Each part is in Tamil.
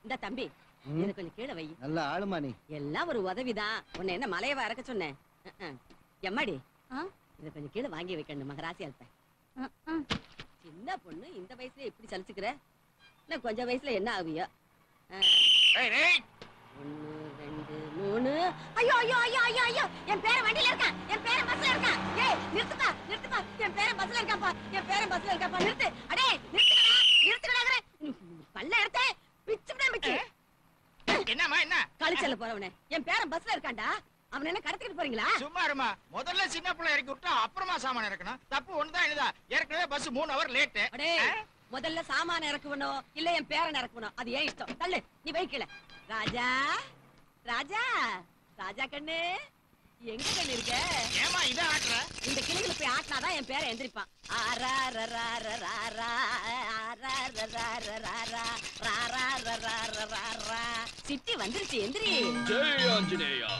இந்த தம்பி ம். இத கொஞ்சம் கீழே வை நல்ல ஆளுமா நீ எல்லாம் ஒரு உதவிதான் உன்னை என்ன மலையவா இறக்க சொன்னேன் அஹ், அஹ். எம்மாடி ஆ? இத கொஞ்சம் கீழே வாங்கி வைக்கணும் மகராசியா இருப்பேன் ம், ம். சின்ன பொண்ணு இந்த வயசுல இப்படி சலிச்சுக்கிற இன்னும் கொஞ்சம் வயசுல என்ன ஆவியோ ஏய், ஏய், ஒண்ணு ரெண்டு மூணு ஐயோ ஐயோ ஐயோ ஐயோ ஐயோ என் பேரன் வண்டியில இருக்கான் என் பேரன் பஸ்ல இருக்கான் ஏய் நிறுத்துப்பா நிறுத்துப்பா என் பேரன் பஸ்ல இருக்கான்ப்பா என் பேரன் பஸ்ல இருக்கான்ப்பா நிறுத்து அடே நிறுத்துடா நிறுத்துடா பல்ல எடுத்தே பிச்சுடா பிச்சு என்னம்மா என்ன கழிச்சல போறவனே என் பேரன் பஸ்ல இருக்கான்டா அவன என்ன கடத்திட்டு போறீங்களா சும்மா இருமா முதல்ல சின்ன பிள்ளை இறக்கி விட்டா அப்புறமா சாமான் இறக்கணும் தப்பு ஒண்ணுதான் இதுதான் ஏற்கனவே பஸ் மூணு ஹவர் லேட்டு அடே முதல்ல சாமான இறக்குவனும் இல்ல என் பேரன் இறக்குவனும் அது ஏன் இஷ்டம் தள்ளு நீ வைக்கல ராஜா ராஜா ராஜா கண்ணு எங்க கண்ணு இருக்க ஏமா இதை ஆட்டுற இந்த கிளிகளை போய் ஆட்டினாதான் என் பேரை எந்திரிப்பான் ஆரா ரா ரா ரா ரா ரா, ஆரா ரா ரா ரா ரா ரா, ரா ரா ரா ரா ரா ரா ரா. சிட்டி வந்துருச்சு எந்திரி ஜெய் ஆஞ்சநேயா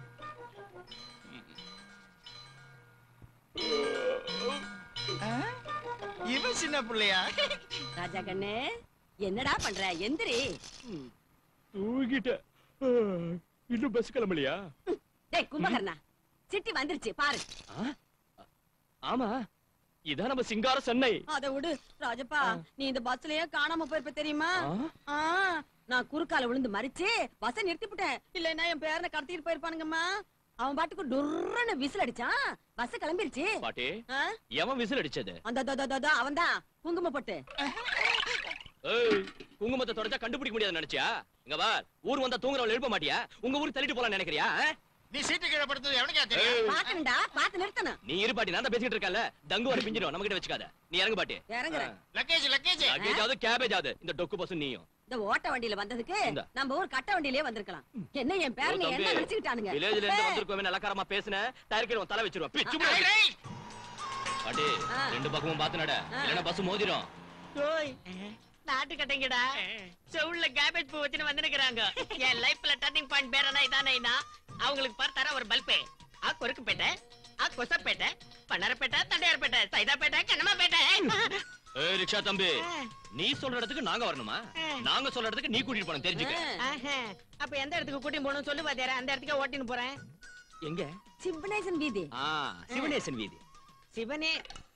இவன் சின்ன பிள்ளையா ராஜா கண்ணு என்னடா பண்ற எந்திரி தூங்கிட்ட இன்னும் பஸ் கிளம்பலையா டேய் கும்பகர்ணா சிட்டி வந்துருச்சு பாரு ஆமா இதான் நம்ம சிங்கார சென்னை அத விடு ராஜப்பா நீ இந்த பஸ்லயே காணாம போயிருப்ப தெரியுமா ஆ? ஆ, நான் குறுக்கால விழுந்து மறிச்சு பஸ் நிறுத்திவிட்டேன் இல்லைன்னா என் பேரனை கடத்திட்டு போயிருப்பானுங்கம்மா அவன் பாட்டுக்கு டுர்ன்னு விசில் அடிச்சான் பஸ் கிளம்பிருச்சு பாட்டி ஆ? எவன் விசில் அடிச்சது அந்த அவன் தான் குங்கும போட்டு ஏய் குங்குமத்தை தொடச்சா கண்டுபிடிக்க முடியாது நினைச்சியா இங்க வா ஊர் வந்தா தூங்குறவள எழுப்ப மாட்டியா உங்க ஊருக்கு தள்ளிட்டு போலாம் நினைக்கிறியா ஆ? நீ சீட்டு கீழே படுத்தது எவனுக்கா தெரியும் ஏய், பாக்கணும்டா பாத்து நிறுத்தணும் நீ இரு பாட்டி நான் தான் பேசிட்டு இருக்கல தங்கு வர பிஞ்சிடும் நம்ம கிட்ட வச்சுக்காத நீ இறங்கு பாட்டி இறங்குறேன் லக்கேஜ் லக்கேஜ் லக்கேஜ் ஆகுது கேபேஜ் ஆகுது இந்த டொக்கு பஸ் நீயும் இந்த ஓட்ட வண்டியில வந்ததுக்கு இந்தா. நம்ம ஊர் கட்ட வண்டியிலே வந்திருக்கலாம் என்ன என் பேரனை ஓ, என்ன தம்பி, நினைச்சுக்கிட்டானுங்க வில்லேஜ்ல இருந்து வந்திருக்கோமே நல்லக்காரமா பேசுன டயர்க்கிற தலை வச்சிருவோம் பிச்சு போடு. பாட்டி ஆ. ரெண்டு பக்கமும் பாத்து நட ஆ. இல்லைன்னா பஸ் மோதிரும் ஓய் நாட்டு கட்டைங்கடா செவுள்ள கேபேஜ் பூ வச்சுன்னு வந்திருக்கிறாங்க என் லைஃப்ல டர்னிங் பாயிண்ட் பேரனா இதானேனா அவங்களுக்கு பார் தர ஒரு பல்பே ஆ கொருக்குப்பேட்டை ஆ கொசப்பேட்டை பண்ணாரப்பேட்டை தண்டையார்பேட்டை சைதாப்பேட்டை கண்ணமாப்பேட்டை ஏய் ரிக்ஷா தம்பி நீ சொல்ற இடத்துக்கு நாங்க வரணுமா ஆ. நாங்க சொல்ற இடத்துக்கு நீ கூட்டிட்டு போறோம் தெரிஞ்சுக்க ஆ. ஆஹா, அப்ப எந்த இடத்துக்கு கூட்டின்னு போகணும் சொல்லு பாத்தியாரா அந்த இடத்துக்கு ஓட்டின்னு போறேன் எங்க சிம்பனேசன் வீதி ஆ சிவனேசன் வீதி சிவனே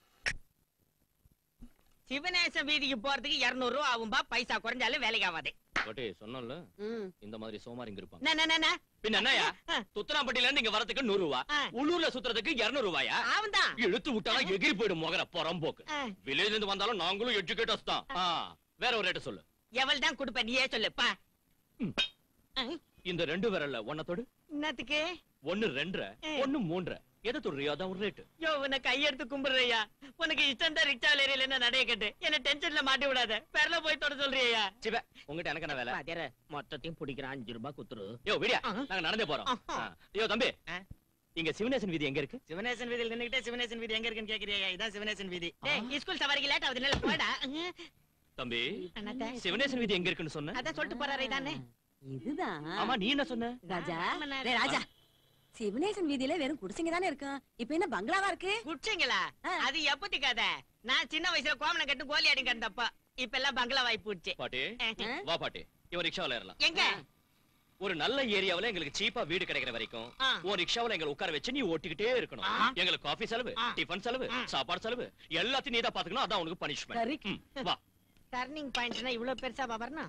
சிவனேச வீதிக்கு போறதுக்கு இருநூறு ரூபா ஆகும்பா பைசா குறைஞ்சாலும் வேலைக்கு ஆகாது பாட்டி சொன்னோம்ல ம். இந்த மாதிரி சோமாரிங்க இருப்பாங்க என்ன, என்ன, என்ன? பின்ன என்னயா ஆ. துத்தனாம்பட்டியில இருந்து இங்க வரதுக்கு நூறு ரூபா ஆ. உள்ளூர்ல சுத்துறதுக்கு இருநூறு ரூபாயா அவன்தான் இழுத்து விட்டாலும் எகிரி போயிடும் முகர புறம்போக்கு ஆ. வில்லேஜ்ல இருந்து வந்தாலும் நாங்களும் எஜுகேட்டர்ஸ் தான் ஆ, வேற ஒரு ரேட்டு சொல்லு எவள் தான் கொடுப்ப நீயே சொல்லுப்பா ம். இந்த ரெண்டு விரல்ல ஒன்னத்தோடு என்னத்துக்கு ஒண்ணு ரெண்டரை ஆ. ஒண்ணு மூன்றரை எதை தொடுறியோ அதான் ஒரு ரேட்டு யோ உன்னை கையெடுத்து கும்பிடுறியா உனக்கு இஷ்டம் தான் ரிக்ஷா ஏரியில என்ன நடைய கட்டு என்ன டென்ஷன்ல மாட்டி விடாத பெரல போய் தொட சொல்றியா சிவ உங்ககிட்ட எனக்கு என்ன வேலை பாத்தியார மொத்தத்தையும் பிடிக்கிறான் அஞ்சு ரூபாய் குத்துரு யோ விடியா ஆஹா. நாங்க நடந்தே போறோம் ஆஹா. ஆ. யோ தம்பி ஆ. இங்க சிவனேசன் வீதி எங்க இருக்கு சிவனேசன் வீதியில் நின்னுகிட்டே சிவனேசன் வீதி எங்க இருக்குன்னு கேக்குறியா இதான் சிவனேசன் வீதி டேய் ஸ்கூல் சவாரிக்கு லேட் ஆகுது நல்ல போடா தம்பி அண்ணாத்த சிவனேசன் வீதி எங்க இருக்குன்னு சொன்ன அதான் சொல்லிட்டு போறாரு இதானே இதுதான் ஆமா நீ என்ன சொன்ன ராஜா ஆமாண்ணா. டேய் ராஜா சிவனேசன் வீதியில வெறும் குடிசைங்க தானே இருக்கும் இப்ப என்ன பங்களாவா இருக்கு குடிச்சீங்களா ஆ. அது எப்பத்தி கதை நான் சின்ன வயசுல கோமணம் கட்டு கோலி அடி கண்டப்ப இப்ப எல்லாம் பங்களா வாய்ப்பு போச்சு பாட்டி ஆ? வா பாட்டி இவன் ரிக்ஷாவில ஏறலாம் எங்க ஒரு நல்ல ஏரியாவுல எங்களுக்கு சீப்பா வீடு கிடைக்கிற வரைக்கும் ஆ. உன் ரிக்ஷாவுல எங்களை உட்கார வச்சு நீ ஓட்டிக்கிட்டே இருக்கணும் ஆ. எங்களுக்கு காஃபி செலவு ஆ. டிஃபன் செலவு ஆ. சாப்பாடு செலவு எல்லாத்தையும் நீ தான் பாத்துக்கணும் அதான் உனக்கு பனிஷ்மெண்ட் Correct. வா டர்னிங் பாயிண்ட்னா இவ்வளவு பெருசா பாபர்னா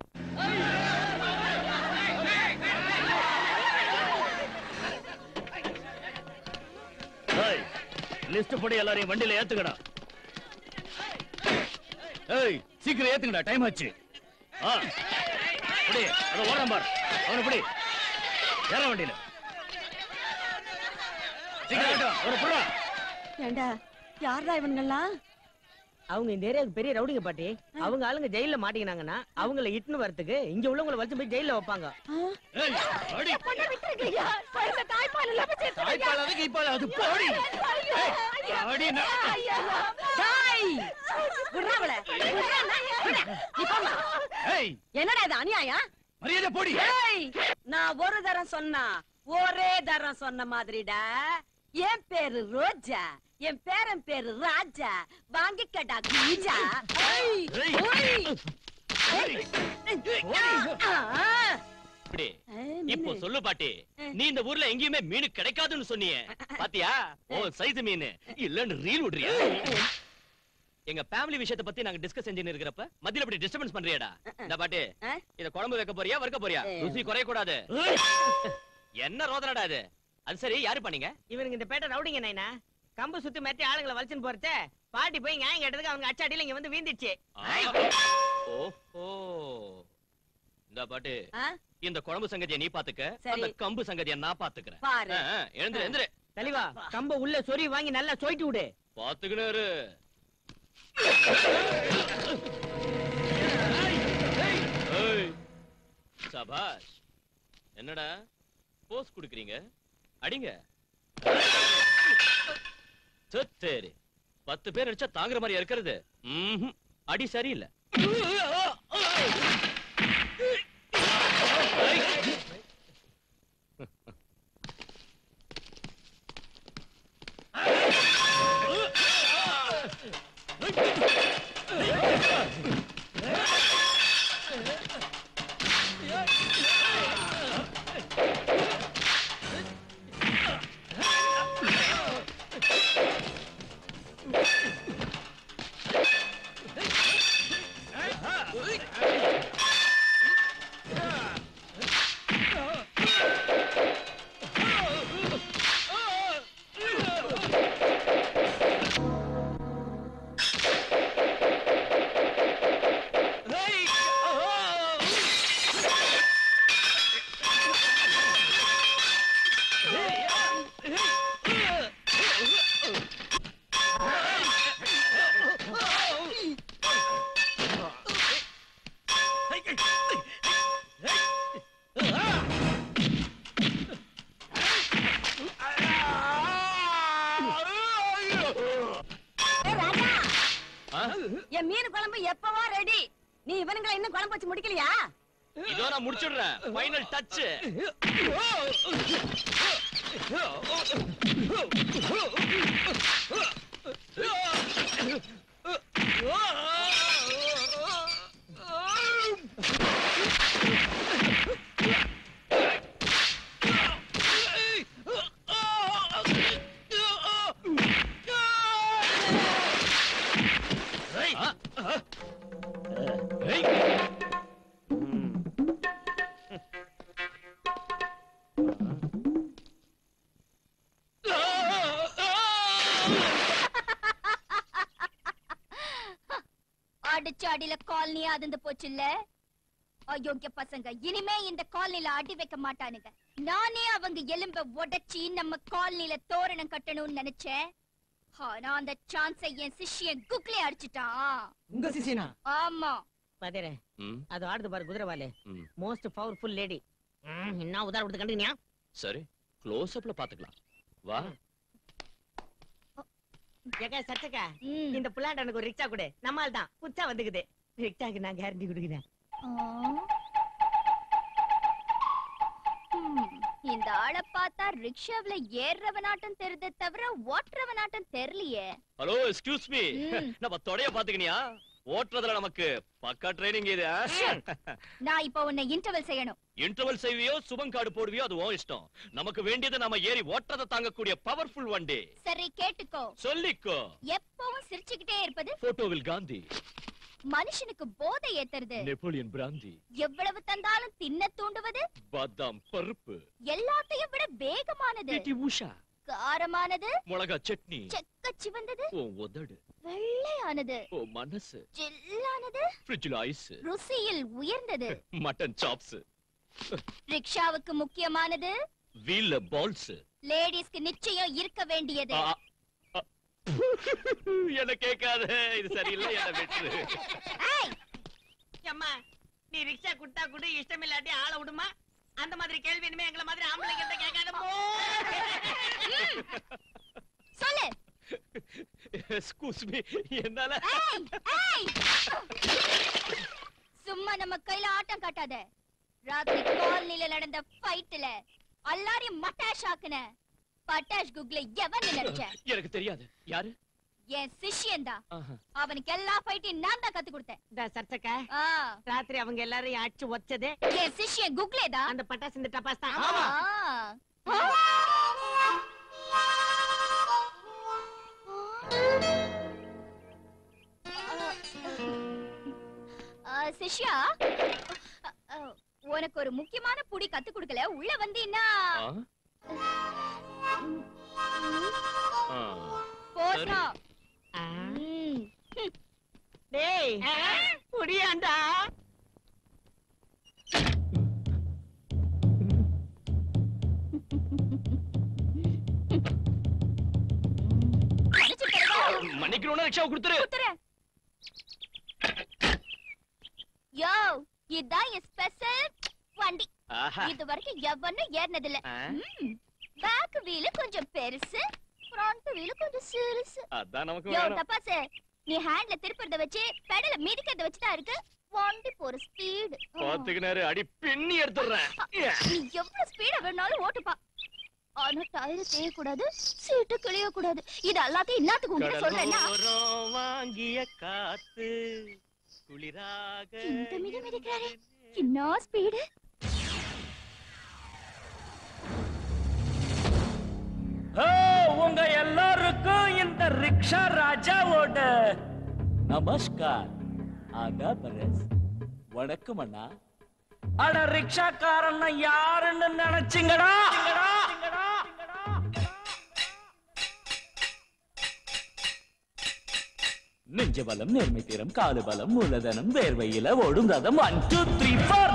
லிஸ்ட் படி எல்லாரையும் வண்டியில ஏத்துக்கடா ஏய் சீக்கிரம் ஏத்துங்கடா டைம் ஆச்சு ஆ புடி அத ஓடுறான் பார் அவனை புடி ஏற வண்டியில சீக்கிரம் ஏட்டும் அவனை புடுறா ஏண்டா யாரா இவனுங்கெல்லாம் அவங்க இந்த ஏரியாவுக்கு பெரிய ரவுடிங்க பாட்டி அவங்க ஆளுங்க ஜெயில மாட்டிக்கினாங்கன்னா அவங்கள இட்டுன்னு வரதுக்கு இங்க உள்ளவங்கள வச்சு போய் ஜெயில வைப்பாங்க ஏய் அடி தாய்ப்பால் அது கீப்பால் அது போடி ஏய், அடி நான் டேய்! விட்றா அவளை. விட்றா, விட்றா. நீ போம்மா. ஏய் என்னடா இது அநியாயம் மரியாதை போடி ஏய், நான் ஒரு தரம் சொன்னா ஒரே தரம் சொன்ன மாதிரிடா என் பேரு ரோஜா என் பேரன் பேரு ராஜா வாங்கிக்கடா கீஜா ஏய், ஏய். ஓய். ஏய். ஏய். ஓடி. எப்படி ஆ, இப்போ மீனு. சொல்லு பாட்டி ஆ. நீ இந்த ஊர்ல எங்கேயுமே மீன் கிடைக்காதுன்னு சொன்னியே பாத்தியா ஓ சைஸ் மீன் இல்லன்னு ரீல் விடுறியா எங்க ஃபேமிலி விஷயத்தை பத்தி நாங்க டிஸ்கஸ் செஞ்சுன்னு இருக்கிறப்ப மத்தியில இப்படி டிஸ்டர்பன்ஸ் பண்றியாடா இந்த பாட்டி ஆ? இத குழம்பு வைக்க போறியா வறுக்க போறியா ஏ. ருசி குறைய கூடாது என்ன ரோதனடா இது அது சரி யாரு பண்ணீங்க இவனுக்கு இந்த பேட்டை ரவுடிங்க நைனா கம்பு சுத்தி மாத்தி ஆளுங்களை வலிச்சுன்னு போறச்சே பாட்டி போய் நியாயம் கேட்டதுக்கு அவங்க அச்சாடியில இங்க வந்து வீந்துச்சு ஓஹோ இந்த பாட்டு ஆ? இந்த குழம்பு சங்கதியை நீ பாத்துக்க சரி. அந்த கம்பு சங்கதியை நான் பாத்துக்கிறேன் பாரு ஆ, ஆ, எழுந்துரு எழுந்துரு தெளிவா கம்ப உள்ள சொறி வாங்கி நல்லா சொயிட்டு விடு பாத்துக்கினு இரு. ஏய், சபாஷ் என்னடா போஸ் குடுக்குறீங்க அடிங்க சரி பத்து பேர் அடிச்சா தாங்குற மாதிரி இருக்கிறது ம்ஹும். அடி சரியில்லை ஏய், ராஜா ஆ? என் மீன் குழம்பு எப்பவா ரெடி நீ இவனுங்களை இன்னும் குழம்பு வச்சு முடிக்கலையா இதோ நான் முடிச்சிடுறேன் ஃபைனல் டச் அடிச்ச அடியில காலனி அதிர்ந்து போச்சுல்ல அயோக்கிய பசங்க இனிமே இந்த காலனில அடி வைக்க மாட்டானுங்க நானே அவங்க எலும்ப உடைச்சி நம்ம காலனில தோரணம் கட்டணும்னு நினைச்சேன் ஆனா அந்த சான்ஸை என் சிஷ்யன் குக்லே அடிச்சிட்டான் உங்க சிசினா ஆமா பாத்தேரே ம், அது ஆடுது பாரு குதிரைவாலே ம். மோஸ்ட் பவர்ஃபுல் லேடி என்ன உதாரணம் கொடுத்து கண்டுக்கியா சரி க்ளோஸ் அப்ல பாத்துக்கலாம் வா ஏக்கா சச்சக்கா ம். இந்த புள்ளாண்ட எனக்கு ஒரு ரிக்ஷா கொடு நம்மால் தான் புச்சா வந்துக்குது ரிக்ஷாக்கு நான் கேரண்டி கொடுக்குறேன் ஆ. ம், இந்த ஆளை பார்த்தா ரிக்ஷாவுல ஏறுறவனாட்டம் தெரிதே தவிர ஓட்டுறவனாட்டம் தெரியலையே ஹலோ எக்ஸ்கியூஸ் மீ ம். நம்ம தொடைய பாத்துக்கினியா ஓட்டுறதுல நமக்கு பக்கா ட்ரைனிங் இது நான் இப்ப உன்னை இன்டர்வல் செய்யணும் இன்டர்வல் செய்வியோ சுபம் கார்டு போடுவியோ அது உன் இஷ்டம் நமக்கு வேண்டியது நாம ஏறி ஓட்டுறதை தாங்கக்கூடிய பவர்ஃபுல் வண்டி சரி கேட்டுக்கோ சொல்லிக்கோ எப்பவும் சிரிச்சுக்கிட்டே இருப்பது போட்டோவில் காந்தி மனுஷனுக்கு போதை ஏத்துறது நெப்போலியன் பிராந்தி எவ்வளவு தந்தாலும் தின்ன தூண்டுவது பாதாம் பருப்பு எல்லாத்தையும் விட வேகமானது பிடி உஷா காரமானது மிளகா சட்னி செக்க சிவந்தது ஓ உதடு வெள்ளையானது ஓ மனசு ஜில்லானது ஃப்ரிட்ஜ்ல ஐஸ் ருசியில் உயர்ந்தது மட்டன் சாப்ஸ் ரிக்ஷாவுக்கு முக்கியமானது வீல்ல பால்ஸ் லேடிஸ்க்கு நிச்சயம் இருக்க வேண்டியது என்ன கேட்காத இது சரியில்லை என்ன வெற்று ஏய், அம்மா நீ ரிக்ஷா குட்டா குடு இஷ்டம் இல்லாட்டி ஆள விடுமா அந்த மாதிரி கேள்வி இனிமே எங்களை மாதிரி ஆம்பளை கிட்ட கேட்காதமோ சொல்லு எக்ஸ்கூஸ் மீ என்னால ஏய், ஏய். சும்மா நம்ம கையில ஆட்டம் காட்டாத ராத்திரி காலனில நடந்த ஃபைட்ல எல்லாரையும் மட்டாஷ் ஆக்குன பட்டாஷ் குக்ல எவன் நினைச்ச எனக்கு தெரியாது யாரு என் சிஷ்யன்டா ஆஹா. அவனுக்கு எல்லா ஃபைட்டையும் நான் தான் கத்து கொடுத்தேன் இந்த சர்ச்சக்க ஆ, ராத்திரி அவங்க எல்லாரையும் அடிச்சு வச்சதே என் சிஷ்யன் குக்லேதா அந்த பட்டாசு இந்த டப்பாஸ் தான் ஆ. ஆ, சிஷ்யா அ, உனக்கு ஒரு முக்கியமான புடி கத்து கொடுக்கல உள்ள வந்தீன்னா ஆ? ஆ. போட்டா ஆ. ம். டேய் புடியாண்டா மன்னிச்சு விட்டுடுடா. மன்னிக்கணும்னா ரிக்ஷாவை கொடுத்துரு குத்துறேன். யோ இதான் என் ஸ்பெஷல் வண்டி ஆஹா. இது வரைக்கும் எவனும் ஏறினதில்ல ஆ, பேக் வீல் கொஞ்சம் பெருசு ஃப்ரண்ட் வீல் கொஞ்சம் சிறுசு அதான் நமக்கு யோ வேணும் தப்பாசு நீ ஹேண்ட்ல திருப்பறத வச்சு பெடல மிதிக்கிறத வச்சுதான் இருக்கு வண்டி போற ஸ்பீடு பாத்துக்கினாரு அடி பின்னி எடுத்துடுறேன் நீ எவ்வளவு ஸ்பீடா வேணாலும் ஓட்டுப்பா ஆனா டயர் தேய கூடாது சீட்டு கிளிய கூடாது இது எல்லாத்தையும் எல்லாத்துக்கும் உங்ககிட்ட சொல்றேன்னா கடலோரம் வாங்கிய காத்து குளிராக இந்த மிதி மிதிக்கிறாரே என்ன ஸ்பீடு உங்க எல்லாருக்கும் இந்த ரிக்ஷா ராஜாவோட நமஸ்கார் ஆகா பரஸ் வணக்கம் அண்ணா அட ரிக்ஷாக்காரன் யாருன்னு நினைச்சீங்கடா நெஞ்ச பலம் நேர்மை தீரம் காலு பலம் மூலதனம் வேர்வையில ஓடும் ரதம் ஒன் டூ த்ரீ ஃபோர்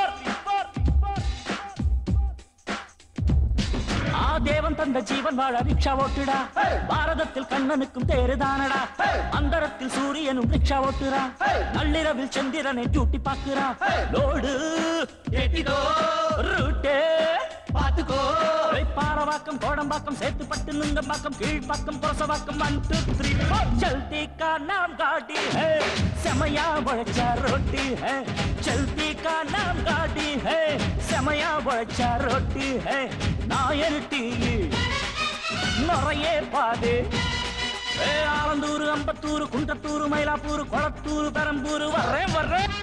ஆ தேவன் தந்த ஜீவன் வாழ ரிக்ஷா ஓட்டுடா பாரதத்தில் கண்ணனுக்கும் தேருதானடா அந்தரத்தில் சூரியனும் ரிக்ஷா ஓட்டுறா நள்ளிரவில் சந்திரனை டியூட்டி பாக்குறான் லோடு ஏத்திக்கோ ரூட்டு பாத்துக்கோ Paravakkam Kodambakkam Chetpet Nungambakkam Kilpauk Purasawalkam one two three four ஜல்தி கா நாம் காடி ஹே செமையா உழைச்சா ரொட்டி ஹே ஜல்தி கா நாம் காடி ஹே செமையா உழைச்சா ரொட்டி ஹே நாயர் டீ நிறைய பாது ஏ ஆலந்தூர் அம்பத்தூர் குன்றத்தூர் மயிலாப்பூர் கொளத்தூர் பெரம்பூர் வர்றேன் வர்றேன்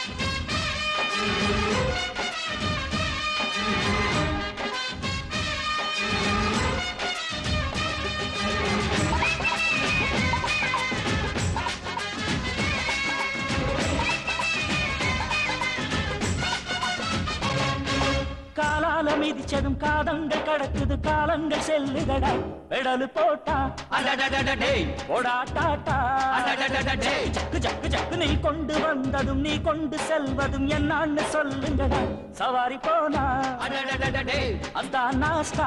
காலால மிதிச்சதும் காதங்கள் கடக்குது காலங்கள் செல்லுதடா பெடலு போட்டா போடா டாட்டா ஜக்கு ஜக்கு ஜக்கு நீ கொண்டு வந்ததும் நீ கொண்டு செல்வதும் என்னான்னு சொல்லுங்கடா சவாரி போனா அதான் நாஸ்டா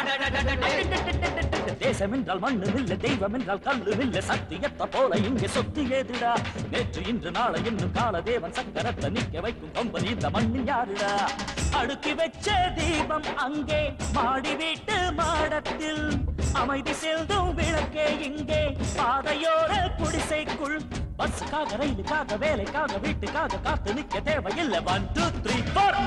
தேசம் என்றால் மண்ணும் இல்ல தெய்வம் என்றால் கல்லும் இல்ல சத்தியத்தை போல இங்கே சொத்து ஏதுடா நேற்று இன்று நாளை இன்னும் கால தேவன் சக்கரத்தை நிக்க வைக்கும் கொம்பன் இந்த மண்ணில் யாருடா அடுக்கி வச்ச தீபம் அங்கே மாடி வீட்டு மாடத்தில் அமைதி செல்தும் விளக்கே இங்கே பாதையோர குடிசைக்குள் பஸ்ஸுக்காக ரயிலுக்காக வேலைக்காக வீட்டுக்காக காத்து நிக்க தேவையில்லை ஒன் டூ த்ரீ ஃபோர்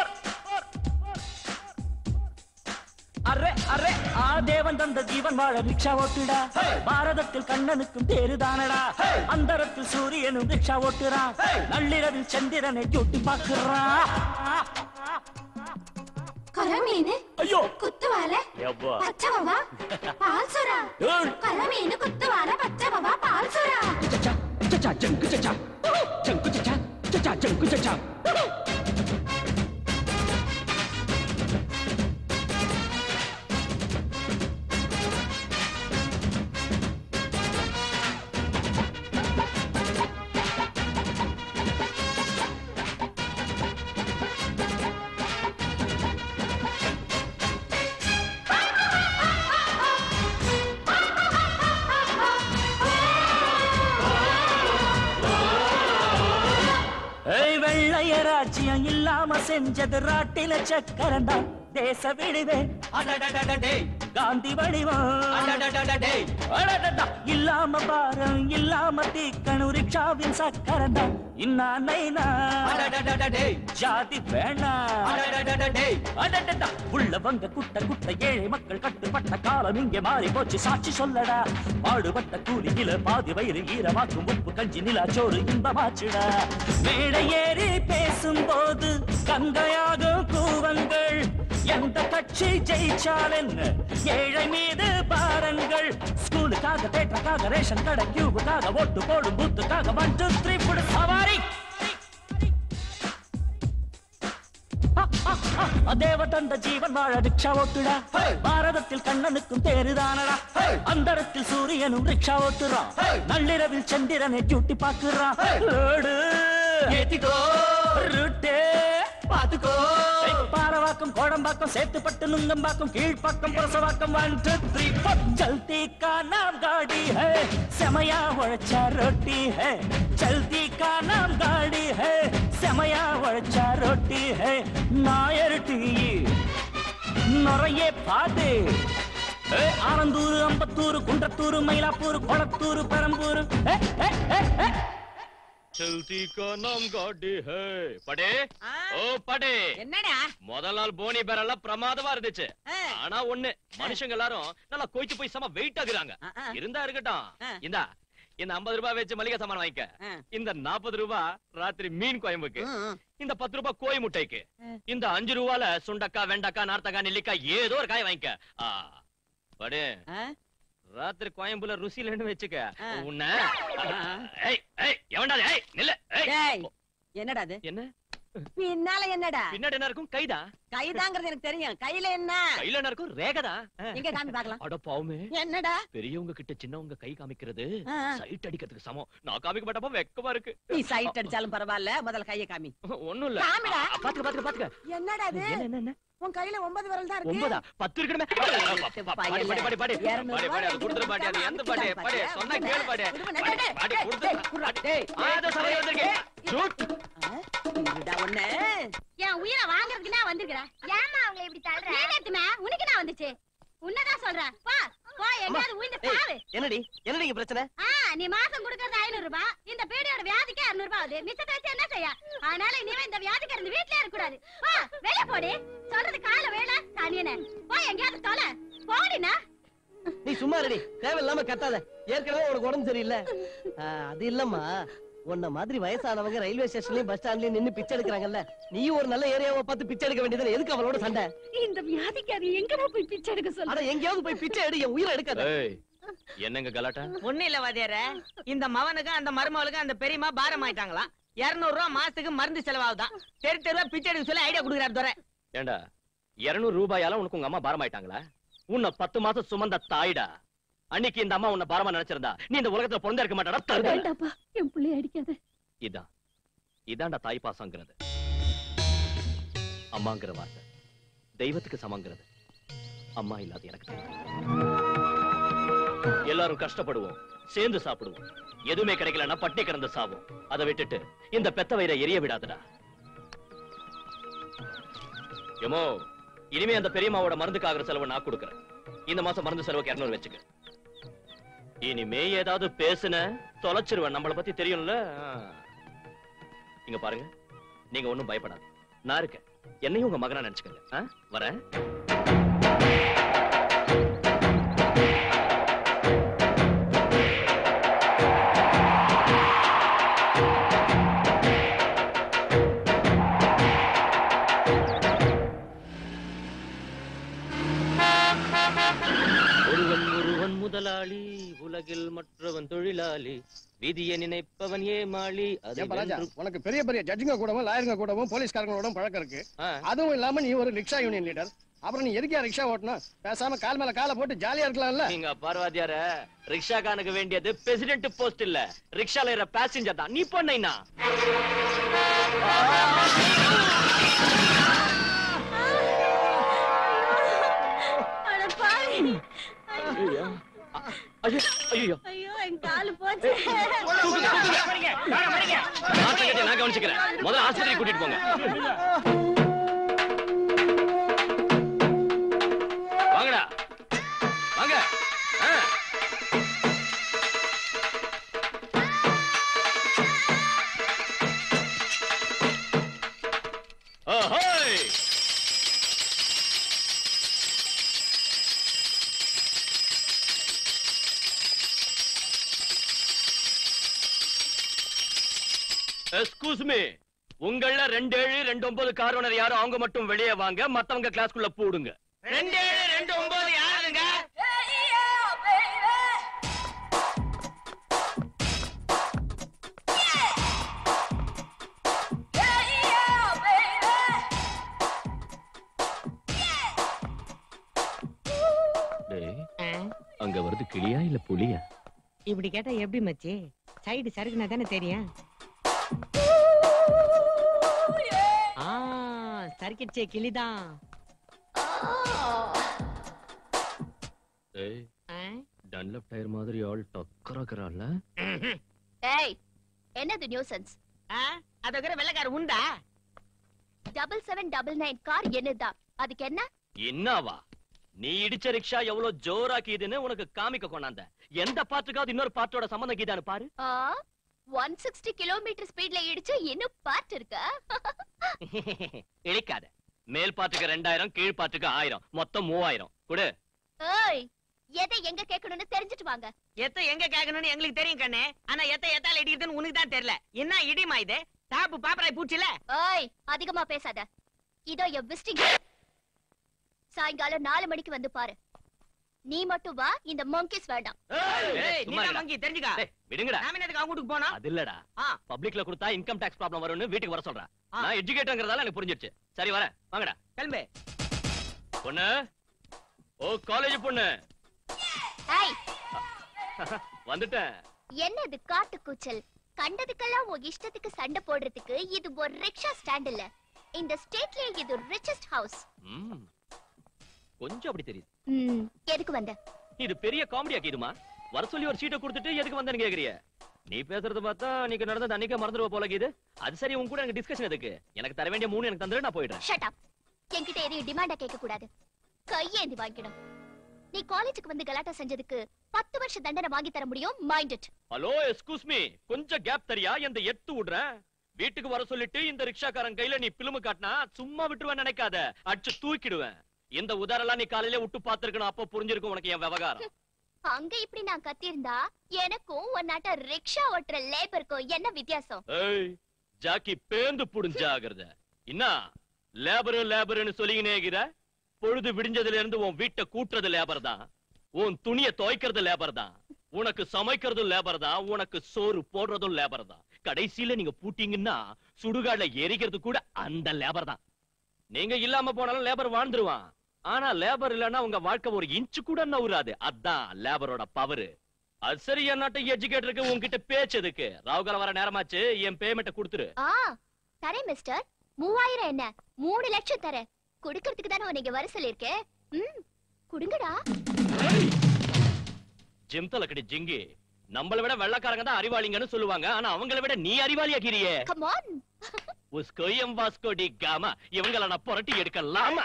அரே அரே ஆ தேவன் தந்த ஜீவன் வாழ ரிக்ஷா ஓட்டுடா பாரதத்தில் கண்ணனுக்கும் தேருதானடா அந்தரத்தில் சூரியனும் ரிக்ஷா ஓட்டுறான் நள்ளிரவில் சந்திரனை ஜொட்டி பார்க்கிறான் கொலமீனு ஐயோ குத்துவால எப்பா பச்சவவா பால் சுறா ஏய், கொலமீனு குத்துவால பச்சவவா பால் சுறா ஏய் வெள்ளைய ராஜ்யம் இல்லாம செஞ்சது ராட்டில சக்கரண்டா தேச விடுவே காந்தி வடிவம் அடடடா, இல்லாம பாரம் இல்லாம தீக்கணும் ரிக்ஷாவின் சக்கரண்டா இன்னா நைனா ஜாதி வேணாம் அடடடா, உள்ளவங்க குட்ட குட்ட ஏழை மக்கள் கட்டுப்பட்ட காலம் இங்கே மாறி போச்சு சாட்சி சொல்லடா பாடுபட்ட கூலியில பாதி வயிறு ஈரமாக்கும் உப்பு கஞ்சி நிலாச்சோறு இன்பமாச்சுடா மேடை ஏறி பேசும்போது கங்கையாகும் கூவங்கள் எந்த கட்சி ஜெயிச்சால் என்ன ஏழை மீது பாருங்கள் ஸ்கூலுக்காக தேட்டருக்காக ரேஷன் கடை கியூபுக்காக ஓட்டு போடும் பூத்துக்காக ஒன் டூ த்ரீ புடு சவாரி தேவ தந்த ஜீவன் வாழ ரிக்ஷா ஓட்டுடா பாரதத்தில் கண்ணனுக்கும் தேருதானடா அந்தரத்தில் சூரியனும் ரிக்ஷா ஓட்டுறான் நள்ளிரவில் சந்திரனை டியூட்டி பாக்குறான் லோடு ஏத்திக்கோ ரூட்டே பாத்துக்கோ Paravakkam Kodambakkam Chetpet Nungambakkam Kilpauk Purasawalkam one two three four ஜல்தி கா நாம் காடி ஹே செமையா உழைச்சா ரொட்டி ஹே ஜல்தி கா நாம் காடி ஹே செமையா உழைச்சா ரொட்டி ஹே நாயர் டீ நுறையே பாடு ஏ, ஆனந்தூர் அம்பத்தூர் குன்றத்தூர் மயிலாப்பூர் கொளத்தூர் பெரம்பூர் ஏ, ஏ, ஏ, ஏ. चलती का नाम गाड़ी है படே ஆ, ஓ படே என்னடா முதல் நாள் போனி பேரெல்லாம் பிரமாதமா இருந்துச்சு ஆ. ஆனா ஒண்ணு மனுஷங்க எல்லாரும் நல்லா கொய்ச்சு போய் சம வெயிட் ஆகுறாங்க ஆ, ஆ. இருந்தா இருக்கட்டும் ஆ. இந்தா இந்த 50 ரூபாய் வச்சு மளிகை சாமான் வாங்கிக்க ஆ. இந்த 40 ரூபாய் ராத்திரி மீன் குழம்புக்கு ம், ம். இந்த பத்து ரூபாய் கோய் முட்டைக்கு ஆ. இந்த அஞ்சு ரூபால சுண்டக்காய் வெண்டக்காய் நார்த்தக்காய் நெல்லிக்காய் ஏதோ ஒரு காய் வாங்கிக்க ஆ. படு ஆ? ராத்திரி கோயம்புல ருசிலன்னு வச்சுக்க ஆ. உன்ன ஆ. ஏய் ஏய் எவன்டா அது? ஏய் நில்லு ஏய் டேய், என்னடா அது என்ன பின்னால என்னடா பின்னாடி என்ன இருக்கும் கைதா கைதாங்கிறது எனக்கு தெரியும் கையில என்ன கையில என்ன இருக்கும் ரேகதா எங்க காமி பார்க்கலாம் அட பாவமே என்னடா பெரியவங்க கிட்ட சின்னவங்க கை காமிக்கிறது ஆ, ஆ. சைட் அடிக்கிறதுக்கு சமம் நான் காமிக்க மாட்டப்ப வெக்கமா இருக்கு நீ சைட் அடிச்சாலும் பரவாயில்ல முதல்ல கைய காமி ஒண்ணும் இல்ல காமிடா. ஆ, பாத்துக்க பாத்துக்க பாத்துக்க என்னடா அது என்ன என்ன என்ன உன் கையில ஒன்பது விரல் தான் இருக்கு ஒன்பதா பத்து இருக்கணுமே பாடி பாடி பாடி பாடி இருநூறு பாடி பாடி அது ரூபாய் கொடுத்துரு பாடி அது எந்த பாடி பாடி சொன்னா கேளு பாடி விடுமா, பாடி டேய், பாடி டேய், கொடுத்துரு டேய், குர்ரா, டேய், ஆ, அதோ சமையல் வந்திருக்கேன் ஷூட் ஆ, இருடா ஒண்ணு என் உயிரை வாங்குறதுக்கு நான் வந்திருக்கிறேன் ஏமா அவங்க இப்படி தள்ளுற நீ நேத்துமே உனக்கு நான் வந்துச்சு உன்னதான் சொல்றேன் போ போ எங்கயாவது உயிர்ந்து சாவு என்னடி என்னடி பிரச்சனை ஆ நீ மாசம் கொடுக்கறது ஐநூறு ரூபாய் இந்த பீடியோட வியாதிக்கு இருநூறு ரூபாய் ஆகுது மிச்சத்தை வச்சு என்ன செய்ய அதனால இனிமே இந்த வியாதிக்கு இருந்து வீட்லயே இருக்க கூடாது போ வெளிய போடி சொல்றது கால வேலை தனியனே போ எங்கயாவது தொலை போடினா நீ சும்மா ரெடி தேவையில்லாம கத்தாத ஏற்கனவே உனக்கு உடம்பு சரியில்லை ஆ, அது இல்லம்மா உன்ன மாதிரி வயசானவங்க ரயில்வே ஸ்டேஷன்லயும் பஸ் ஸ்டாண்ட்லயும் நின்னு பிச்சை எடுக்கிறாங்கல்ல நீ ஒரு நல்ல ஏரியாவை பார்த்து பிச்சை எடுக்க வேண்டியது எதுக்கு அவளோட சண்டை இந்த வியாதிக்கு அது எங்கடா போய் பிச்சை எடுக்க சொல்ல அட எங்கேயாவது போய் பிச்சை எடு என் உயிரை எடுக்காத ஏய் என்னங்க கலாட்டா ஒண்ணு இல்ல வாத்தியார இந்த மவனுக்கு அந்த மருமகளுக்கு அந்த பெரியம்மா பாரம் ஆயிட்டாங்களாம் இருநூறு ரூபாய் மாசத்துக்கு மருந்து செலவாகுதான் தெரு தெருவா பிச்சை எடுக்க சொல்லி ஐடியா கொடுக்குறாரு துரை ஏண்டா 200 ரூபாயால உனக்கு உங்க அம்மா பாரமாயிட்டாங்களா உன்னை பத்து மாசம் சுமந்த தாய்டா அன்னைக்கு இந்த அம்மா உன்னை பாரமா நினைச்சிருந்தா நீ இந்த உலகத்துல பிறந்தே இருக்க மாட்டாடா தருதல வேண்டாப்பா என் பிள்ளைய அடிக்காத இதான் இதான்டா தாய் பாசங்கிறது அம்மாங்கிற வார்த்தை தெய்வத்துக்கு சமங்கிறது அம்மா இல்லாத எனக்கு தெரியும் எல்லாரும் கஷ்டப்படுவோம் சேர்ந்து சாப்பிடுவோம் எதுவுமே கிடைக்கலன்னா பட்டி கிடந்து சாவோம் அதை விட்டுட்டு இந்த பெத்த வயிறை எரிய விடாதடா எமோ இனிமே அந்த பெரியம்மாவோட மருந்துக்கு ஆகிற செலவு நான் கொடுக்கறேன் இந்த மாசம் மருந்து செலவுக்கு இருநூறு வச்சுக்க இனிமே ஏதாவது பேசுன தொலைச்சிருவேன் நம்மள பத்தி தெரியும்ல ஆ. இங்க பாருங்க நீங்க ஒண்ணும் பயப்படாது நான் இருக்கேன் என்னையும் உங்க மகனா நினைச்சுக்கங்க ஆ? வரேன் ஒருவன் ஒருவன் முதலாளி உலகில் மற்றவன் தொழிலாளி விதியை நினைப்பவன் ஏமாளி அது ஏப்பா ராஜா வென்று- உனக்கு பெரிய பெரிய ஜட்ஜுங்க கூடவும் லாயருங்க கூடவும் போலீஸ்காரங்களோட பழக்கம் இருக்கு ஆ. அதுவும் இல்லாம நீ ஒரு ரிக்ஷா யூனியன் லீடர் அப்புறம் நீ எதுக்கே ரிக்ஷா ஓட்டணும் பேசாம கால் மேல காலை போட்டு ஜாலியா இருக்கலாம்ல நீங்க பார்வாதியார ரிக்ஷாக்கானுக்கு வேண்டியது பிரசிடென்ட் போஸ்ட் இல்ல ரிக்ஷால ஏற பேசஞ்சர் தான் நீ பண்ணா அட பாவி ஐயோ ஐயோ ஐயோ என் காலு போச்சு நான் தங்கச்சி, நான் கவனிச்சுக்கிறேன் முதல்ல ஆஸ்பத்திரி கூட்டிட்டு போங்க வாங்கடா Ahoy! எஸ்கூஸ் மீ உங்கள ரெண்டு ஏழு ரெண்டு ஒன்பது கார் ஓனர் யாரும் அவங்க மட்டும் வெளியே வாங்க மத்தவங்க கிளாஸ்க்குள்ள போடுங்க ரெண்டு ஏழு ரெண்டு ஒன்பது யாருங்க டேய் அங்க வருது கிளியா இல்ல புலியா இப்படி கேட்டா எப்படி மச்சி சைடு சறுக்குனா தானே தெரியும் ஆ சறுக்கிடுச்சே கிளிதான் டேய் டன்லப் டயர் மாதிரி ஆள் டக்கறாக்கறான்ல ஏய் என்னது நியூசன்ஸ் அதோட வெள்ளக்கார உண்டா double seven double nine car என்னதா அதுக்கு என்ன என்னவா நீ இடிச்ச ரிக்ஷா எவ்வளவு ஜோரா கீதுன்னு உனக்கு காமிக்க கொண்டாந்த எந்த பாட்டுக்காவது இன்னொரு பாட்டோட சம்பந்தம் கீதான்னு பாரு ஆ ஒன் சிக்ஸ்டி கிலோமீட்டர் ஸ்பீட்ல இடிச்சு இன்னும் பார்ட் இருக்கா இழிக்காத மேல் பாட்டுக்கு ரெண்டாயிரம் கீழ் பாட்டுக்கு ஆயிரம் மொத்தம் மூவாயிரம் கொடு ஏய் எதை எங்க கேட்கணும்னு தெரிஞ்சுட்டு வாங்க எத்த எங்க கேட்கணும்னு எங்களுக்கு தெரியும் கண்ணே ஆனா எத்த எத்தால இடிக்குதுன்னு உனக்கு தான் தெரியல என்ன இடிமா இது தாப்பு பாப்பராய் பூச்சில ஏய் அதிகமா பேசாத இதோ என் விசிட்டிங் சாயங்காலம் நாலு மணிக்கு வந்து பாரு நீ மட்டும் வா இந்த monkeys வேண்டாம் ஏய் நீ சும்மா தான் இருடா. வங்கி தெரிஞ்சுக்கா டேய், விடுங்கடா நாம என்னதுக்கு அவங்க வீட்டுக்கு போனோம் அது இல்லடா ஆ. பப்ளிக்ல கொடுத்தா இன்கம் டாக்ஸ் ப்ராப்ளம் வரும்னு வீட்டுக்கு வர சொல்றேன் ஆ. நான் எஜுகேட்டர்ங்கறதால எனக்கு புரிஞ்சிருச்சு சரி வரேன் வாங்கடா கிளம்பு பொண்ணு ஓ காலேஜ் பொண்ணு ஏய் வந்துட்டேன் என்னது காட்டு கூச்சல் கண்டதுக்கெல்லாம் உன் இஷ்டத்துக்கு சண்டை போடுறதுக்கு இது ஒரு ரிக்ஷா ஸ்டாண்ட் இல்ல இந்த ஸ்டேட்லயே இது ரிச்சஸ்ட் ஹவுஸ் ம். கொஞ்சம் அப்படி தெரியுது ம் எதுக்கு வந்த இது பெரிய காமெடியா கீதுமா வர சொல்லி ஒரு சீட்டை கொடுத்துட்டு எதுக்கு வந்தேன்னு கேக்குறிய நீ பேசுறது பார்த்தா நீங்க நடந்தது அன்னைக்கே மறந்துடுவ போல கீது அது சரி உன் கூட எனக்கு டிஸ்கஷன் எதுக்கு எனக்கு தர வேண்டிய மூணு எனக்கு தந்துட்டு நான் போயிடுறேன் ஷட் அப் என்கிட்ட எதையும் டிமாண்டா கேட்க கூடாது கையேந்தி வாங்கிக்கணும் நீ காலேஜுக்கு வந்து கலாட்டா செஞ்சதுக்கு பத்து வருஷம் தண்டனை வாங்கி தர முடியும் mind it hello excuse me கொஞ்சம் கேப் தரியா இந்த எத்து விடுறேன் வீட்டுக்கு வர சொல்லிட்டு இந்த ரிக்ஷாக்காரன் கையில நீ பிலுமு காட்டினா சும்மா விட்டுருவேன் நினைக்காத அடிச்சு தூக்கிடுவேன் இந்த உதாரெல்லாம் நீ காலையில விட்டு பாத்துருக்கணும் அப்ப புரிஞ்சிருக்கும் உனக்கு என் விவகாரம் அங்க இப்படி நான் கத்தியிருந்தா எனக்கும் உன்னாட்ட ரிக்ஷா ஓட்டுற லேபருக்கும் என்ன வித்தியாசம் ஏய் ஜாக்கி பேந்து புடிஞ்சாகிறத என்ன லேபரு லேபருன்னு சொல்லிக்கினே இருக்கிற பொழுது விடிஞ்சதுல இருந்து உன் வீட்டை கூட்டுறது லேபர் தான் உன் துணிய துவைக்கிறது லேபர் தான் உனக்கு சமைக்கிறதும் லேபர் தான் உனக்கு சோறு போடுறதும் லேபர் தான் கடைசியில நீங்க பூட்டிங்கன்னா சுடுகாடுல எரிக்கிறது கூட அந்த லேபர் தான் நீங்க இல்லாம போனாலும் லேபர் வாழ்ந்துருவான் ஆனா லேபர் இல்லன்னா உங்க வாழ்க்கை ஒரு இன்ச்சு கூட நவுறாது அதான் லேபரோட பவர் அது சரி என்னாட்ட எஜுகேட்டருக்கு உன்கிட்ட பேச்சு எதுக்கு ராவுகாலம் வர நேரமாச்சு என் பேமெண்ட்டை கொடுத்துரு ஆ தரேன் மிஸ்டர் மூவாயிரம் என்ன மூணு லட்சம் தரேன் கொடுக்கறதுக்கு தானே நீங்க வர சொல்லிருக்கேன் ம் கொடுங்கடா ஜிம் தலக்கடி ஜிங்கி நம்மள விட வெள்ளக்காரங்க தான் அறிவாளிங்கன்னு சொல்லுவாங்க ஆனா அவங்கள விட நீ அறிவாளியாக்கிறியே கம் ஆன் உஸ்கோ எம் வாஸ்கோ டி காமா இவங்கள நான் புரட்டி எடுக்கலாமா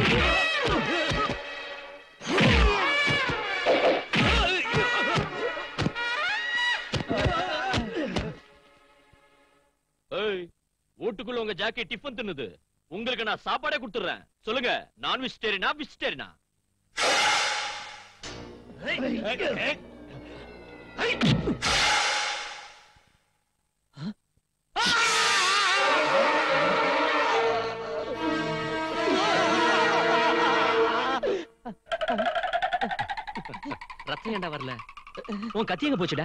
ஏய் வீட்டுக்குள்ள உங்க ஜாக்கி டிஃபன் தின்னுது உங்களுக்கு நான் சாப்பாடே கொடுத்துறேன் சொல்லுங்க நான் வெஜிடேரியனா வெஜிடேரியனா ரத்தம் ஏண்டா வரல உன் கத்தி எங்க போச்சுடா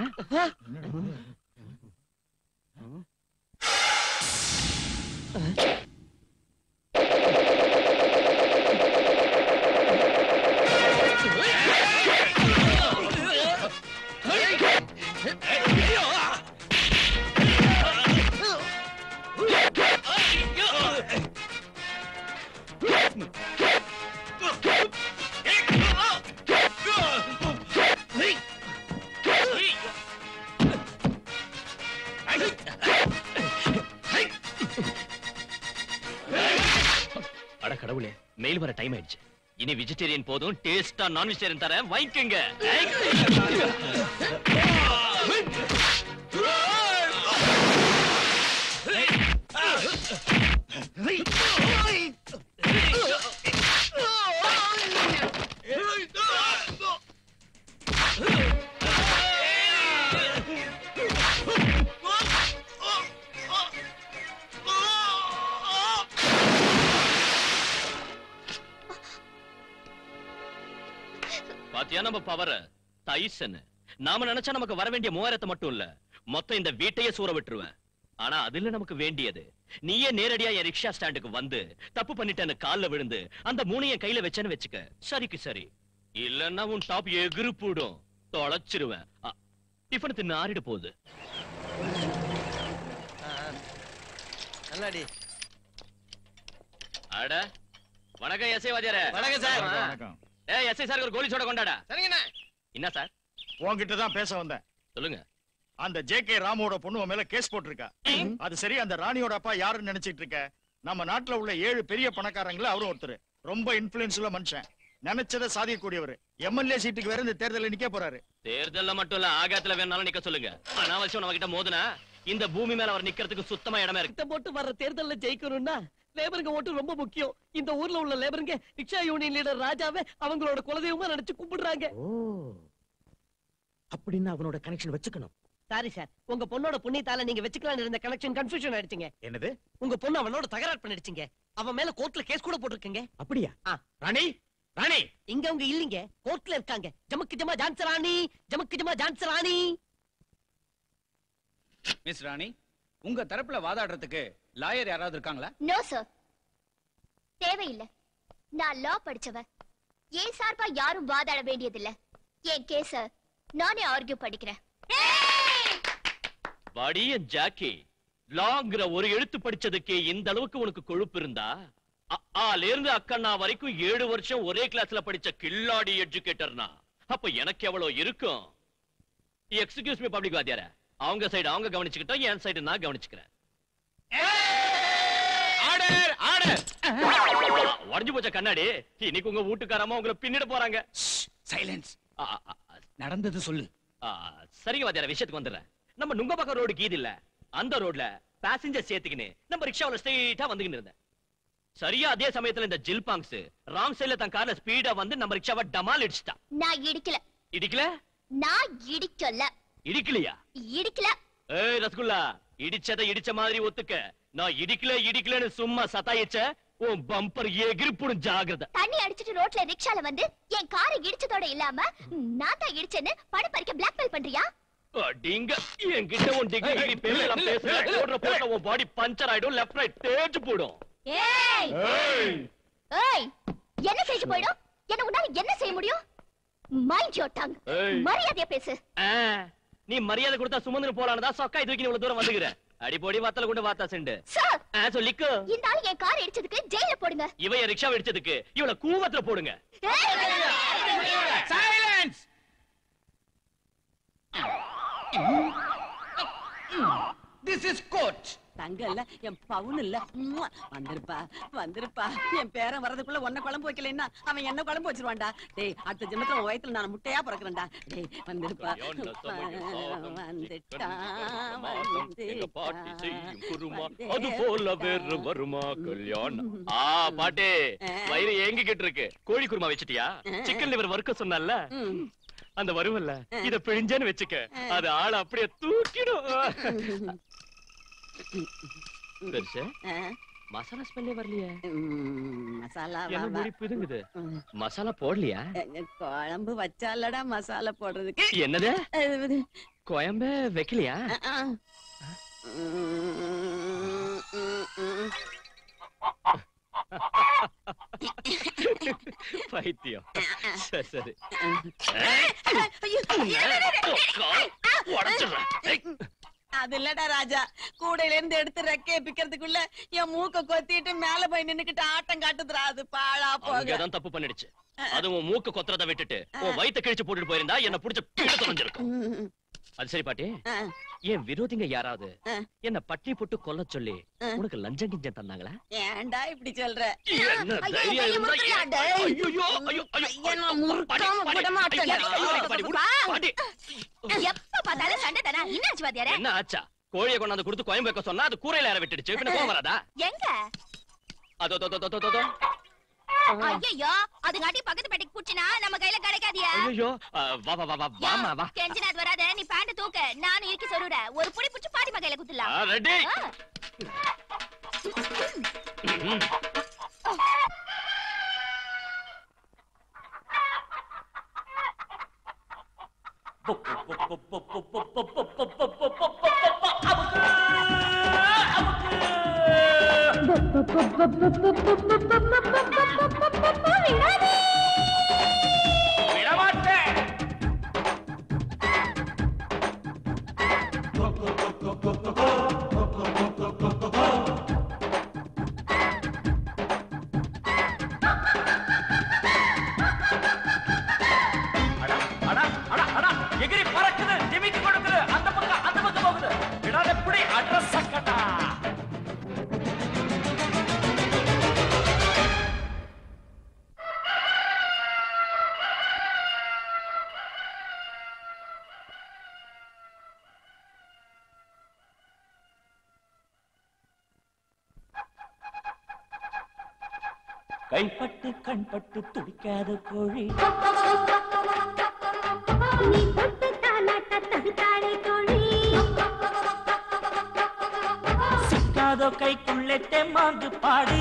அட கடவுளே மெயில் வர டைம் ஆயிடுச்சு இனி வெஜிடேரியன் போதும் டேஸ்டா நான் வெஜிடேரியன் தரேன் வாங்கிக்கங்க பாத்தியா நம்ம பவர தைசன் நாம நினைச்சா நமக்கு வர வேண்டிய மூவாயிரத்தை மட்டும் இல்ல மொத்தம் இந்த வீட்டையே சூற விட்டுருவேன் ஆனா அதுல நமக்கு வேண்டியது நீயே நேரடியா என் ரிக்ஷா ஸ்டாண்டுக்கு வந்து தப்பு பண்ணிட்டேன்னு கால்ல விழுந்து அந்த மூணைய கையில வச்சேன்னு வச்சுக்க சரிக்கு சரி இல்லன்னா உன் டாப் எகிரு போடும் தொலைச்சிருவேன் அ, டிஃபன் தின்னு ஆறிட போகுது நல்லாடி அட வணக்கம் எஸ்ஐ வாத்தியாரே வணக்கம் சார் வணக்கம் ஏ எஸ்ஐ சார் ஒரு கோலி சோட கொண்டாடா சரிங்கண்ணே என்ன சார் உன்கிட்ட தான் பேச வந்தேன் சொல்லுங்க அந்த ஜே கே ராமோட பொண்ணு உன் மேல கேஸ் போட்டிருக்கா அது சரி அந்த ராணியோட அப்பா யாருன்னு நினைச்சிட்டு இருக்க நம்ம நாட்டுல உள்ள ஏழு பெரிய பணக்காரங்கள அவரும் ஒருத்தர் ரொம்ப இன்ஃபுளுன்ஸ் உள்ள மனுஷன் நினைச்சதை சாதிக்கக்கூடியவர் எம்எல்ஏ சீட்டுக்கு வேற இந்த தேர்தலில் நிக்க போறாரு தேர்தல்ல மட்டும் இல்ல ஆகாயத்துல வேணாலும் நிக்க சொல்லுங்க அனாவசியம் நம்ம கிட்ட மோதுனா இந்த பூமி மேல அவர் நிக்கிறதுக்கு சுத்தமா இடமே இருக்கு திட்டம் போட்டு வர்ற தேர்தல்ல ஜெயிக்கணும்னா லேபருங்க ஓட்டு ரொம்ப முக்கியம் இந்த ஊர்ல உள்ள லேபருங்க ரிக்ஷா யூனியன் லீடர் ராஜாவை அவங்களோட குலதெய்வமா நினைச்சு கும்பிடுறாங்க ஓ அப்படின்னு அவனோட கனெக்ஷன் வச்சுக்கணும் சாரி சார் உங்க பொண்ணோட புண்ணியத்தால நீங்க வச்சுக்கலாம் இருந்த கனெக்ஷன் கன்ஃபியூஷன் ஆயிடுச்சுங்க என்னது உங்க பொண்ணு அவனோட தகராறு பண்ணிடுச்சுங்க அவன் மேல கோர்ட்ல கேஸ் கூட போட்டிருக்கீங்க அப்படியா ஆ. ராணி ராணி இங்க அவங்க இல்லீங்க கோர்ட்ல இருக்காங்க ஜமக்கு ஜமா ஜான்ஸ் ராணி ஜமக்கு ஜமா ஜான்ஸ் ராணி மிஸ் ராணி உங்க தரப்புல வாதாடுறதுக்கு லாயர் யாராவது இருக்காங்களா நோ சார் தேவையில்லை நான் லா படிச்சவ ஏன் சார்பா யாரும் வாதாட வேண்டியதில்ல என் கேஸ நானே ஆர்கியூ படிக்கிறேன் வடிய ஜாக்கி லாங்கிற ஒரு எழுத்து படிச்சதுக்கே இந்த அளவுக்கு உனக்கு கொழுப்பு இருந்தா அ, ஆல இருந்து அக்கண்ணா வரைக்கும் ஏழு வருஷம் ஒரே கிளாஸ்ல படிச்ச கில்லாடி எஜுகேட்டர்னா அப்ப எனக்கு எவ்வளவு இருக்கும் எக்ஸ்கியூஸ் மீ பப்ளிக் வாத்தியார அவங்க சைடு அவங்க கவனிச்சுக்கிட்டோம் என் சைடு நான் கவனிச்சுக்கிறேன் ஆர்டர் ஆர்டர் உடஞ்சு போச்ச கண்ணாடி இன்னைக்கு உங்க வீட்டுக்காரமா உங்களை பின்னிட போறாங்க சைலன்ஸ் ஆ, ஆ, ஆ, நடந்தது சொல்லு ஆ, சரிங்க வாத்தியார விஷயத்துக்கு வந்துடுறேன் நம்ம நுங்க பக்கம் ரோடு கீது இல்ல அந்த ரோட்ல பேசஞ்சர் சேர்த்துக்கின்னு நம்ம ரிக்ஷாவுல ஸ்ட்ரெயிட்டா வந்துகிட்டு இருந்தேன் சரியா அதே சமயத்துல இந்த ஜில்பாங்ஸ் ராங் சைடுல தன் கார்ல ஸ்பீடா வந்து நம்ம ரிக்ஷாவை டமால் இடிச்சிட்டா நான் இடிக்கல இடிக்கல நான் இடிக்கல இடிக்கலையா இடிக்கல ஏய் ரசகுல்லா இடிச்சதை இடிச்ச மாதிரி ஒத்துக்க நான் இடிக்கல இடிக்கலன்னு சும்மா சத்தாயிச்ச உன் பம்பர் எகிரிப்புடும் ஜாகிரதை தண்ணி அடிச்சிட்டு ரோட்ல ரிக்ஷால வந்து என் காரை இடிச்சதோட இல்லாம நான் தான் இடிச்சேன்னு பணம் பறிக்க பிளாக்மெயில் பண்றியா அடிங்க என்கிட்ட உன் டிகிரி டிகிரி பேசலாம் பேசுற போடுற போட்ட உன் பாடி பஞ்சர் ஆயிடும் லெஃப்ட் ரைட் தேஞ்சு போடும் ஏய் ஏய் என்ன செஞ்சு போயிடும் என்ன உன்னால என்ன செய்ய முடியும் மைண்ட் யோர் டங் ஏய். மரியாதையா பேசு ஆ, நீ மரியாதை கொடுத்தா சுமந்துன்னு போலானதா சொக்கா இது இவ்வளவு தூரம் வந்துக்கிற அடிப்பொடி வாத்தல கொண்டு வாத்தா செண்டு சார் ஆ, சொல்லிக்கோ இந்த ஆள் என் கார் இடிச்சதுக்கு ஜெயில போடுங்க இவ என் ரிக்ஷா வெடிச்சதுக்கு இவள கூவத்துல போடுங்க சைலன்ஸ் திஸ் இஸ் கோர்ட் தங்க இல்ல என் பவுன் இல்ல உம்மா. வந்திருப்பா வந்திருப்பா என் பேரன் வரதுக்குள்ள ஒன்ன குழம்பு வைக்கலைன்னா அவன் என்ன குழம்பு வச்சிருவான்டா டேய் அடுத்த ஜென்மத்துல உன் வயித்துல நான் முட்டையா பிறக்கிறேன்டா டேய் வந்திருப்பா வந்துட்டா அது போல வேறு வருமா கல்யாணம் ஆ பாட்டே வயிறு ஏங்கிக்கிட்டு இருக்கு கோழி குருமா வச்சிட்டியா சிக்கன் லிவர் வறுக்க சொன்னல ம். அந்த வருவல்ல இத பிழிஞ்சேன்னு வச்சுக்க அது ஆள அப்படியே தூக்கிடும் பெருசு ஆ, மசாலா ஸ்மெல்லே வரலையே ம், மசாலா வா, என்ன வா. முடி பிதுங்குது ம். மசாலா போடலையா அஹ், குழம்பு வச்சாலடா மசாலா போடுறதுக்கு என்னது அது, கோயம்பே வைக்கலையா அஹ், அஹ். ம், ம், ம். பைத்தியம் சரி சரி ஐயோ, உடச்சிடுறேன் ஏய், அது இல்லடா ராஜா கூடையில இருந்து எடுத்து ரெக்கைய பிக்கிறதுக்குள்ள என் மூக்க கொத்திட்டு மேல போய் நின்னுக்கிட்டு ஆட்டம் காட்டுதுடா அது பாழா போக அங்கதான் தப்பு பண்ணிடுச்சு அது உன் மூக்க கொத்துறத விட்டுட்டு உன் வயித்தை கிழிச்சு போட்டுட்டு போயிருந்தா என்ன புடிச்ச பீட தொலைஞ்சிருக்கும் ம், அது சரி பாட்டி ஆ, என் விரோதிங்க யாராவது ஆ. என்ன பட்டி போட்டு கொல்ல சொல்லி ஆ. உனக்கு லஞ்சம் கிஞ்சம் தந்தாங்களா ஏன்டா இப்படி சொல்ற என்ன ஐயோ, தைரியம் கையை இருந்தா முறுக்குறியா, ஏன்? டேய்? ஐயையோ, ஐயோ, ஐயோ, கையை நான் ஐயோ, முறுக்காம பாட்டி, விட மாட்டேன். ஐயோ, ஐயோ, ஐயோ, பாட்டி, விடு, பாட்டி. எப்ப பார்த்தாலும் சண்டை தானா என்னாச்சு வாத்தியாரே என்ன ஆச்சா கோழியை கொண்டாந்து கொடுத்து கோயம்பு வைக்க சொன்னா அது கூரையில ஏற விட்டுடுச்சு பின்ன கோவம் வராதா எங்க அதோ அதோ, அதோ, அதோ, அதோ. ஐயோ அதுங்காட்டி பக்கத்து பெட்டிக்கு புடிச்சினா நம்ம கையில கிடைக்காதியா ஐயோ ஆ, வா வா வா வா வாமா வா கெஞ்சினாது வராத நீ பேண்ட் தூக்க நானும் இறுக்கி சொல்லுறேன் ஒரு புடி புடிச்சு பாட்டிமா கையில குத்துலாம் ரெடி ஆ. எகிரி பறக்குது ஜிமிக்கு கொடுக்குது அந்த பக்கம் அந்த பக்கம் போகுது விடாத எப்படி அட்ரஸ் சக்கட்டா கைப்பட்டு கண்பட்டு துடிக்காத கோழி நீ தொட்டு தாலாட்ட தவித்தாளே தோழி சிக்காதோ கைக்குள்ளே தெம்மாங்கு பாடி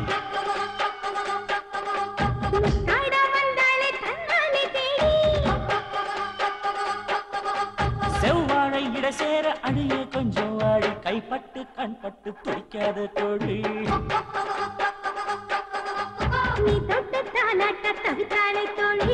முத்தாட வந்தாளே தன்னாலே தேடி செவ்வாழை இட சேர அடியே கொஞ்சம் வாடி கைப்பட்டு கண்பட்டு துடிக்காத கோழி நீ தொட்டு தாலாட்ட தவித்தாளே தோழி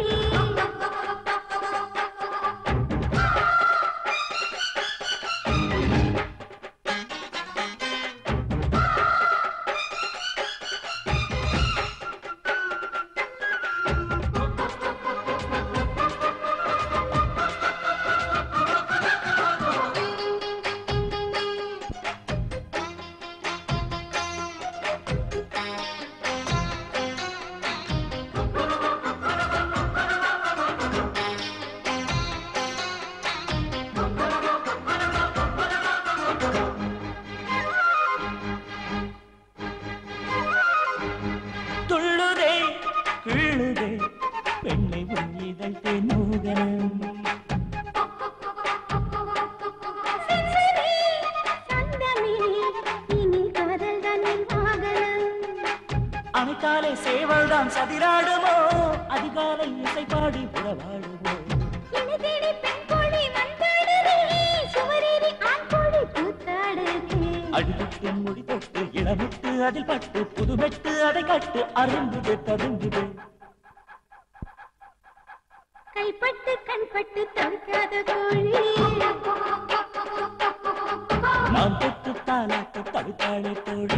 துள்ளுதே கிள்ளுதே பெண்ணை உன்னிதழ் தென்னூகனம் சந்தமே இனி காதல் தான் என் வாகனம் அணைக்காலை சேவல் தான் சதிராடுமோ அதிகாலை இசை பாடி புறவாடுமோ என்னை தேடி பெண் கோழி வந்தாடுதே சுவரேறி ஆண் கோழி கூத்தாடுதே அடிபட்டு முடி தொட்டு இளமுட்டு அதில் பட்டு புதுமெட்டு அதை கட்டு அரும்புது ததும்புது கைப்பட்டு கண்பட்டு தவிக்காத கோழி நான் தொட்டு தாலாட்டு தடுத்தாளே தோழி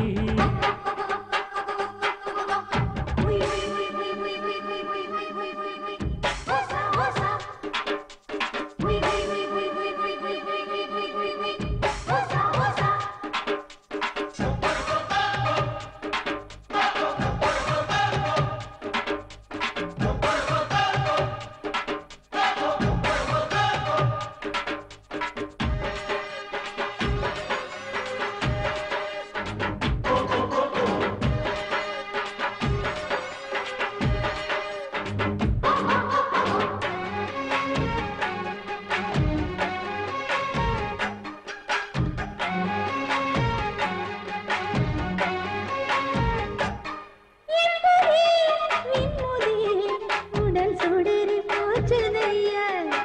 உடல் சுடறி போச்சுதையா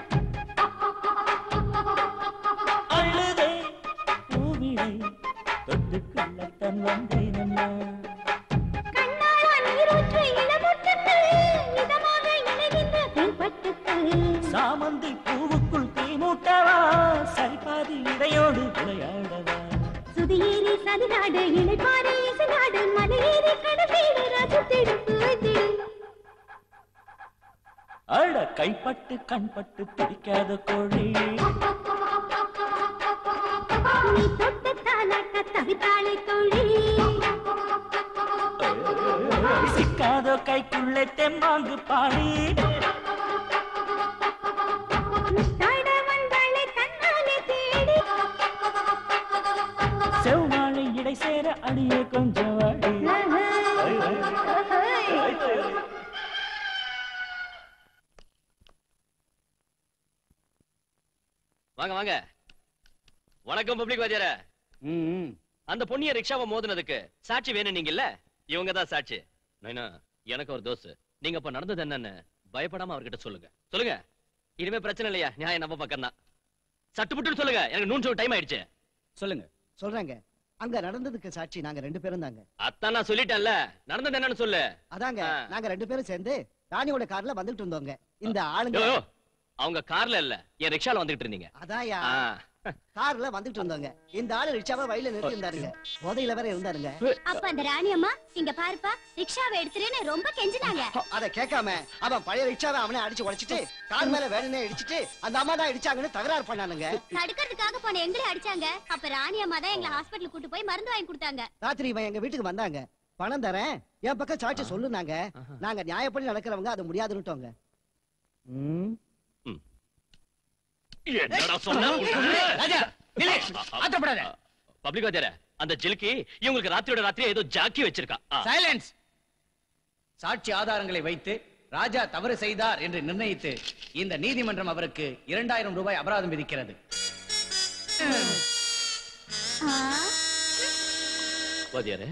அழுதே பூவிடை தொட்டுக்குள்ளத்தான் வந்தேனம்மா கண்ணாளா நீரூற்று இளமுட்டுக்கு இதமாக இணைகின்ற கைப்பட்டுக்கு சாமந்தி பூவுக்குள் தீமூட்டவா சரிபாதி இடையோடு விளையாடவா சுதியேறி சதிநாடு இணைப்பாறை இசைநாடு மலையேறி கடப்பீடு ரசத்திடு பூத்திடு அட கைப்பட்டு கண்பட்டு துடிக்காத கோழி நீ தொட்ட தாலாட்ட தவித்தாளே தோழி சிக்காதோ கைக்குள்ளே தெம்மாங்கு பாடி முத்தாட வந்தாளே தன்னாலே தேடி செவ்வாழை இடை சேர அடியே கொஞ்சம் வாடி வாங்க வாங்க வணக்கம் பப்ளிக் வாத்தியார ம் அந்த பொண்ணிய ரிக்ஷாவை மோதினதுக்கு சாட்சி வேணும் நீங்கல்ல இவங்க தான் சாட்சி நைனா எனக்கு ஒரு தோசு நீங்க அப்ப நடந்தது என்னன்னு பயப்படாம அவர்கிட்ட சொல்லுங்க சொல்லுங்க இனிமே பிரச்சனை இல்லையா நியாயம் நம்ம பக்கம் தான் சட்டுப்புட்டுன்னு சொல்லுங்க எனக்கு நூன் ஷோ டைம் ஆயிடுச்சு சொல்லுங்க சொல்றேங்க அங்க நடந்ததுக்கு சாட்சி நாங்க ரெண்டு பேரும் தாங்க அதான் நான் சொல்லிட்டேன்ல நடந்தது என்னன்னு சொல்லு அதாங்க ஆ. நாங்க ரெண்டு பேரும் சேர்ந்து ராணியோட கார்ல வந்துட்டு இருந்தோங்க இந்த ஆளுங்க யோ, யோ, அவங்க கார்ல இல்ல என் ரிக்ஷால வந்துட்டு இருந்தீங்க அதான்யா ஆ. கார்ல வந்துட்டு இருந்தோங்க இந்த ஆளு ரிக்ஷாவை வழியில நிறுத்தி இருந்தாருங்க போதையில வேற இருந்தாருங்க அப்ப அந்த ராணி அம்மா இங்க பாருப்பா ரிக்ஷாவை எடுத்துருன்னு ரொம்ப கெஞ்சினாங்க அத கேட்காம அவன் பழைய ரிக்ஷாவை அவனே அடிச்சு உடைச்சிட்டு கார் மேல வேணுனே இடிச்சிட்டு அந்த அம்மா தான் இடிச்சாங்கன்னு தகராறு பண்ணானுங்க தடுக்கிறதுக்காக போன எங்களை அடிச்சாங்க அப்ப ராணி அம்மா தான் எங்களை ஹாஸ்பிடல் கூட்டு போய் மருந்து வாங்கி கொடுத்தாங்க ராத்திரி இவன் எங்க வீட்டுக்கு வந்தாங்க பணம் தரேன் என் பக்கம் சாட்சி சொல்லுனாங்க நாங்க நியாயப்படி நடக்கிறவங்க அது முடியாதுன்னுட்டோங்க ம் என்னடா சொன்ன ராஜா நில்லு ஆத்திரப்படாத பப்ளிக் வாத்தியார அந்த ஜில்கி இவங்களுக்கு ராத்திரியோட ராத்திரி ஏதோ ஜாக்கி வச்சிருக்கா ஆ. சைலன்ஸ் சாட்சி ஆதாரங்களை வைத்து ராஜா தவறு செய்தார் என்று நிர்ணயித்து இந்த நீதிமன்றம் அவருக்கு இரண்டாயிரம் ரூபாய் அபராதம் விதிக்கிறது வாத்தியார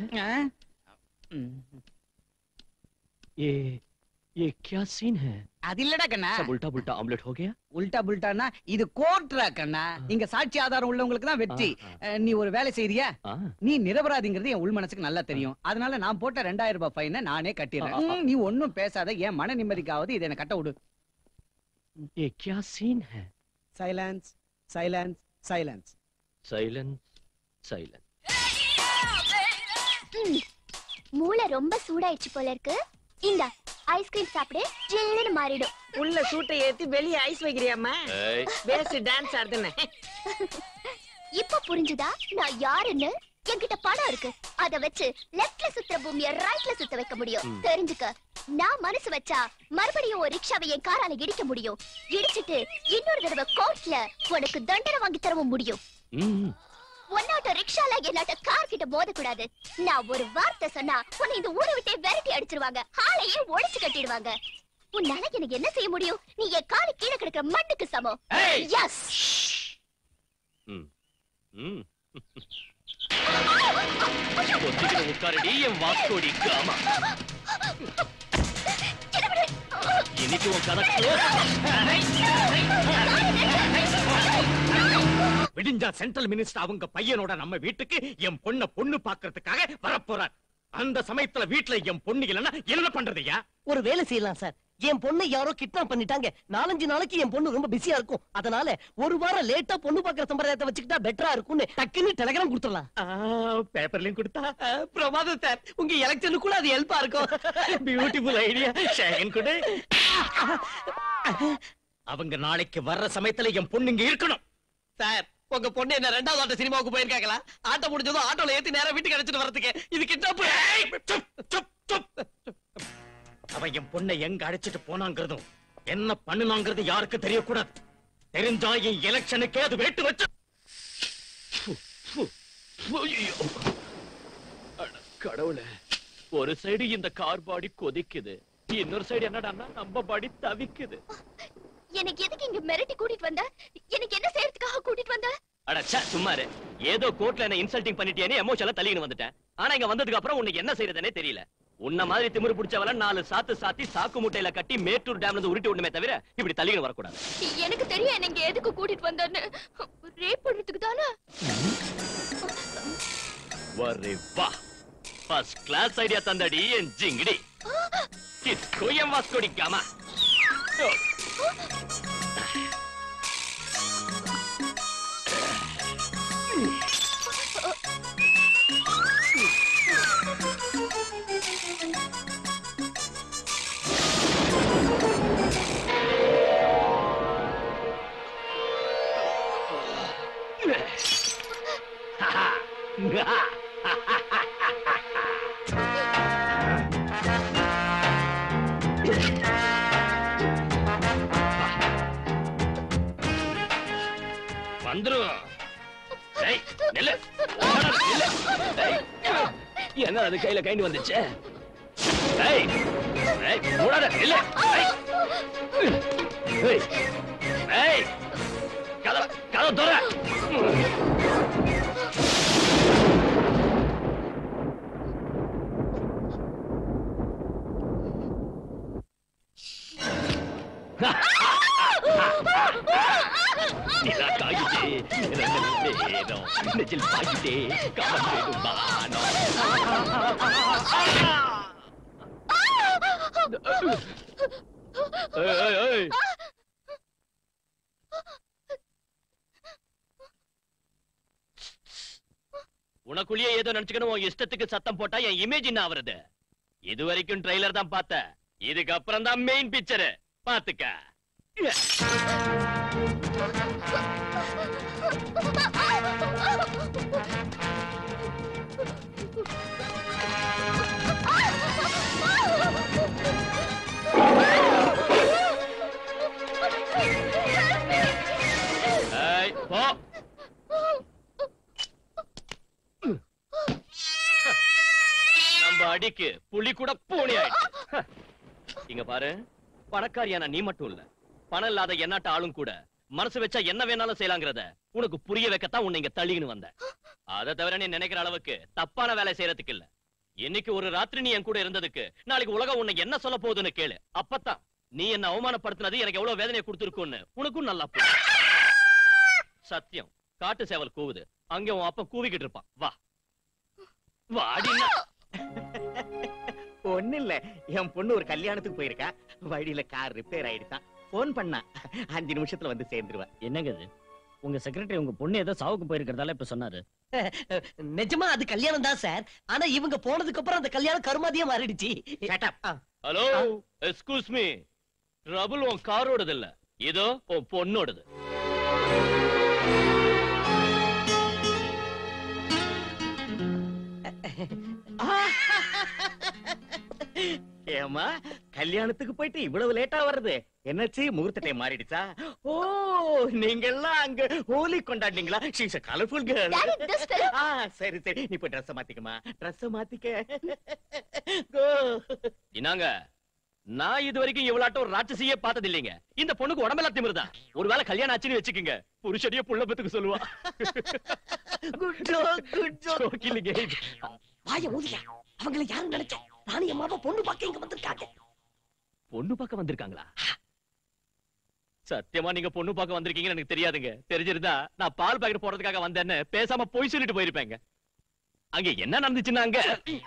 ये ये क्या सीन है அது இல்லடா கண்ணா सब उल्टा पुल्टा ऑमलेट हो गया உல்டா புல்டானா இது கோர்ட்ரா கண்ணா இங்க சாட்சி ஆதாரம் உள்ளவங்களுக்கு தான் வெற்றி ஆ, அஹ், நீ ஒரு வேலை செய்யறியா ஆ. நீ நிரபராதிங்கிறது என் உள் மனசுக்கு நல்லா தெரியும் அதனால நான் போட்ட ரெண்டாயிரம் ரூபாய் ஃபைனை நானே கட்டிடுறேன் ம், நீ ஒண்ணும் பேசாத என் மன நிம்மதிக்காவது இதை எனக்கு கட்ட விடு ये क्या सीन है silence silence silence silence silence மூளை ரொம்ப சூடாயிடுச்சு போல இருக்கு இந்த ஐஸ்கிரீம் சாப்பிடு ஜில்லுன்னு மாறிடும் உள்ள சூட்டை ஏத்தி வெளிய ஐஸ் வைக்கிறியாமா ஏய் பேசி டான்ஸ் ஆடுதுன்னு இப்ப புரிஞ்சுதா நான் யாருன்னு என்கிட்ட பணம் இருக்கு அத வச்சு லெஃப்ட்ல சுத்துற பூமிய ரைட்ல சுத்த வைக்க முடியும் ம். தெரிஞ்சுக்க நான் மனசு வச்சா மறுபடியும் ஒரு ரிக்ஷாவை என் காரால இடிக்க முடியும் இடிச்சிட்டு இன்னொரு தடவை கோர்ட்ல உனக்கு தண்டனை வாங்கி தரவும் முடியும் ம் உன்னாட்ட ரிக்ஷால என்னாட்ட கார் கிட்ட மோத கூடாது நான் ஒரு வார்த்தை சொன்னா உன்னை இந்த ஊரை விட்டே விரட்டி அடிச்சிருவாங்க ஆளையே ஒழிச்சு கட்டிடுவாங்க உன்னால எனக்கு என்ன செய்ய முடியும் நீ என் காலு கீழே கிடக்கிற மண்ணுக்கு சமம் ஏய்! எஸ் ம் ம் ஒத்திக்கிற உட்காரடி என் வாஸ்கோடி காமா இன்னைக்கு உன் கணக்கு விடிஞ்சா சென்ட்ரல் மினிஸ்டர் அவங்க பையனோட நம்ம வீட்டுக்கு என் பொண்ண பொண்ணு பாக்குறதுக்காக வரப்போறார் அந்த சமயத்துல வீட்டுல என் பொண்ணு இல்லைன்னா என்ன பண்றதுயா ஒரு வேலை செய்யலாம் சார் என் பொண்ணை யாரோ கிட்னாப் பண்ணிட்டாங்க நாலஞ்சு நாளைக்கு என் பொண்ணு ரொம்ப பிஸியா இருக்கும் அதனால ஒரு வாரம் லேட்டா பொண்ணு பாக்குற சம்பிரதாயத்தை வச்சுக்கிட்டா பெட்டரா இருக்கும்னு டக்குன்னு டெலகிராம் கொடுத்துடலாம் பேப்பர்லயும் கொடுத்தா பிரமாதம் சார் உங்க எலெக்ஷனுக்குள்ள அது ஹெல்ப்பா இருக்கும் பியூட்டிஃபுல் ஐடியா ஷேகன் கொடு அவங்க நாளைக்கு வர்ற சமயத்துல என் பொண்ணு இங்க இருக்கணும் சார் உங்க பொண்ணு என்ன ரெண்டாவது ஆட்ட சினிமாவுக்கு போயிருக்காங்களா ஆட்டோ முடிஞ்சதும் ஆட்டோல ஏத்தி நேரா வீட்டுக்கு அழைச்சிட்டு வரதுக்கு இது கிட்னாப் ஏய், சுப், சுப், சுப். அவன் என் பொண்ணை எங்க அழைச்சிட்டு போனாங்கிறதும் என்ன பண்ணுனாங்கிறது யாருக்கு தெரியக்கூடாது தெரிஞ்சா என் எலெக்ஷனுக்கே அது வேட்டு வச்சு ஃபு, ஃபு, ஃபு, ஐயோ. அட கடவுளே ஒரு சைடு இந்த கார் பாடி கொதிக்குது இன்னொரு சைடு என்னடான்னா நம்ம பாடி தவிக்குது எனக்கு எதுக்கு இங்க மிரட்டி கூட்டிட்டு வந்த எனக்கு என்ன செய்யறதுக்காக கூட்டிட்டு வந்த அட ச்சே சும்மா இரு. ஏதோ கோர்ட்ல என்ன இன்சல்டிங் பண்ணிட்டேன்னு எமோஷனலா தள்ளின்னு வந்துட்டேன் ஆனா இங்க வந்ததுக்கு அப்புறம் உனக்கு என்ன செய்யறதுனே தெரியல உன்ன மாதிரி திமிரு பிடிச்சவள நாலு சாத்து சாத்தி சாக்கு முட்டையில கட்டி மேட்டூர் டேம்ல இருந்து உருட்டி விடணுமே தவிர இப்படி தள்ளின்னு வரக்கூடாது எனக்கு தெரியும் என்ன இங்க எதுக்கு கூட்டிட்டு வந்தன்னு ரேப் பண்றதுக்கு தானே வரே வா ஃபர்ஸ்ட் கிளாஸ் ஐடியா தந்தடி என் ஜிங்கிடி கிஸ்கோ என் வாஸ்கோடி காமா வந்துரும் ஏய், நில்லு. ஓடாத, நில்லு. ஏய், என்ன அது கையில கைண்டு வந்துச்சு ஏய், ஏய், ஓடாத, நில்லு. ஏய். ஏய், ஏய், கதவை கதவை திற. நிலா காயுது நேரம் நெஞ்சில் பாய்ந்தே கவர்ந்திடும் பானம் ஏய், ஏய், ஏய். உனக்குள்ளேயே ஏதோ நினைச்சுக்கணும் உன் இஷ்டத்துக்கு சத்தம் போட்டா என் இமேஜ் என்ன ஆவறது இது வரைக்கும் ட்ரைலர் தான் பார்த்த இதுக்கு அப்புறம் தான் மெயின் பிக்சர் பாத்துக்க ஏய், போ நம்ம அடிக்கு புலி கூட பூனி ஆயிடுச்சு இங்க பாரு பணக்காரியான நீ மட்டும் இல்ல பணம் இல்லாத என்னாட்ட ஆளும் கூட மனசு வச்சா என்ன வேணாலும் செய்யலாங்கிறத உனக்கு புரிய வைக்கத்தான் உன்னை இங்க தள்ளின்னு வந்த அதை தவிர நீ நினைக்கிற அளவுக்கு தப்பான வேலை செய்யறதுக்கு இல்ல இன்னைக்கு ஒரு ராத்திரி நீ என் கூட இருந்ததுக்கு நாளைக்கு உலகம் உன்னை என்ன சொல்ல போகுதுன்னு கேளு அப்பத்தான் நீ என்ன அவமானப்படுத்தினது எனக்கு எவ்வளவு வேதனையை கொடுத்துருக்குன்னு உனக்கும் நல்லா புரியும் சத்தியம் காட்டு சேவல் கூவுது அங்க உன் அப்பா கூவிக்கிட்டு இருப்பான் வா வாடினா ஒண்ணு இல்ல என் பொண்ணு ஒரு கல்யாணத்துக்கு போயிருக்கா வழியில கார் ரிப்பேர் ஆயிடுச்சான் போன் பண்ணா அஞ்சு நிமிஷத்துல வந்து சேர்ந்துருவா என்னங்க இது உங்க செக்ரட்டரி உங்க பொண்ணு ஏதோ சாவுக்கு போயிருக்கிறதால இப்ப சொன்னாரு நிஜமா அது கல்யாணம் தான் சார் ஆனா இவங்க போனதுக்கு அப்புறம் அந்த கல்யாணம் கருமாதியா மாறிடுச்சு Shut up. Hello excuse me trouble உன் காரோடது இல்ல இதோ உன் பொண்ணோடது ஏமா கல்யாணத்துக்கு போயிட்டு இவ்வளவு லேட்டா வருது என்னாச்சு முகூர்த்த டைம் மாறிடுச்சா ஓ நீங்க எல்லாம் அங்க ஹோலி கொண்டாடுனீங்களா she's a colorful girl Daddy, this fellow- ஆ சரி சரி நீ போய் ட்ரெஸ் மாத்திக்கமா ட்ரெஸ் மாத்திக்க கோ இன்னாங்க நான் இது வரைக்கும் இவ்வளாட்டம் ஒரு ராட்சசியே பார்த்தது இல்லைங்க இந்த பொண்ணுக்கு உடம்பெல்லாம் திமிருதான் ஒருவேளை கல்யாணம் ஆச்சுன்னு வச்சுக்கோங்க புருஷடியே புள்ள பத்துக்கு சொல்லுவா good joke good joke Joke இல்லைங்க. வாய ஊதியா அவங்கள யாரும் நினைச்ச ராணி அம்மாவை பொண்ணு பார்க்க இங்க வந்திருக்காங்க பொண்ணு பார்க்க வந்திருக்காங்களா சத்தியமா நீங்க பொண்ணு பார்க்க வந்திருக்கீங்கன்னு எனக்கு தெரியாதுங்க தெரிஞ்சிருந்தா நான் பால் பாக்கெட் போடுறதுக்காக வந்தேன்னு பேசாம பொய் சொல்லிட்டு போயிருப்பேங்க அங்க என்ன நடந்துச்சுன்னா அங்க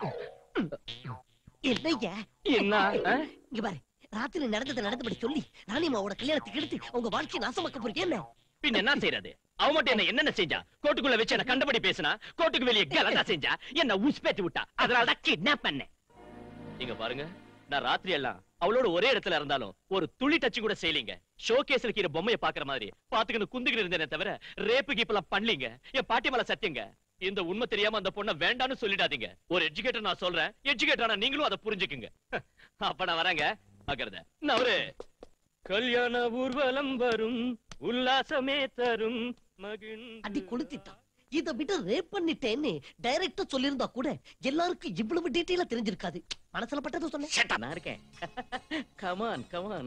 என்னய்ய என்ன ஆ? இங்க பாரு ராத்திரி நடந்ததை நடந்தபடி சொல்லி ராணி அம்மாவோட கல்யாணத்துக்கு எடுத்து அவங்க வாழ்க்கையை நாசமாக்க போறீங்க என்ன பின்ன என்ன செய்யறது அவ மட்டும் என்ன என்னென்ன செஞ்சா கோட்டுக்குள்ள வச்சு என்ன கண்டபடி பேசினா கோட்டுக்கு வெளியே கலந்தா செஞ்சா என்ன உஸ்பேத்தி விட்டா அதனால தான் கிட்னாப் பண்ணேன் நீங்க பாருங்க நான் ராத்திரி எல்லாம் அவளோட ஒரே இடத்துல இருந்தாலும் ஒரு துளி டச் கூட செய்யலீங்க ஷோ கேஸ்ல இருக்கிற பொம்மையை பாக்குற மாதிரி பாத்துக்கிட்டு குந்துக்கிட்டு இருந்தேனே தவிர ரேப்பு கீப்பெல்லாம் பண்ணலீங்க என் பாட்டி மேல சத்தியங்க இந்த உண்மை தெரியாம அந்த பொண்ணை வேண்டாம்னு சொல்லிடாதீங்க ஒரு எஜுகேட்டர் நான் சொல்றேன் எஜுகேட்டர் நீங்களும் அதை புரிஞ்சுக்குங்க அப்ப நான் வரேங்க பாக்குறத நவரு கல்யாண ஊர்வலம் வரும் உல்லாசமே தரும் மகிழ்ந்து அடி கொளுத்திட்டான் இத விட ரேப் பண்ணிட்டேன்னு டைரக்டா சொல்லியிருந்தா கூட எல்லாருக்கும் இவ்வளவு டீட்டெயிலா தெரிஞ்சிருக்காது மனசுல பட்டதை சொன்னேன் நான் இருக்கேன் கமான் கமான்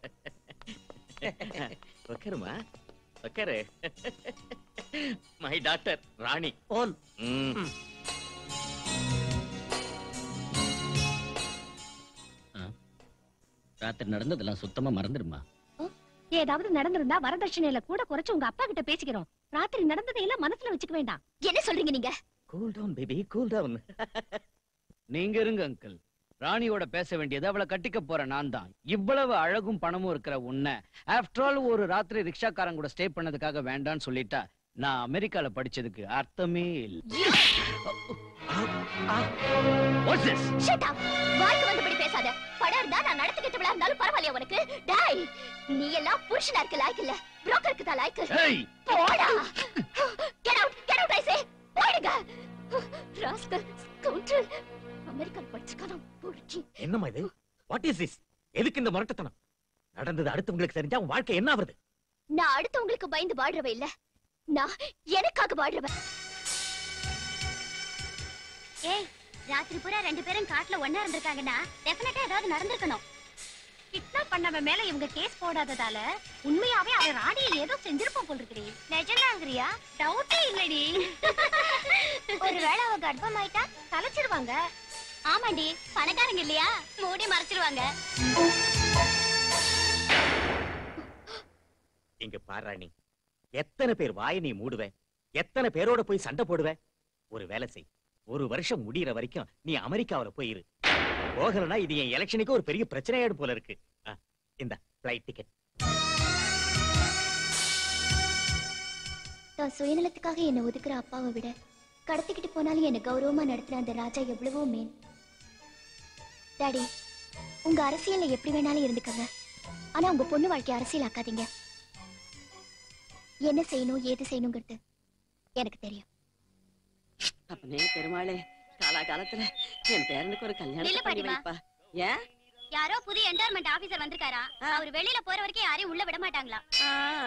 உட்காருமா உட்காரு மை டாக்டர் ராணி ஓன் ம். ராத்திரி நடந்ததெல்லாம் சுத்தமா மறந்துடுமா ஏதாவது நடந்திருந்தா வரதட்சணையில கூட குறைச்சு உங்க அப்பா கிட்ட பேசிக்கிறோம் ராத்திரி நடந்ததையெல்லாம் மனசுல வச்சுக்க வேண்டாம் என்ன சொல்றீங்க நீங்க cool down baby cool down நீங்க இருங்க அங்கிள் ராணியோட பேச வேண்டியது அவளை கட்டிக்க போற நான் தான் இவ்வளவு அழகும் பணமும் இருக்கிற உன்னை ஆஃப்டர் ஆல் ஒரு ராத்திரி ரிக்ஷாக்காரன் கூட ஸ்டே பண்ணதுக்காக வேண்டான்னு சொல்லிட்டா நான் அமெரிக்கால படிச்சதுக்கு அர்த்தமே இல்ல What's this? ஷட் அப் வாய்க்கு வந்தபடி பேசாத படம் இருந்தா நான் நடத்துக்கிட்டவளா இருந்தாலும் பரவாயில்லையா உனக்கு டேய் நீ எல்லாம் புருஷனா இருக்க லாய்க்கு இல்ல புரோக்கருக்கு தான் லாய்க்கு Hey! போடா get out get out I say போடுங்க ராஸ்கல் ஸ்கவுண்டர் அமெரிக்கன் படிச்சுக்கான பொறுக்கி என்னம்மா இது வாட் இஸ் திஸ் எதுக்கு இந்த முரட்டத்தனம் நடந்தது அடுத்தவங்களுக்கு தெரிஞ்சா உன் வாழ்க்கை என்ன ஆகுது நான் அடுத்தவங்களுக்கு பயந்து வாடுறவ இல்ல நான் எனக்காக வாடுறவ ஏய் ராத்திரி பூரா ரெண்டு பேரும் காட்டுல ஒண்ணா இருந்திருக்காங்கன்னா டெஃபினட்டா ஏதாவது நடந்திருக்கணும் கிட்னாப் பண்ணவன் மேல இவங்க கேஸ் போடாததால உண்மையாவே அவன் ராணியை ஏதோ செஞ்சிருப்போம் போல் இருக்கிறீ நிஜம்தாங்கிறியா டவுட்டே இல்லடி ஒருவேளை அவ கர்ப்பமாயிட்டா தலைச்சிடுவாங்க ஆமாண்டி பணக்காரங்க இல்லையா மூடி மறைச்சிருவாங்க இங்க பாரு ராணி எத்தனை பேர் வாயை நீ மூடுவ எத்தனை பேரோட போய் சண்டை போடுவ ஒரு வேலை செய் ஒரு வருஷம் முடியற வரைக்கும் நீ அமெரிக்காவுல போயிரு போகலனா இது என் எலெக்ஷனுக்கு ஒரு பெரிய பிரச்சனையாடு போல இருக்கு ஆ, இந்த பிளைட் டிக்கெட் தான் சுயநலத்துக்காக என்னை ஒதுக்குற அப்பாவை விட கடத்திக்கிட்டு போனாலும் என்னை கௌரவமா நடத்துற அந்த ராஜா எவ்வளவோ மேல் டாடி உங்க அரசியல்ல எப்படி வேணாலும் இருந்துக்கங்க ஆனா உங்க பொண்ணு வாழ்க்கை அரசியல் ஆக்காதீங்க என்ன செய்யணும் ஏது செய்யணுங்கிறது எனக்கு தெரியும் அப்பனே பெருமாளே காலாகாலத்துல என் பேரனுக்கு ஒரு இல்ல கல்யாணம் பண்ணி பாட்டிமா. வைப்பா ஏன் யாரோ புது என்டர்மெண்ட் ஆபீசர் வந்திருக்காரா அவர் வெளியில போற வரைக்கும் யாரையும் உள்ள விட மாட்டாங்களா ஆ,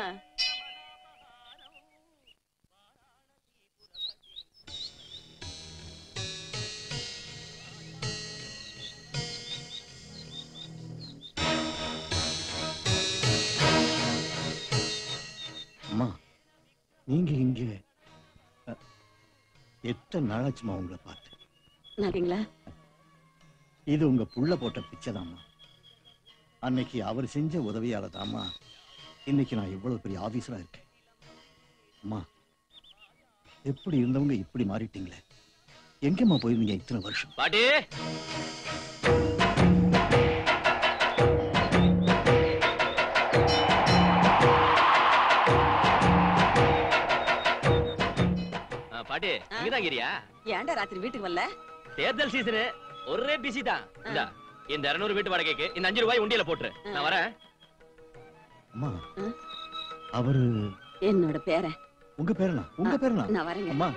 அம்மா நீங்க இங்க அ, எத்தனை நாளாச்சுமா உங்களை பார்த்து நல்லாங்களா இது உங்க புள்ள போட்ட பிச்சைதாம்மா அன்னைக்கு அவர் செஞ்ச உதவியால தாம்மா இன்னைக்கு நான் இவ்வளவு பெரிய ஆபீசரா இருக்கேன் அம்மா எப்படி இருந்தவங்க இப்படி மாறிட்டீங்களே எங்கம்மா போயிருந்தீங்க இத்தனை வருஷம் பாட்டி ஆ, பாட்டி இங்கதான் இருக்கிறியா ஏன்டா ராத்திரி வீட்டுக்கு வரல தேர்தல் சீசனு ஒரே பிஸி தான் இந்தா இந்த 200 வீட்டு வாடகைக்கு இந்த அஞ்சு ரூபாய் உண்டியல போட்டுரு நான் வரேன் அம்மா ம். அவரு என்னோட பேரன் உங்க பேரனா உங்க பேரனா நான் வரேங்க அம்மா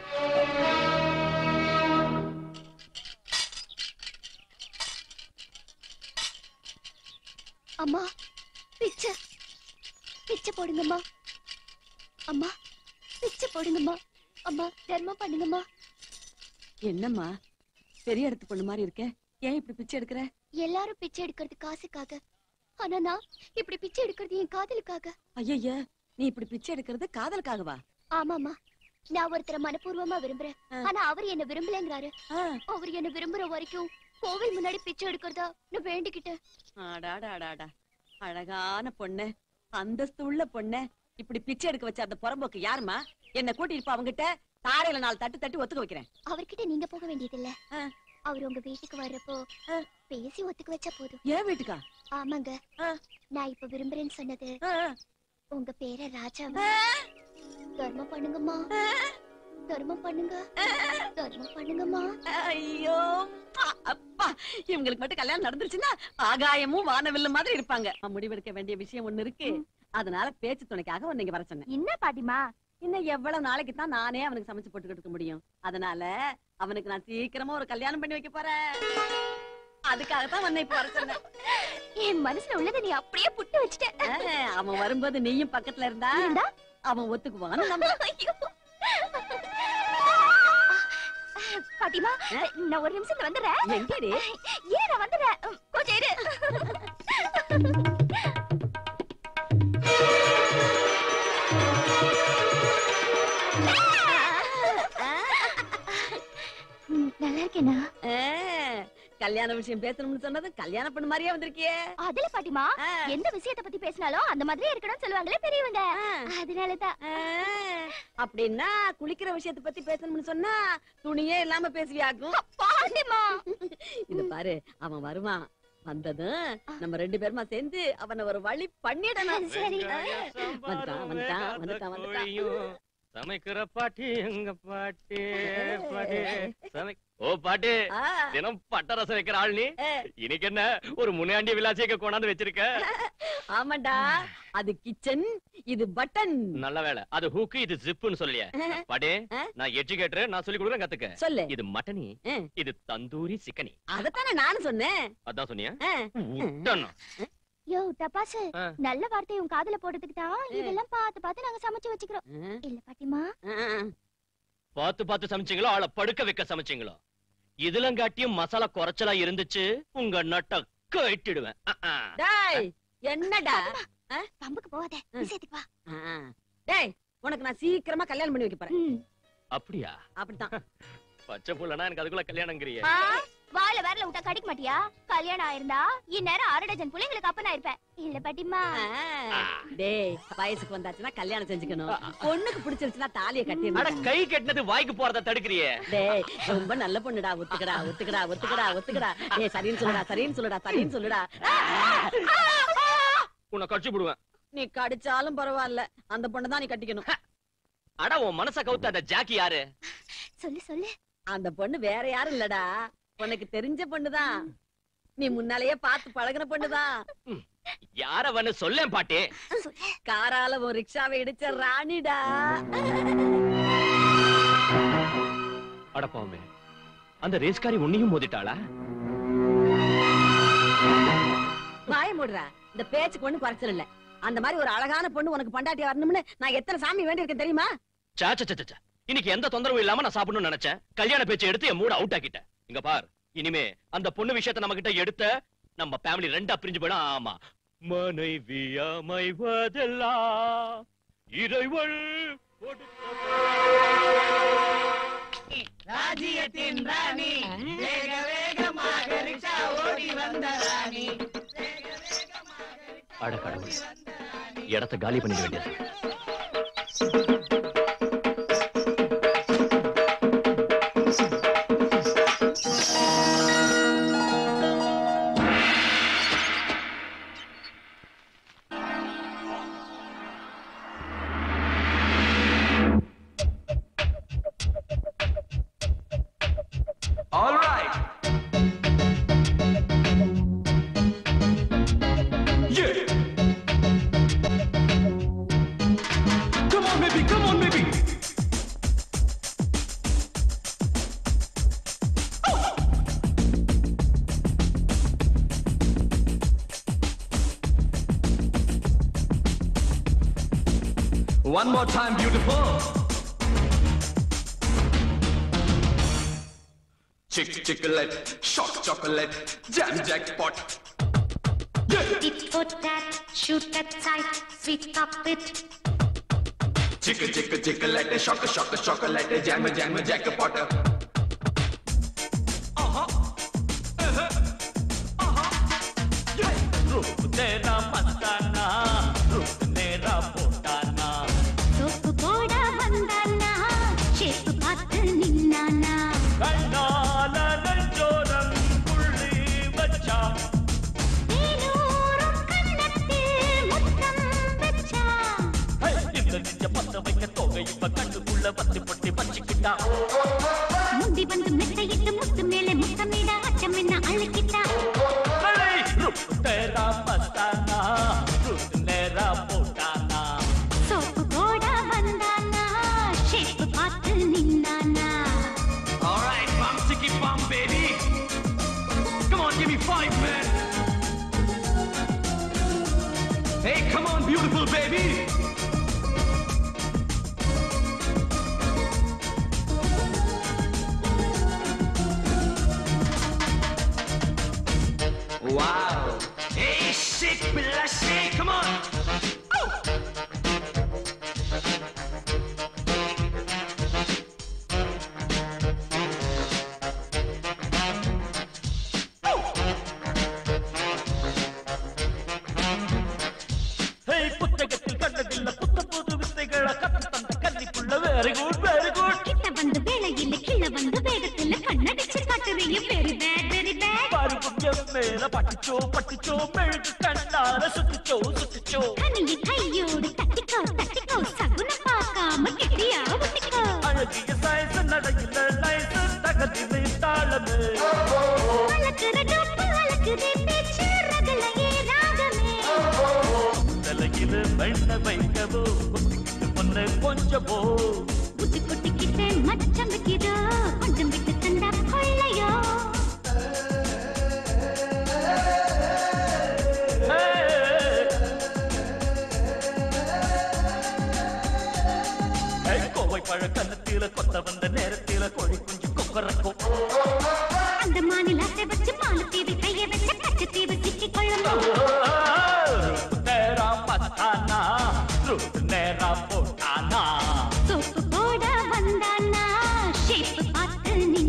அம்மா பிச்சை பிச்சை போடுங்கம்மா அம்மா பிச்சை போடுங்கம்மா அம்மா தர்மம் பண்ணுங்கம்மா என்னம்மா பெரிய இடத்து பொண்ணு மாதிரி இருக்க ஏன் இப்படி பிச்சை எடுக்கிற எல்லாரும் பிச்சை எடுக்கிறது காசுக்காக ஆனா நான் இப்படி பிச்சை எடுக்கிறது என் காதலுக்காக ஐயய்ய நீ இப்படி பிச்சை எடுக்கிறது காதலுக்காகவா ஆமாமா நான் ஒருத்தரை மனப்பூர்வமா விரும்புறேன் ஆ. ஆனா அவர் என்ன விரும்பலங்கிறாரு ஆ, அவர் என்ன விரும்புற வரைக்கும் கோவில் முன்னாடி பிச்சை எடுக்கிறதா நான் வேண்டிக்கிட்டேன் அடாடாடாடா அழகான பொண்ணு அந்தஸ்து உள்ள பொண்ணு இப்படி பிச்சை எடுக்க வச்ச அந்த புறம்போக்கு யாருமா என்ன கூட்டிட்டு போ அவங்கிட்ட தாரையில நாலு தட்டு தட்டி ஒத்துக்க வைக்கிறேன் அவர்கிட்ட நீங்க போக வேண்டியதில்ல ஆ. அவர் உங்க வீட்டுக்கு வர்றப்போ ஆ. பேசி ஒத்துக்க வச்சா போதும் ஏன் வீட்டுக்கா ஆமாங்க ஆ. நான் இப்ப விரும்புறேன்னு சொன்னது ஆ, ஆ. உங்க பேர ராஜாவா தர்மம் பண்ணுங்கம்மா தர்மம் பண்ணுங்க தர்மம் பண்ணுங்கம்மா ஐயோ அப்பா, அப்பா இவங்களுக்கு மட்டும் கல்யாணம் நடந்துருச்சுன்னா ஆகாயமும் வானவில்லும் மாதிரி இருப்பாங்க நான் முடிவெடுக்க வேண்டிய விஷயம் ஒண்ணு இருக்கு அதனால பேச்சு துணைக்காக உன்னை இங்க வர சொன்னேன் என்ன பாட்டிமா இன்னும் எவ்வளவு நாளைக்கு தான் நானே அவனுக்கு சமைச்சு போட்டு கொடுக்க முடியும் அதனால அவனுக்கு நான் சீக்கிரமா ஒரு கல்யாணம் பண்ணி வைக்க போறேன் அதுக்காகத்தான் உன்னை இப்ப வர சொன்னேன் என் மனசுல உள்ளதை நீ அப்படியே புட்டு வச்சுட்ட ஆ, அவன் வரும்போது நீயும் பக்கத்துல இருந்தா இருந்தா? அவன் ஒத்துக்குவான்னு நம்புறேன். ஐயோ. பாட்டிமா நான் ஒரு நிமிஷத்துல வந்துடுறேன் எங்கடி இரு நான் வந்துடுறேன் உம், கொஞ்சம் இரு ம், நல்லா இருக்கேனா ஆ, கல்யாண விஷயம் பேசணும்னு சொன்னது கல்யாண பண்ண மாதிரியே வந்திருக்கியே அதுல பாட்டிமா ஆ, எந்த விஷயத்தை பத்தி பேசினாலும் அந்த மாதிரியே இருக்கணும்னு சொல்லுவாங்களே பெரியவங்க அதனாலதான் ஆ, அப்படின்னா குளிக்கிற விஷயத்தை பத்தி பேசணும்னு சொன்னா துணியே இல்லாம பேசுவியாக்கும் பாட்டிமா இது பாரு அவன் வருவான் வந்ததும் நம்ம ரெண்டு பேருமா சேர்ந்து அவனை ஒரு வழி பண்ணிடணும் சரி. ஆ, வந்துட்டான் வந்துட்டான் வந்துட்டான் வந்துட்டான் சமைக்கிற பாட்டி எங்க பாட்டி பாட்டி சமை ஓ பாட்டி ஆ, தினம் பட்ட ரசம் வைக்கிற ஆள் நீ ஆ, இன்னைக்கு என்ன ஒரு முனையாண்டி விலாசியக்க கொண்டாந்து வச்சிருக்க ஆமாண்டா அது கிச்சன் இது பட்டன் நல்ல வேலை அது ஹூக்கு இது ஜிப்புன்னு சொல்லிய பாட்டி ஆ? நான் எஜுகேட்டர் நான் சொல்லி கொடுக்குறேன் கத்துக்க சொல்லு இது மட்டனி ஆ. இது தந்தூரி சிக்கனி அதத்தானே நானும் சொன்னேன் அதான் சொன்னியா ஆ, விட்டணும். யோ தப்பாசு ஆ. நல்ல வார்த்தையை உன் காதுல போடுறதுக்கு தான் இதெல்லாம் பார்த்து பார்த்து நாங்க சமைச்சு வச்சுக்கிறோம் ஆ, இல்ல பாட்டிமா ஆ, பார்த்து பார்த்து சமைச்சீங்களோ ஆளை படுக்க வைக்க சமைச்சீங்களோ இதுலங்காட்டியும் மசாலா குறைச்சலா இருந்துச்சு உங்க நட்ட கட்டிடுவேன் அஹ், அஹ். டேய் என்னடா பம்புக்கு போகாத விஷயத்துக்கு வா ஆ, டேய் உனக்கு நான் சீக்கிரமா கல்யாணம் பண்ணி வைக்க போறேன் ம். அப்படியா அப்படித்தான் பச்சை புள்ளனா எனக்கு அதுக்குள்ள கல்யாணங்கிறிய ஆ, வாயில வேறல விட்டா கடிக்க மாட்டியா கல்யாணம் ஆயிருந்தா இந்நேரம் அரை டஜன் பிள்ளைங்களுக்கு அப்பனா இருப்பேன் இல்ல பாட்டிமா டேய் வயசுக்கு வந்தாச்சுன்னா கல்யாணம் செஞ்சுக்கணும் பொண்ணுக்கு பிடிச்சிருச்சுன்னா தாலியை அட கட்டிடணும் கை கட்டினது வாய்க்கு போறத தடுக்கிறியே டேய் ரொம்ப நல்ல பொண்ணுடா ஒத்துக்கடா ஒத்துக்கடா ஒத்துக்கடா ஒத்துக்கடா ஏய் சரின்னு சொல்லுடா சரின்னு சொல்லுடா சரின்னு சொல்லுடா உன்னை கட்சி போடுவேன் நீ கடிச்சாலும் பரவாயில்ல அந்த பொண்ணு தான் நீ கட்டிக்கணும் அட உன் மனச கவுத்த அந்த ஜாக்கி யாரு சொல்லு சொல்லு அந்த பொண்ணு வேற யாரும் இல்லடா உனக்கு தெரிஞ்ச பொண்ணுதான் நீ முன்னாலேயே பார்த்து பழகுன பொண்ணுதான் யாரவன்னு சொல்லேன் பாட்டி காரால ஒரு ரிக்ஷாவை இடிச்ச ராணிடா அடப்பாவுமே அந்த ரேஸ்காரி உன்னையும் மோதிட்டாளா வாய மூடுறா இந்த பேச்சுக்கு ஒண்ணு குறைச்சல் இல்ல அந்த மாதிரி ஒரு அழகான பொண்ணு உனக்கு பண்டாட்டி வரணும்னு நான் எத்தனை சாமி வேண்டி இருக்கேன் தெரியுமா சே, சே, சே, சே, சே. இன்னைக்கு எந்த தொந்தரவும் இல்லாம நான் சாப்பிடணும்னு நினைச்சேன் கல்யாண பேச்சை எடுத்து என் மூட அவுட் ஆக்கிட்டேன் இங்க பார் இனிமே அந்த பொண்ணு விஷயத்தை நம்ம கிட்ட எடுத்த நம்ம ஃபேமிலி ரெண்டா பிரிஞ்சு போயிடும் ஆமா மனைவி அமைவதெல்லாம் இறைவள் ராஜ்யத்தின் ராணி வேக வேகமாக ரிக்ஷா ஓடி வந்த ராணி அட கடவுள் இடத்த காலி பண்ணிட வேண்டியது All right. Yeah. Come on, baby. Come on, baby. One more time, beautiful. Chick chocolate, shock chocolate, jam jackpot. Tit for tat, shoot that sight, sweet top it. Chick chick chocolate, shock shock chocolate, jam jam jackpot. रूप तेरा मस्ताना रूप मेरा पोटाना சோப்பு போட வந்தானா ஷேப்பு பார்த்து நின்னானா கண்ணால நெஞ்சோரம் புள்ளி வச்சா தேனூரும் கண்ணத்தில் முத்தம் வச்சா ஹே, இந்த நெஞ்ச பத்த வைக்க தொகை இப்ப கண்ணுக்குள்ள பத்தி பொட்டி வச்சுக்கிட்டா முந்தி வந்து மெத்தையிட்டு முத்து மேலே முத்தமிட அச்சம் என்ன அழுக்கிட்டா அலே, रूप तेरा मस्ताना रूप मेरा पोटाना சோப்பு போட வந்தானா ஷேப்பு பார்த்து நின்னானா All right, bum ticky bum, baby. Come on, give me five, man. Hey, come on, beautiful baby. Wow. Hey, shake me, let's shake. Come on. ஹே, புத்தகத்தில் கண்டதில்ல புத்த புது வித்தைகளை கத்து தந்த கன்னிக்குள்ள வெரி குட் வெரி குட் கிட்ட வந்து வேலையில கீழ வந்து வேகத்துல கண்ணடிச்சு காட்டுறீங்க வெரி பேட் வெரி பேட் பருவம் என் மேல பட்டுச்சோ பட்டுச்சோ மெழுகு கண்ணால சுத்துச்சோ சுத்துச்சோ கனிய கையோடு தட்டிக்கோ தட்டிக்கோ சகுனம் பார்க்காம கெட்டியா ஒட்டிக்கோ அழகிய சாயச நடையில நைச தகதிலே தாளமே அழகுற டொப்பு அழகுதே பேச்சு ரகலையே ராகமே தலையில வெண்ண வைக்கவோ பொண்ணு கொஞ்சமோ புட்டு குட்டிக்கிட்ட மச்சம் வைக்கிறோ கொஞ்சம் விட்டு தந்தா கொள்ளையோ ஹே. ஹே, கோவை பழ கன்னத்தில கொத்த வந்த நேரத்தில கோழி குஞ்சு கொக்கரக்கும் அந்த மாநில வச்சு மாலத்தீவு கைய வச்ச கச்சத்தீவு சிக்கி கொள்ளணும் रूप तेरा मस्ताना रूप मेरा पोटाना சோப்பு போட வந்தானா ஷேப்பு பார்த்து நின்னானா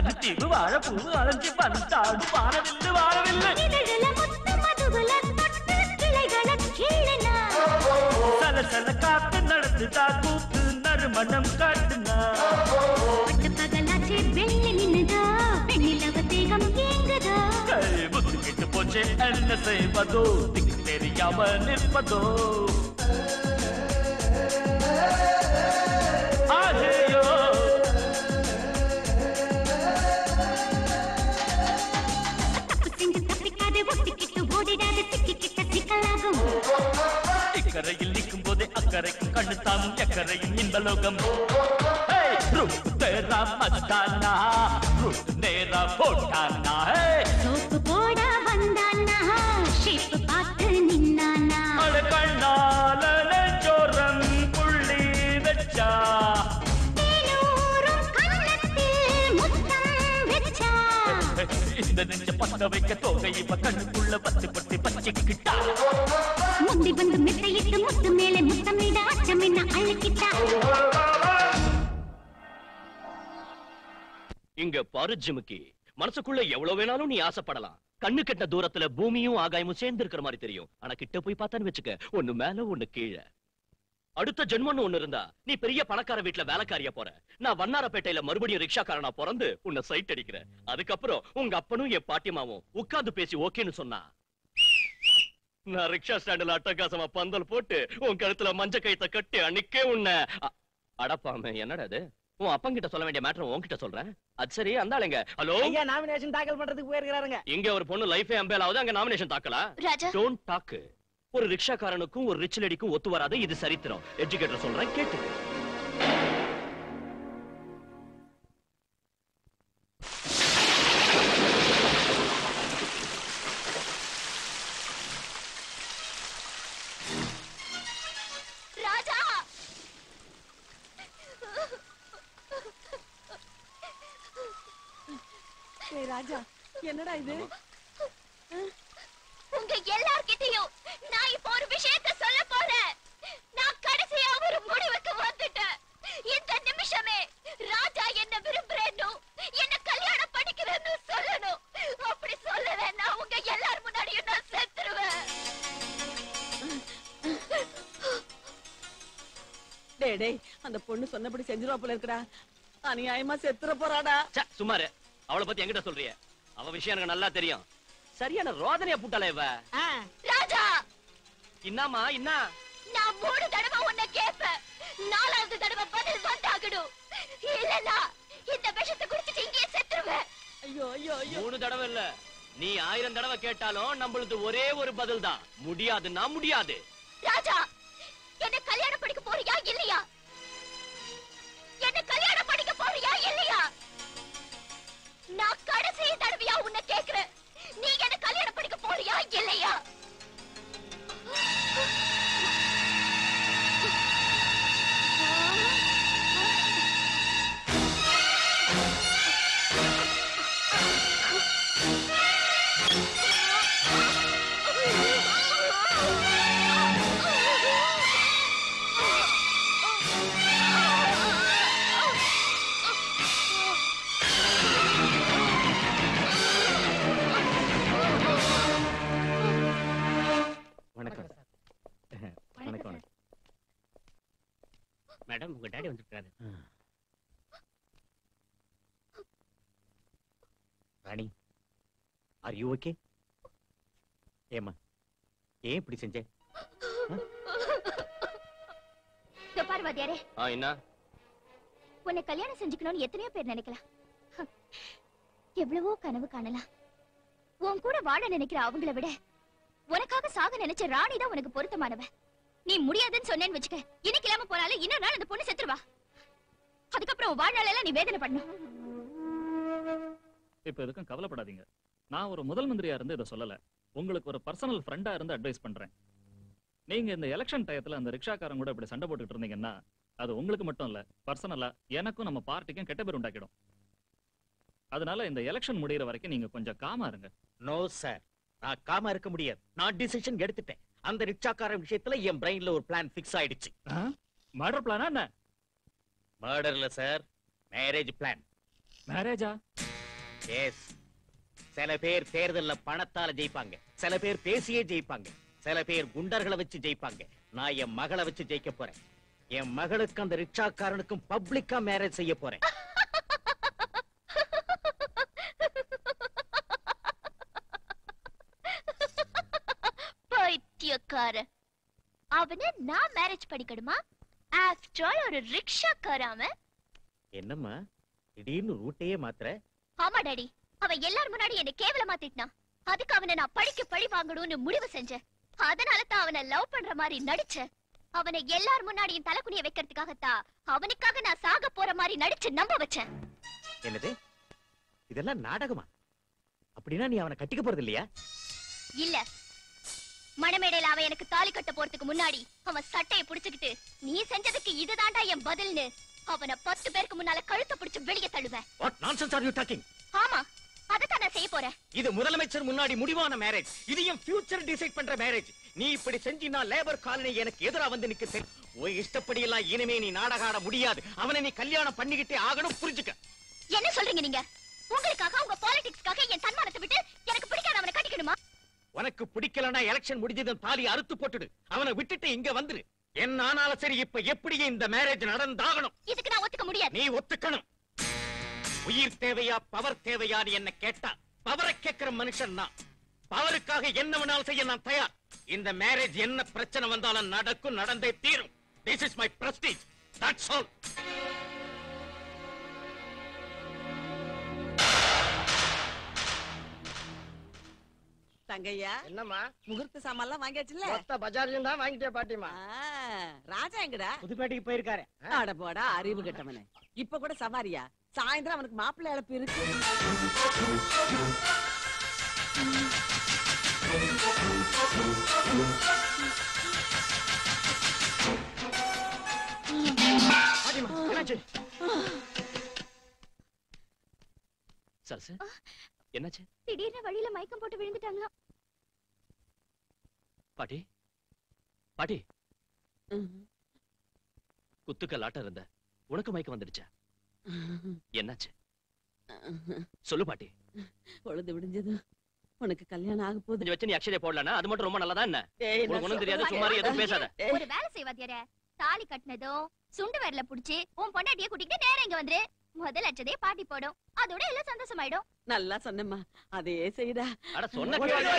கண்ணுத்தீவு வாழப்பூ அலைஞ்சு வந்தாடு வாழவில்லை வாழவில்லை இதழல முத்து மதுகுல தொட்டு கிளைகள கிள்ளினா சல சல காத்து நடந்துதா கூத்து நறுமணம் காட்டுனா பட்டு பகலாச்சே வெள்ளி நின்னுதா வெண்ணிலவ தேகம் ஏங்குதா கை புத்து கெட்டு போச்சே என்ன செய்வதோ திக்கு தெரியாம நிற்பதோ ஆகேயோ தப்பு செஞ்சு தப்பிக்காதே ஒட்டிக்கிட்டு ஓடிடாத சிக்கிக்கிட்ட சிக்கலாகும் இக்கரையில் நிற்கும் போதே அக்கறைக்கும் கண்ணு தாமும் எக்கரையும் இன்பலோகம் ஏய், ரூட் தேரா மஸ்தானா ரூட் நேரா போட்டானா ஏய், சோப்பு போட வந்தானா ஷேப்பு பார்த்து நின்னானா அட கண்ணால நெஞ்சோரம் புள்ளி வச்சா தேனூரும் கன்னத்தில் முத்தம் வெச்சா இந்த நெஞ்ச பத்த வைக்க தோகை இவ கண்ணுக்குள்ள பத்து பட்டு பச்சிக்கிட்டா முந்தி வந்து மெத்தையிட்டு முத்து மேலே முத்தமிட அச்சம் என்ன அழுக்கிட்டா இங்க பாரு ஜிமுக்கி மனசுக்குள்ள எவ்வளவு வேணாலும் நீ ஆசைப்படலாம் கண்ணு கெட்ட தூரத்துல பூமியும் ஆகாயமும் சேர்ந்து இருக்கிற மாதிரி தெரியும் ஆனா கிட்ட போய் பார்த்தான்னு வச்சுக்க ஒண்ணு மேல ஒண்ணு கீழே அடுத்த ஜென்மம்னு ஒண்ணு இருந்தா நீ பெரிய பணக்கார வீட்டுல வேலைக்காரியா போற நான் வண்ணாரப்பேட்டையில மறுபடியும் ரிக்ஷாக்காரனா பிறந்து உன்னை சைட் அடிக்கிறேன் அதுக்கப்புறம் உங்க அப்பனும் என் பாட்டியமாவும் உட்கார்ந்து பேசி ஓகேன்னு சொன்னா நான் ரிக்ஷா ஸ்டாண்டுல அட்டகாசமா பந்தல் போட்டு உன் கழுத்துல மஞ்ச கைத்த கட்டி அன்னைக்கே உன்னை அ- அடப்பாமே என்னடா அது உன் அப்பங்கிட்ட சொல்ல வேண்டிய மேட்டர் உன்கிட்ட சொல்றேன் அது சரி அந்த ஆளுங்க ஹலோ ஐயா நாமினேஷன் தாக்கல் பண்றதுக்கு போயிருக்கிறாருங்க இங்க ஒரு பொண்ணு லைஃபே அம்பேல் ஆகுது அங்க நாமினேஷன் தாக்கலா ராஜா டோன்ட் டாக் ஒரு ரிக்ஷாக்காரனுக்கும் ஒரு ரிச் லேடிக்கும் ஒத்து வராது இது சரித்திரம் எஜுகேட்டர் சொல்றேன் கேட்டு ராஜா ஏய் ராஜா என்னடா இது உங்க எல்லார்கிட்டயும் நான் இப்போ ஒரு விஷயத்த சொல்ல போறேன் நான் கடைசியா ஒரு முடிவுக்கு வந்துட்டேன் இந்த நிமிஷமே ராஜா என்ன விரும்புறேன்னு என்ன கல்யாணம் பண்ணிக்கிறேன்னு சொல்லணும் அப்படி சொல்லலைன்னா உங்க எல்லார் முன்னாடியும் நான் செத்துருவேன் டேய் டேய் அந்த பொண்ணு சொன்னபடி செஞ்சிருவா போல இருக்குடா அநியாயமா செத்துற போறாடா ச்சே, சும்மாரு அவளை பத்தி என்கிட்ட சொல்றிய அவ விஷயம் எனக்கு நல்லா தெரியும் சரியான ரோதனையா புட்டாளே இவ ராஜா இன்னாமா இன்னா நான் மூணு தடவை உன்னை கேட்பேன் நாலாவது தடவை பதில் வந்தாகணும் இல்லனா இந்த விஷத்தை குடிச்சிட்டு இங்கேயே செத்துருவேன் ஐயோ ஐயோ ஐயோ மூணு தடவை இல்ல நீ ஆயிரம் தடவை கேட்டாலும் நம்மளுது ஒரே ஒரு பதில் தான் முடியாதுன்னா முடியாது ராஜா என்ன கல்யாணம் படிக்க போறியா இல்லையா என்ன கல்யாணம் படிக்க போறியா இல்லையா நான் கடைசி தடவையா உன்னை கேக்குறேன் நீ என்ன கல்யாணம் படிக்க போறியா இல்லையா வணக்கம் வணக்கம் வணக்கம் மேடம் உங்க டாடி வந்துருக்காரு ராணி ஆர் யூ ஓகே ஏமா ஏன் இப்படி செஞ்ச இதோ பாரு வாத்தியாரே ஆ என்ன உன்னை கல்யாணம் செஞ்சுக்கணும்னு எத்தனையோ பேர் நினைக்கலாம் ஹம், எவ்வளவோ கனவு காணலாம் உன் கூட வாழ நினைக்கிற அவங்கள விட உனக்காக சாக நினைச்ச ராணி தான் உனக்கு பொருத்தமானவ நீ முடியாதுன்னு சொன்னேன்னு வச்சுக்க இன்னைக்கு இல்லாம போனாலும் இன்னொரு நாள் அந்த பொண்ணு செத்துருவா அதுக்கப்புறம் உன் வாழ்நாளெல்லாம் நீ வேதனை பண்ணணும் இப்ப எதுக்கும் கவலைப்படாதீங்க நான் ஒரு முதல் மந்திரியா இருந்து இதை சொல்லல உங்களுக்கு ஒரு பர்சனல் ஃப்ரெண்டா இருந்து அட்வைஸ் பண்றேன் நீங்க இந்த எலெக்ஷன் டயத்துல அந்த ரிக்ஷாக்காரன் கூட இப்படி சண்டை போட்டுட்டு இருந்தீங்கன்னா அது உங்களுக்கு மட்டும் இல்ல பர்சனலா எனக்கும் நம்ம பார்ட்டிக்கும் கெட்ட பேர் உண்டாக்கிடும் அதனால இந்த எலெக்ஷன் முடியிற வரைக்கும் நீங்க கொஞ்சம் காமா இருங்க நோ சார் நான் காமா இருக்க முடியாது நான் டிசிஷன் எடுத்துட்டேன் அந்த ரிக்ஷாக்காரன் விஷயத்துல என் பிரெயின்ல ஒரு பிளான் ஃபிக்ஸ் ஆயிடுச்சு மர்டர் பிளானா என்ன மர்டர்ல சார் மேரேஜ் பிளான் மேரேஜா எஸ் சில பேர் தேர்தல்ல பணத்தால ஜெயிப்பாங்க சில பேர் பேசியே ஜெயிப்பாங்க சில பேர் குண்டர்களை வச்சு ஜெயிப்பாங்க நான் என் மகளை வச்சு ஜெயிக்க போறேன் என் மகளுக்கு அந்த ரிக்ஷாக்காரனுக்கும் பப்ளிக்கா மேரேஜ் செய்ய போறேன் பைத்தியக்கார அவனை நான் மேரேஜ் பண்ணிக்கணுமா ஆஃப்டர் ஆல் ஒரு ரிக்ஷாக்கார அவன் என்னம்மா திடீர்னு ரூட்டையே மாத்துற ஆமா டாடி அவன் எல்லார் முன்னாடி என்ன கேவலமா திட்டினான் அதுக்கு அவனை நான் படிக்க பழி வாங்கணும்னு முடிவு செஞ்சேன் அதனால தான் அவனை லவ் பண்ற மாதிரி நடிச்சேன் அவனை எல்லார் முன்னாடியும் தலைக்குனிய வைக்கிறதுக்காகத்தான் அவனுக்காக நான் சாக போற மாதிரி நடிச்சு நம்ப வச்சேன் என்னது இதெல்லாம் நாடகமா அப்படின்னா நீ அவனை கட்டிக்க போறது இல்லையா இல்ல மணமேடையில அவன் எனக்கு தாலி கட்ட போறதுக்கு முன்னாடி அவன் சட்டையை புடிச்சுக்கிட்டு நீ செஞ்சதுக்கு இதுதான்டா என் பதில்னு அவனை பத்து பேருக்கு முன்னால கழுத்தை பிடிச்சு வெளியே தள்ளுவேன் what nonsense are you talking ஆமா அதைத்தான் நான் செய்ய போறேன் இது முதலமைச்சர் முன்னாடி முடிவான மேரேஜ் இது என் ஃபியூச்சர் டிசைட் பண்ற மேரேஜ் நீ இப்படி செஞ்சினா லேபர் காலனி எனக்கு எதிரா வந்து நிக்க தெரி- உன் இஷ்டப்படி எல்லாம் இனிமே நீ நாடகம் ஆட முடியாது அவனை நீ கல்யாணம் பண்ணிக்கிட்டே ஆகணும் புரிஞ்சுக்க என்ன சொல்றீங்க நீங்க உங்களுக்காக உங்க பாலிடிக்ஸ்க்காக என் தன்மானத்தை விட்டு எனக்கு பிடிக்காத அவனை கட்டிக்கணுமா உனக்கு பிடிக்கலனா எலெக்ஷன் முடிஞ்சதும் தாலி அறுத்து போட்டுடு அவனை விட்டுட்டு இங்க வந்துரு என்ன ஆனாலும் சரி இப்ப எப்படியே இந்த மேரேஜ் நடந்தாகணும் இதுக்கு நான் ஒத்துக்க முடியாது நீ ஒத்துக்கணும் உயிர் தேவையா பவர் தேவையான்னு என்ன கேட்டா பவரை கேட்கிற மனுஷன் நான் பவருக்காக என்ன வேணாலும் செய்ய நான் தயார் இந்த மேரேஜ் என்ன பிரச்சனை வந்தாலும் நடக்கும் நடந்தே தீரும் this is my prestige that's all தங்கையா என்னம்மா முகூர்த்த சாமான்லாம் வாங்கியாச்சுல்ல மொத்த பஜார்லயும் தான் வாங்கிட்டே பாட்டிமா ஆ, ராஜா எங்கடா புதுப்பேட்டைக்கு போயிருக்காரு அட போடா அறிவு கெட்டவனே இப்ப கூட சவாரியா சாயந்தரம் அவனுக்கு மாப்பிள்ளை இழப்பு இருக்கு பாட்டிமா என்னாச்சு சரசு என்னாச்சு திடீர்னு வழியில மயக்கம் போட்டு விழுந்துட்டாங்களா பாட்டி பாட்டி குத்துக்கல்லாட்டம் இருந்த உனக்கு மயக்கம் வந்துடுச்சா என்னாச்சு சொல்லு பாட்டி பொழுது விடிஞ்சது உனக்கு கல்யாணம் ஆக போகுது கொஞ்சம் வச்சு நீ அக்ஷதை போடலன்னா அது மட்டும் ரொம்ப நல்லதா என்ன டேய், நான் உனக்கு ஒண்ணும் தெரியாது சொல்றேன். சும்மா இரு, எதுவும் பேசாத ஒரு வேலை செய்வாதியார தாலி கட்டினதும் சுண்டு விரல புடிச்சு உன் பொண்டாட்டிய கூட்டிட்டு நேரா இங்க வந்துரு முதல் அச்சதே பாட்டி போடும் அதோட எல்லாம் சந்தோஷமாயிடும் நல்லா சொன்னம்மா அதே செய்டா அட சொன்ன ஓடி கேளு.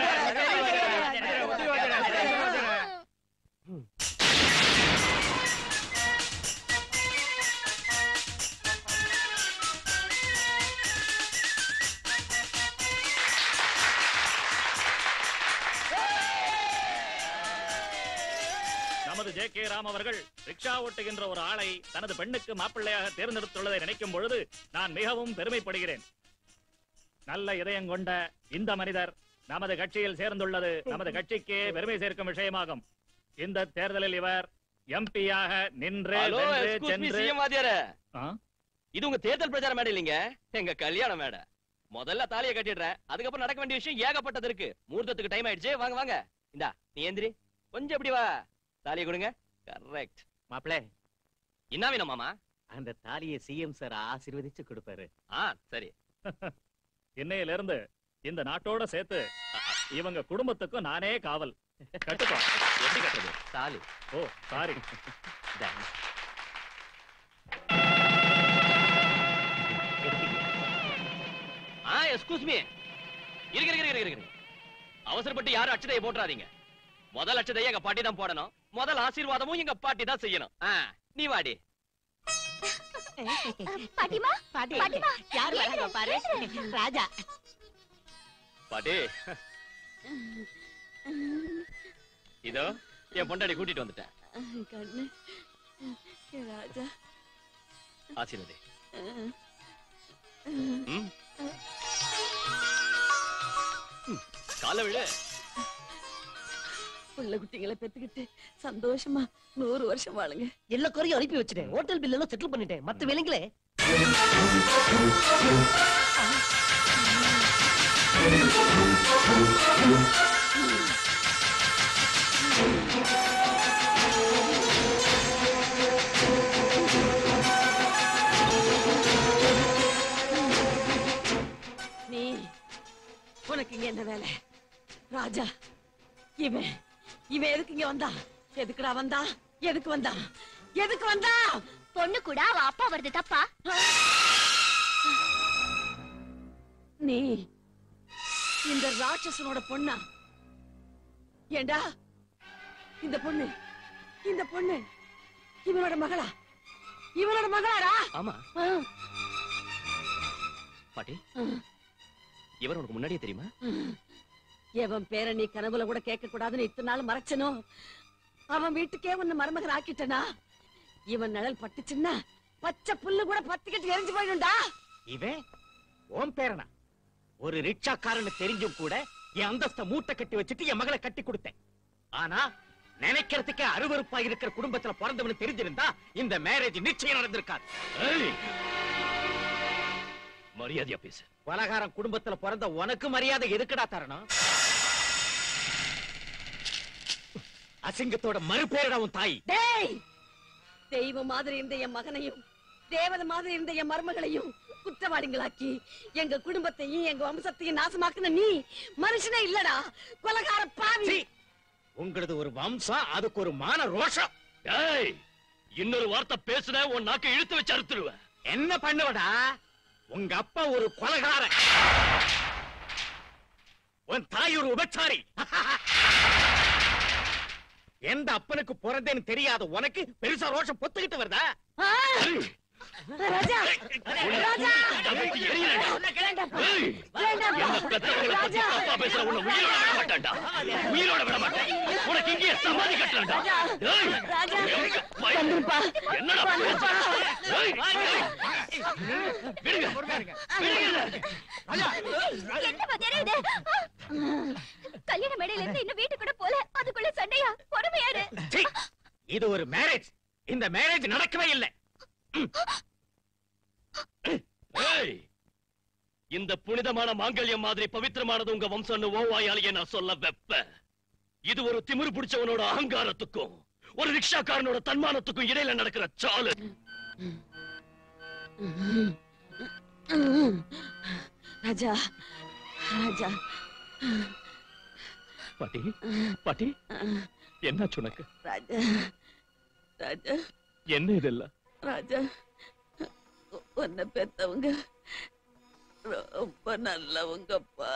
நமது ஜே கே ராம் அவர்கள் ரிக்ஷா ஓட்டுகின்ற ஒரு ஆளை தனது பெண்ணுக்கு மாப்பிள்ளையாக தேர்ந்தெடுத்துள்ளதை நினைக்கும் பொழுது நான் மிகவும் பெருமைப்படுகிறேன் நல்ல இதயம் கொண்ட இந்த மனிதர் நமது கட்சியில் சேர்ந்துள்ளது நமது கட்சிக்கே பெருமை சேர்க்கும் விஷயமாகும் இந்த தேர்தலில் இவர் எம்பியாக நின்று ஹலோ வென்று எக்ஸ்கூஸ் மீ சென்று சிஎம் வாத்தியாரே ஆ? இது உங்க தேர்தல் பிரச்சார மேடை இல்லைங்க எங்க கல்யாண மேடை முதல்ல தாலியை கட்டிடுறேன் அதுக்கப்புறம் நடக்க வேண்டிய விஷயம் ஏகப்பட்டது இருக்கு முகூர்த்தத்துக்கு டைம் ஆயிடுச்சு வாங்க வாங்க இந்தா நீ எந்திரி கொஞ்சம் இப்படி வா தாலியை கொடுங்க கரெக்ட் மாப்பிள என்ன வேணும் மாமா அந்த தாலியை சிஎம் சார் ஆசீர்வதிச்சு கொடுப்பாரு ஆ சரி இன்னையிலிருந்து இந்த நாட்டோட சேர்த்து இவங்க குடும்பத்துக்கும் நானே காவல் கட்டுப்பா எப்படி கட்டுறது தாலி ஓ சாரி இந்தா. ஆ எக்ஸ்கூஸ் மீ இருங்க இருங்க இருங்க இருங்க அவசரப்பட்டு யாரும் அச்சதையை போட்டுறாதீங்க முதல் அச்சதையை எங்க பாட்டி தான் போடணும் முதல் ஆசீர்வாதமும் எங்க பாட்டி தான் செய்யணும் ஆ, நீ வாடி பாட்டிமா பாட்டி பாட்டிமா யார் வராங்க பாரு ராஜா பாட்டி இதோ என் பொண்டாடி கூட்டிட்டு வந்துட்டேன் கண்ணு ராஜா ஆசீர்வதி ம். ம், காலை விழு புள்ள குட்டிங்களை பெத்துக்கிட்டு சந்தோஷமா நூறு வருஷம் வாழுங்க எல்லா குறையும் அனுப்பி வச்சுட்டேன் ஹோட்டல் பில் எல்லாம் செட்டில் பண்ணிட்டேன் மத்த வேலைங்களே ராஜா இவன் இவன் எதுக்கு இங்க வந்தா எதுக்குடா வந்தா எதுக்கு வந்தா எதுக்கு வந்தா பொண்ணு கூட அவ அப்பா வருது தப்பா நீ இந்த ராட்சசனோட பொண்ணா ஏண்டா இந்த பொண்ணு இந்த பொண்ணு இவனோட மகளா இவனோட மகளாடா ஆமா ஆ, பாட்டி இவர் உனக்கு முன்னாடியே தெரியுமா எவன் பேரை நீ கனவுல கூட கேட்க கூடாதுன்னு இத்தனை நாள் மறைச்சனோ அவன் வீட்டுக்கே உன்னை மருமகன் ஆக்கிட்டனா இவன் நிழல் பட்டுச்சுன்னா பச்சை புல்லு கூட பத்திக்கிட்டு எரிஞ்சு போயிடும்டா இவன் ஓம் பேரனா ஒரு ரிக்ஷாக்காரன்னு தெரிஞ்சும் கூட என் அந்தஸ்த மூட்டை கட்டி வச்சுட்டு என் மகளை கட்டி கொடுத்தேன் ஆனா நினைக்கிறதுக்கே அருவருப்பா இருக்கிற குடும்பத்துல பிறந்தவனு தெரிஞ்சிருந்தா இந்த மேரேஜ் நிச்சயம் நடந்திருக்காது ஏய்! மரியாதையா பேசு பலகாரம் குடும்பத்துல பிறந்த உனக்கு மரியாதை எதுக்குடா தரணும் அசிங்கத்தோட மறுபேரடா உன் தாய் டேய் தெய்வம் மாதிரி இருந்த என் மகனையும் தேவதை மாதிரி இருந்த என் மருமகளையும் குற்றவாளிகளாக்கி எங்க குடும்பத்தையும் எங்க வம்சத்தையும் நாசமாக்குன நீ மனுஷனே இல்லடா கொலகார பாவி சீ! உங்களது ஒரு வம்சம் அதுக்கு ஒரு மான ரோஷம் ஏய் இன்னொரு வார்த்தை பேசுன உன் நாக்கை இழுத்து வச்சு அறுத்துருவேன் என்ன பண்ணுவடா உங்க அப்பா ஒரு கொலகாரன் உன் தாய் ஒரு உபச்சாரி எந்த அப்பனுக்கு பிறந்தேன்னு தெரியாத உனக்கு பெருசா ரோஷம் பொத்துக்கிட்டு வருதா ஆ! ராஜா ராஜா எரியலடா. ஏய்! வேண்டாம். என்ன பெத்தவங்களை பத்தி ராஜா. தப்பா பேசுற உன்னை உயிரோட விட மாட்டேன்டா உயிரோட விட மாட்டேன் உனக்கு இங்கே சமாதி கட்டுறேன்டா ஏய்! ராஜா. எங்க? பய- வந்துருப்பா. என்னடா வந்துருப்பா. ஏய்! விடுங்க விடுங்க என்னப்பா தெரியுது கல்யாண மேடையில இருந்து இன்னும் வீட்டுக்கு கூட போல அதுக்குள்ள சண்டையா பொறுமையாரு சீ! இது ஒரு மேரேஜ் இந்த மேரேஜ் நடக்கவே இல்லை ஏய்! இந்த புனிதமான மாங்கல்யம் மாதிரி பவித்திரமானது உங்க வம்சம்னு ஓவாயாலேயே நான் சொல்ல வெப்ப இது ஒரு திமிரு பிடிச்சவனோட அகங்காரத்துக்கும் ஒரு ரிக்ஷாக்காரனோட தன்மானத்துக்கும் இடையில நடக்கிற சாலு ராஜா ராஜா பாட்டி பாட்டி என்னாச்சு உனக்கு ராஜா ராஜா என்ன இதெல்லாம் ராஜா உ- உன்னை பெத்தவங்க ரொம்ப நல்லவங்கப்பா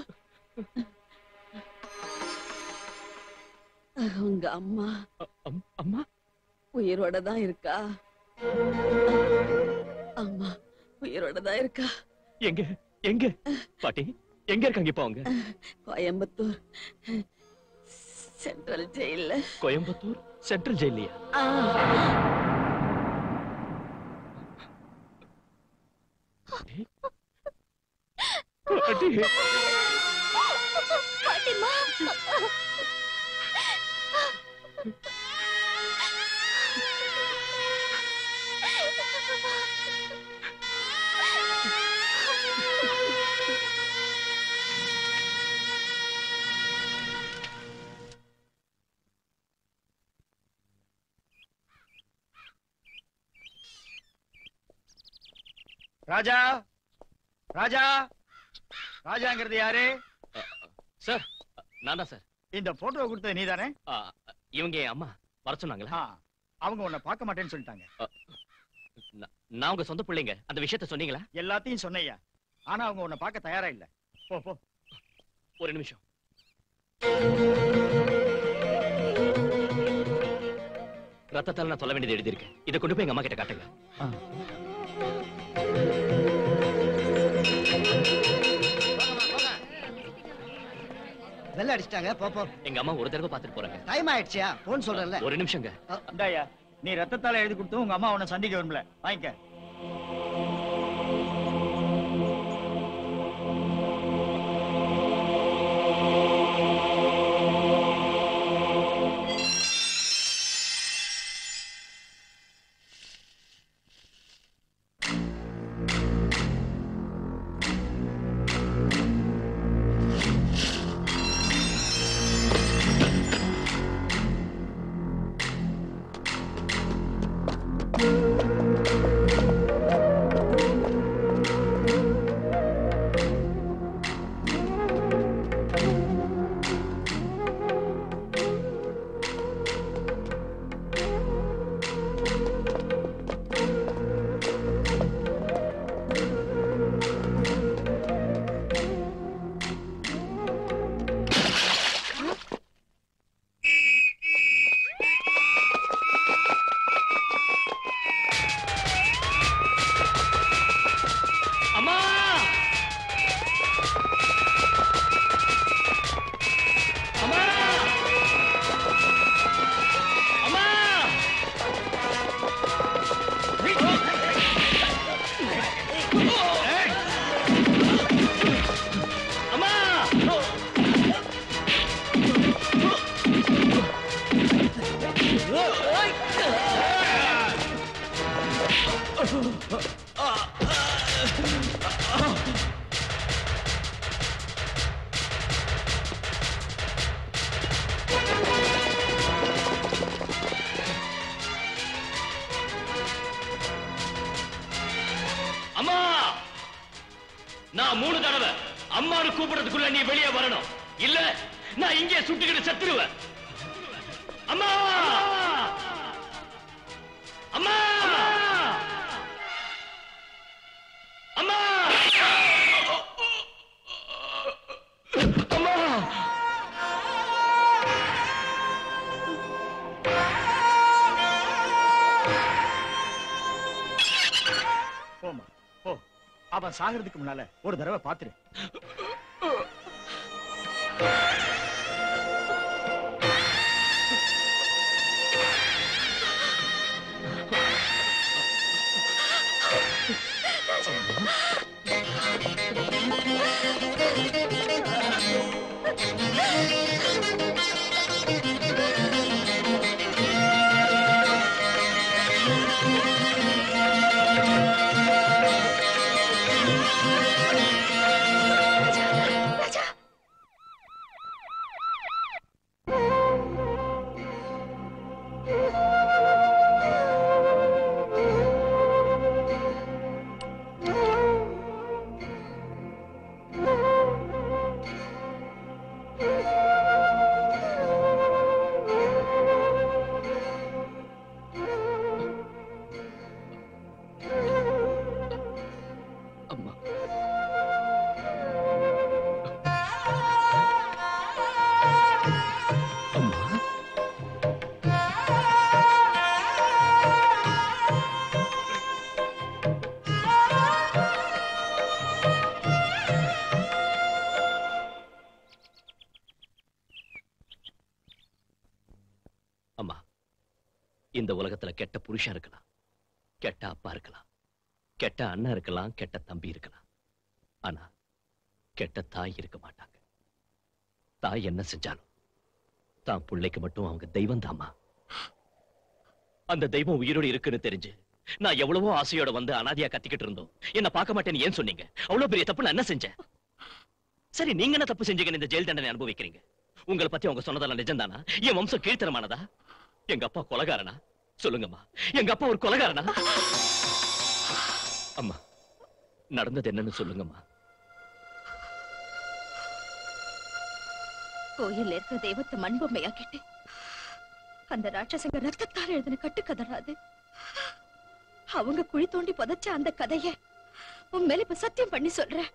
உங்க அம்மா அம்மா உயிரோட தான் இருக்கா அம்மா உயிரோட தான் இருக்கா எங்க எங்க பாட்டி எங்க இருக்காங்க இப்ப அவங்க கோயம்புத்தூர் சென்ட்ரல் ஜெயில்ல கோயம்புத்தூர் சென்ட்ரல் ஜெயிலியா ஆ. பாட்டி பாட்டிமா ராஜா ராஜா ராஜாங்கிறது யாரு சார் நான் தான் சார் இந்த போட்டோ கொடுத்தது நீதானே ஆ, இவங்க என் அம்மா வர சொன்னாங்களா ஆ, அவங்க உன்னை பார்க்க மாட்டேன்னு சொல்லிட்டாங்க நா- நான் உங்க சொந்த பிள்ளைங்க அந்த விஷயத்த சொன்னீங்களா எல்லாத்தையும் சொன்னையா ஆனா அவங்க உன்னை பார்க்க தயாரா இல்ல போ போ ஒரு நிமிஷம் ரத்தத்தால நான் சொல்ல வேண்டியது எழுதியிருக்கேன் இதை கொண்டு போய் எங்க அம்மா கிட்ட காட்டுங்க வெள்ள அடிச்சிட்டாங்க போ போ எங்க அம்மா ஒரு தடவை பார்த்துட்டு போறாங்க டைம் ஆயிடுச்சியா போன் சொல்றேன்ல ஒரு நிமிஷங்க இந்தாயா நீ ரத்தத்தால எழுதி கொடுத்து உங்க அம்மா உன்னை சந்திக்க விரும்பல வாங்கிக்க அம்மா நான் மூணு தடவை அம்மானு கூப்பிடுறதுக்குள்ள நீ வெளியே வரணும் இல்ல நான் இங்கே சுட்டுக்கிட்டு செத்துருவேன் அம்மா அம்மா அம்மா அம்மா போமா போ அவன் சாகிறதுக்கு முன்னால ஒரு தடவை பாத்துரு அம்மா அம்மா அம்மா இந்த உலகத்துல கெட்ட புருஷன் இருக்கலாம் கெட்ட அப்பா இருக்கலாம் கெட்ட அண்ணன் இருக்கலாம் கெட்ட தம்பி இருக்கலாம் ஆனா கெட்ட தாய் இருக்க மாட்டாங்க தாய் என்ன செஞ்சாலும் தான் பிள்ளைக்கு மட்டும் அவங்க தெய்வம் தாமா அந்த தெய்வம் உயிரோடு இருக்குன்னு தெரிஞ்சு நான் எவ்வளவோ ஆசையோட வந்து அனாதையா கத்திக்கிட்டு இருந்தோம் என்ன பார்க்க மாட்டேன்னு ஏன் சொன்னீங்க அவ்வளவு பெரிய தப்பு நான் என்ன செஞ்சேன் சரி நீங்க என்ன தப்பு செஞ்சீங்கன்னு இந்த ஜெயில் தண்டனை அனுபவிக்கிறீங்க உங்களை பத்தி அவங்க சொன்னதெல்லாம் நிஜம்தானா என் வம்சம் கீழ்த்தரமானதா எங்க அப்பா கொலகாரனா சொல்லுங்கம்மா எங்க அப்பா ஒரு கொலகாரனா அம்மா நடந்தது என்னன்னு சொல்லுங்கம்மா கோயில்ல இருக்கிற தெய்வத்தை மண்பொம்மையாக்கிட்டு அந்த ராட்சசங்க ரத்தத்தால் எழுதின கட்டுக்கதறாது அவங்க குழி தோண்டி புதைச்ச அந்த கதைய உன் மேல இப்ப சத்தியம் பண்ணி சொல்றேன்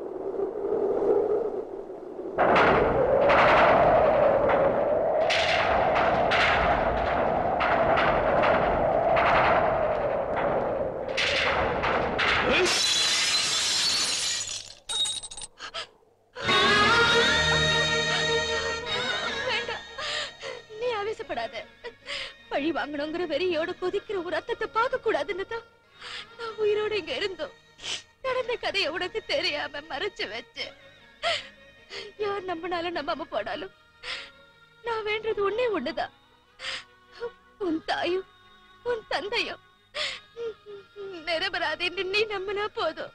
வேண்டாம் நீ ஆவேசப்படாத பழி வாங்கணுங்கிற வெறியோட கொதிக்கிற ஒரு ரத்தத்தை பார்க்க கூடாதுன்னு தான் நான் உயிரோட இங்க இருந்தோம் நடந்த கதையை உனக்கு தெரியாம மறைச்சு வச்சு யார் நம்பினாலும் நம்பாம போனாலும் நான் வேண்டது ஒண்ணே ஒண்ணுதான் உன் தாயும் உன் தந்தையும் நிரபராதின்னு நீ நம்பினா போதும்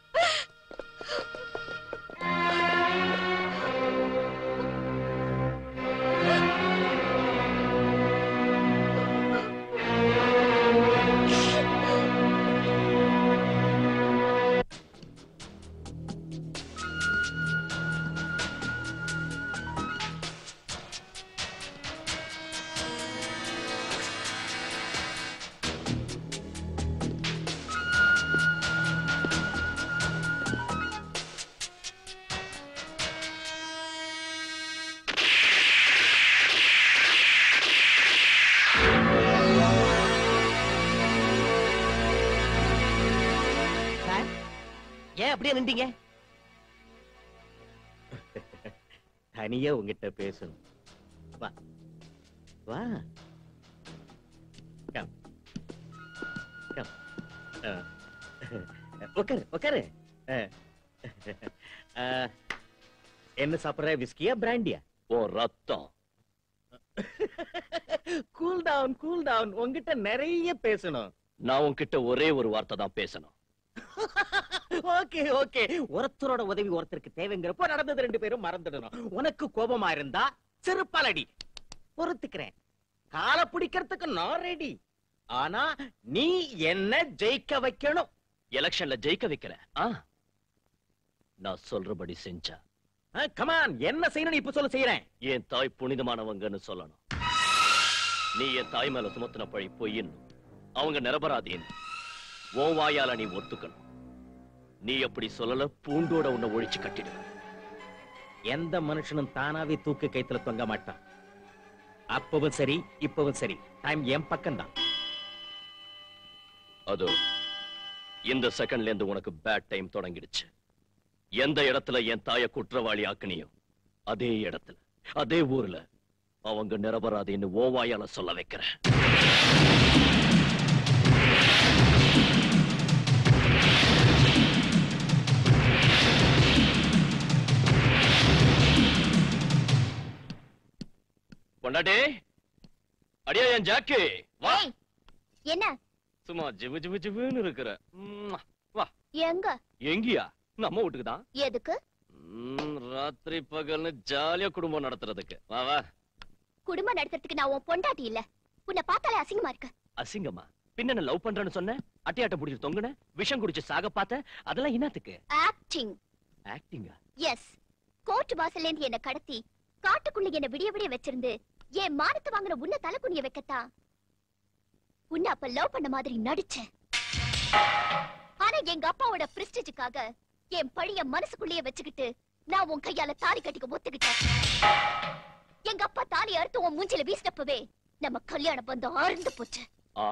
சார் ஏன் அப்படியே நின்றீங்க தனியா உங்ககிட்ட பேசணும் வா வா கம் கம் உட்காரு உட்காரு அஹ். அஹ், என்ன சாப்பிடுற விஸ்கியா பிராண்டியா ஓ ரத்தம் கூல் டவுன் கூல் டவுன் உங்ககிட்ட நிறைய பேசணும் நான் உன்கிட்ட ஒரே ஒரு வார்த்தை தான் பேசணும் ஓகே ஓகே ஒருத்தரோட உதவி ஒருத்தருக்கு தேவைங்கிறப்போ நடந்தது ரெண்டு பேரும் மறந்துடணும் உனக்கு கோபமா இருந்தா செருப்பாலடி பொறுத்துக்கிறேன் காலை பிடிக்கிறதுக்கு நான் ரெடி ஆனா நீ என்ன ஜெயிக்க வைக்கணும் எலெக்ஷன்ல ஜெயிக்க வைக்கிறேன் ஆ நான் சொல்றபடி செஞ்சா கமான் என்ன செய்யணும் நீ இப்ப சொல்ல செய்யறேன் என் தாய் புனிதமானவங்கன்னு சொல்லணும் நீ என் தாய் மேல சுமத்தின பழி பொய்யின்னு அவங்க நிரபராதின்னு உன் வாயால நீ ஒத்துக்கணும் நீ அப்படி சொல்லல பூண்டோட உன்னை ஒழிச்சு கட்டிடுவேன் எந்த மனுஷனும் தானாவே தூக்கு கைத்துல தொங்க மாட்டான் அப்பவும் சரி இப்பவும் சரி டைம் என் பக்கம்தான் அதோ இந்த செகண்ட்ல இருந்து உனக்கு பேட் டைம் தொடங்கிடுச்சு எந்த இடத்துல என் தாய குற்றவாளி ஆக்குனியோ அதே இடத்துல அதே ஊர்ல அவங்க நிரபராதின்னு ஓவாயால சொல்ல வைக்கிறேன் பொண்டாட்டி அடியா என் ஜாக்கி வா என்ன சும்மா ஜிவு ஜிவு ஜிவுன்னு இருக்கிற ம்ம். வா எங்க எங்கயா நம்ம வீட்டுக்கு தான் எதுக்கு ராத்திரி பகல்னு ஜாலியா குடும்பம் நடத்துறதுக்கு வா வா குடும்பம் நடத்துறதுக்கு நான் உன் பொண்டாட்டி இல்ல உன்னை பார்த்தாலே அசிங்கமா இருக்கு அசிங்கமா பின்ன என்ன லவ் பண்றேன்னு சொன்ன அட்டையாட்ட பிடிச்சு தொங்குன விஷம் குடிச்சு சாக பார்த்த அதெல்லாம் என்னத்துக்கு ஆக்டிங் ஆக்டிங்கா எஸ் கோர்ட் வாசல்ல இருந்து என்ன கடத்தி காட்டுக்குள்ள என்ன விடிய விடிய வச்சிருந்து என் மானத்தை வாங்குற உன்னை தலை குனிய வைக்கத்தான் உன்னை அப்ப லவ் பண்ண மாதிரி நடிச்சேன் ஆனா எங்க அப்பாவோட பிரஸ்டேஜுக்காக என் பழிய மனசுக்குள்ளேயே வச்சுக்கிட்டு நான் உன் கையால தாலி கட்டிக்க ஒத்துக்கிட்டேன் எங்க அப்பா தாலி அறுத்து உன் மூஞ்சில வீசினப்பவே நம்ம கல்யாண பந்தம் அறுந்து போச்சு ஆ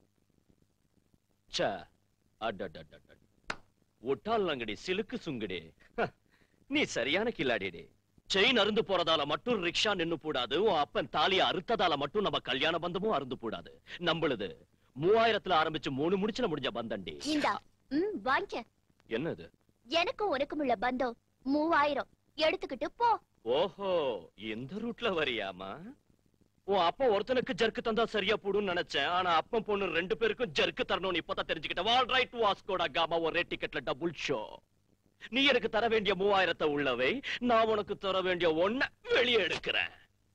ச்சே அடடடடட ஒட்டாலங்கடி சிலுக்கு சுங்குடி ஹ, நீ சரியான கில்லாடிடி செயின் அருந்து போறதால மட்டும் ரிக்ஷா நின்னு போடாது உன் அப்பன் தாலிய அறுத்ததால மட்டும் நம்ம கல்யாண பந்தமும் அருந்து போடாது நம்மளுது மூவாயிரத்துல ஆரம்பிச்சு மூணு முடிச்சுல முடிஞ்ச பந்தண்டி இந்தா ம் வாங்கிக்க என்னது எனக்கும் உனக்கும் உள்ள பந்தம் மூவாயிரம் எடுத்துக்கிட்டு போ ஓஹோ இந்த ரூட்ல வரியாமா உன் அப்பா ஒருத்தனுக்கு ஜர்க்கு தந்தா சரியா போடும்னு நினைச்சேன் ஆனா அப்பன் பொண்ணு ரெண்டு பேருக்கும் ஜர்க்கு தரணும்னு இப்பதான் தெரிஞ்சுக்கிட்டேன் வால் ரைட் வாஸ்கோடா காமா ஒரே டிக்கெட்ல டபுள் ஷோ நீ எனக்கு தர வேண்டிய மூவாயிரத்தை உள்ளவை நான் உனக்கு தர வேண்டிய ஒண்ண வெளியே எடுக்கிறேன்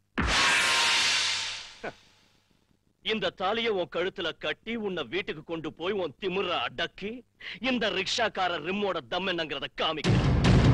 இந்த தாலிய உன் கழுத்துல கட்டி உன்னை வீட்டுக்கு கொண்டு போய் உன் திமிர அடக்கி இந்த ரிக்ஷாக்கார ரிம்மோட தம் என்னங்கிறத காமிக்கிறேன்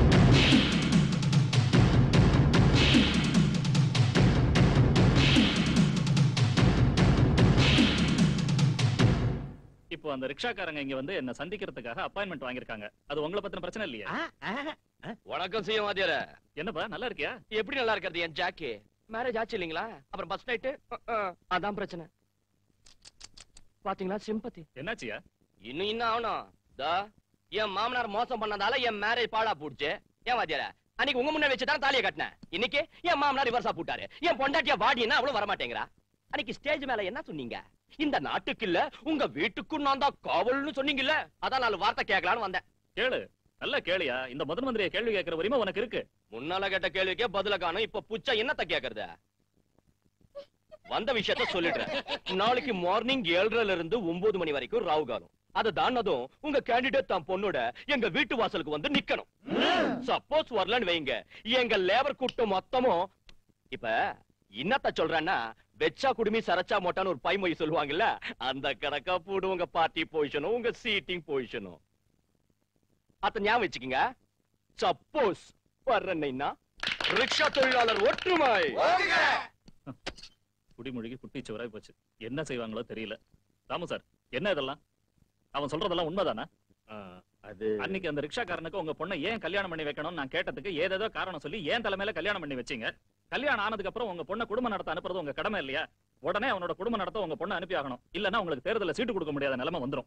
இப்போ அந்த ரிக்ஷாக்காரங்க இங்க வந்து என்ன சந்திக்கிறதுக்காக அப்பாயின்மெண்ட் வாங்கியிருக்காங்க அது உங்களை பத்தின பிரச்சனை இல்லையா வணக்கம் செய்ய மாதியார என்னப்பா நல்லா இருக்கியா எப்படி நல்லா இருக்கிறது என் ஜாக்கி மேரேஜ் ஆச்சு இல்லீங்களா அப்புறம் பஸ் நைட்டு அதான் பிரச்சனை பாத்தீங்களா சிம்பத்தி என்னாச்சியா இன்னும் இன்னும் ஆகணும் தா என் மாமனார் மோசம் பண்ணதால என் மேரேஜ் பாழா போடுச்சு ஏன் வாத்தியார அன்னைக்கு உங்க முன்னாடி வச்சு தான் தாலியை கட்டினேன் இன்னைக்கு என் மாமனார் ரிவர்ஸா போட்டாரு என் பொண்டாட்டிய வாடினா அவ்வளவு வரமாட்டேங்கிறா அன்னைக்கு ஸ்டேஜ் மேல என்ன சொன்னீங்க இந்த நாட்டுக்கு இல்ல உங்க வீட்டுக்கும் நான் தான் காவல்னு சொன்னீங்கல்ல அதான் நாலு வார்த்தை கேட்கலான்னு வந்தேன் கேளு நல்ல கேளியா இந்த முதல் மந்திரியை கேள்வி கேட்கிற உரிமை உனக்கு இருக்கு முன்னால கேட்ட கேள்விக்கே பதில காணும் இப்ப புச்சா என்னத்த கேக்குறது வந்த விஷயத்த சொல்லிடுறேன் நாளைக்கு மார்னிங் ஏழரைல இருந்து ஒன்பது மணி வரைக்கும் ராவு காலம் அதை தாண்டதும் உங்க கேண்டிடேட் தான் பொண்ணோட எங்க வீட்டு வாசலுக்கு வந்து நிக்கணும் சப்போஸ் வரலன்னு வைங்க எங்க லேபர் கூட்டம் மொத்தமும் இப்ப என்னத்த சொல்றேன்னா வெச்சா குடுமி சரச்சா மொட்டான்னு ஒரு பைமொழி சொல்லுவாங்கல்ல அந்த கணக்கா போடு உங்க பார்ட்டி பொசிஷனும் உங்க சீட்டிங் பொசிஷனும் அத ஞாபகம் வச்சுக்கீங்க சப்போஸ் வர்றேன்னா ரிக்ஷா தொழிலாளர் ஒற்றுமை குடிமொழிக்கு குட்டி சுவராய் போச்சு என்ன செய்வாங்களோ தெரியல ராமு சார் என்ன இதெல்லாம் அவன் சொல்றதெல்லாம் உண்மைதானா அது அன்னைக்கு அந்த ரிக்ஷாக்காரனுக்கு உங்க பொண்ணை ஏன் கல்யாணம் பண்ணி வைக்கணும்னு நான் கேட்டதுக்கு ஏதேதோ காரணம் சொல்லி ஏன் தலைமையில கல்யாணம் பண்ணி வச்சீங்க கல்யாணம் ஆனதுக்கு அப்புறம் உங்க பொண்ணை குடும்பம் நடத்த அனுப்புறது உங்க கடமை இல்லையா உடனே அவனோட குடும்பம் நடத்த உங்க பொண்ணை அனுப்பி ஆகணும் இல்லன்னா உங்களுக்கு தேர்தல்ல சீட்டு கொடுக்க முடியாத நிலைமை வந்துரும்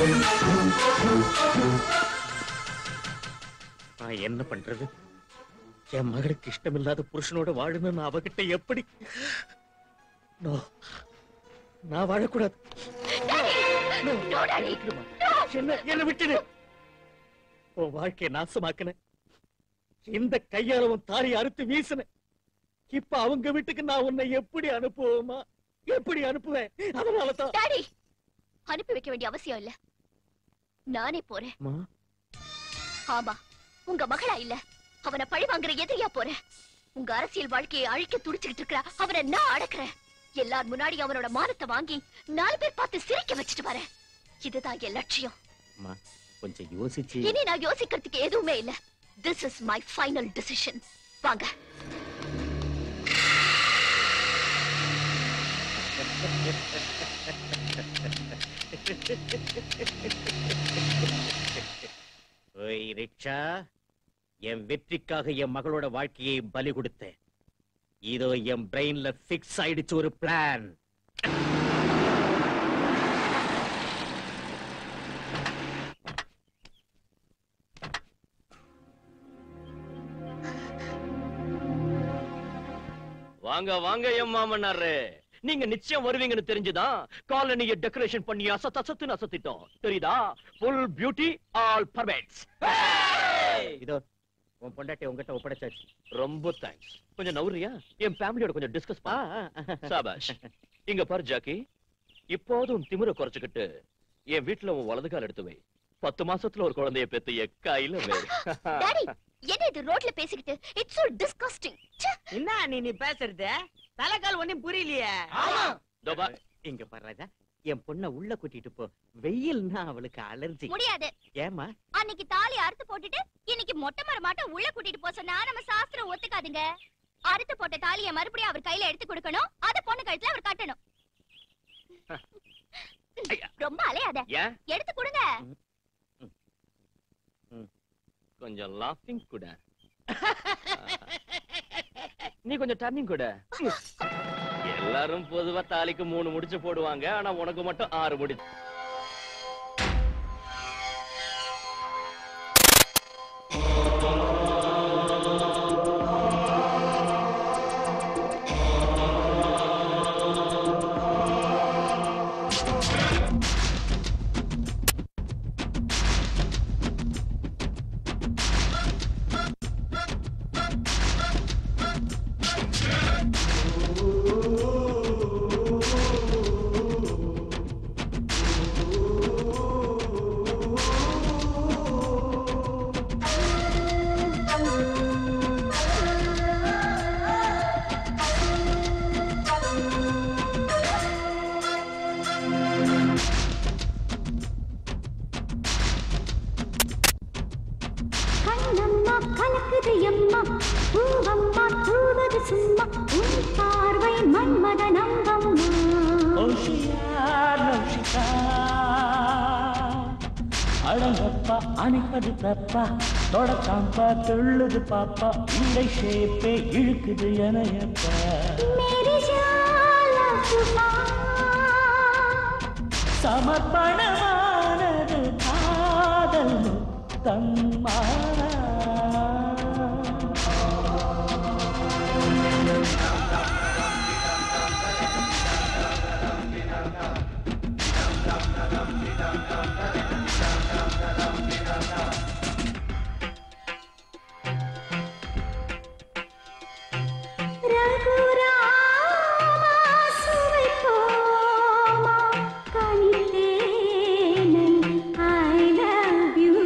நான் என்ன பண்றது என் மகளுக்கு இஷ்டமில்லாத புருஷனோட வாழணும்னு அவகிட்ட எப்படி No. நான் வாழக்கூடாது No. விட்டுடுமா. என்ன என்ன விட்டுடு உன் வாழ்க்கையை நாசமாக்குன இந்த கையால உன் தாலி அறுத்து வீசுன இப்ப அவங்க வீட்டுக்கு நான் உன்னை எப்படி அனுப்புவோமா எப்படி அனுப்புவேன் அதனாலதான் டாடி அனுப்பி வைக்க வேண்டிய அவசியம் இல்ல நானே போறேன் ஆமா உங்க மகளா இல்ல அவனை பழி வாங்குற எதிரியா போறேன் உங்க அரசியல் வாழ்க்கையை அழிக்க துடிச்சுக்கிட்டு இருக்கிற அவனை நான் அடக்குறேன் எல்லார் முன்னாடி அவனோட மானத்தை வாங்கி நாலு பேர் பார்த்து சிரிக்க வச்சுட்டு வரேன் இதுதான் என் லட்சியம் அம்மா கொஞ்சம் யோசிச்சு இனி நான் யோசிக்கிறதுக்கு எதுவுமே இல்ல this is my final decision வாங்க ஓய் ரிக்ஷா என் வெற்றிக்காக என் மகளோட வாழ்க்கையை பலி கொடுத்தேன் இதோ என் பிரெயின்ல பிக்ஸ் ஆயிடுச்சு ஒரு பிளான் வாங்க வாங்க என் மாமனாரு நீங்க நிச்சயம் வருவீங்கன்னு தெரிஞ்சுதான் காலனிய டெக்கரேஷன் பண்ணி அசத் அசத்துன்னு அசத்திட்டோம் தெரியுதா ஃபுல் பியூட்டி ஆல் பர்மேட்ஸ் இதோ உன் பொண்டாட்டி உங்ககிட்ட ஒப்படைச்சாச்சு ரொம்ப தேங்க்ஸ் கொஞ்சம் நவுறியா என் ஃபேமிலியோட கொஞ்சம் டிஸ்கஸ் பா சாபாஷ் இங்க பாரு ஜாக்கி இப்போதும் திமிர குறைச்சுக்கிட்டு என் வீட்டுல உன் வலது கால் எடுத்து வை பத்து மாசத்துல ஒரு குழந்தைய பெத்து என் கையில வை டாடி என்ன இது ரோட்ல பேசிக்கிட்டு இட்ஸ் so disgusting என்ன நீ நீ பேசுறது தலைக்கால் ஒண்ணும் புரியலையே இதோ பா. இங்க பாரு ராஜா என் பொண்ண உள்ள கூட்டிட்டு போ வெயில்னா அவளுக்கு அலர்ஜி முடியாது ஏமா அன்னைக்கு தாலி அறுத்து போட்டுட்டு இன்னைக்கு மொட்டை மரமாட்ட உள்ள கூட்டிட்டு போக சொன்னா நம்ம சாஸ்திரம் ஒத்துக்காதுங்க அறுத்து போட்ட தாலியை மறுபடியும் அவர் கையில எடுத்து கொடுக்கணும் அத பொண்ணு கழுத்துல அவர் கட்டணும் ரொம்ப அலையாத ஏன் எடுத்து கொடுங்க கொஞ்சம் லாஃபிங் கூட நீ கொஞ்சம் டர்னிங் கூட எல்லாரும் பொதுவா தாலிக்கு மூணு முடிச்சு போடுவாங்க ஆனா உனக்கு மட்டும் ஆறு முடி கண்ணம்மா கலக்குது எம்மா பூவம்மா தூவது சும்மா உன் பார்வை மன்மத நங்கம்மா ஓஷியார் நோஷிகா அழகப்பா அணைப்பது தப்பா தொடக்காம்பா துள்ளுது பாப்பா இந்த ஷேப்பே இழுக்குது எனையப்பா மேரி ஜாலா சுமா சமர்ப்பணமானது காதல் Muthamma ரகுராமா சுவைப்போமா கனித்தேனை I love you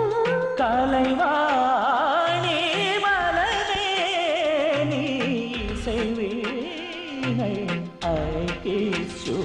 Kalaivani மலரே நீ செய்வீனை I kiss you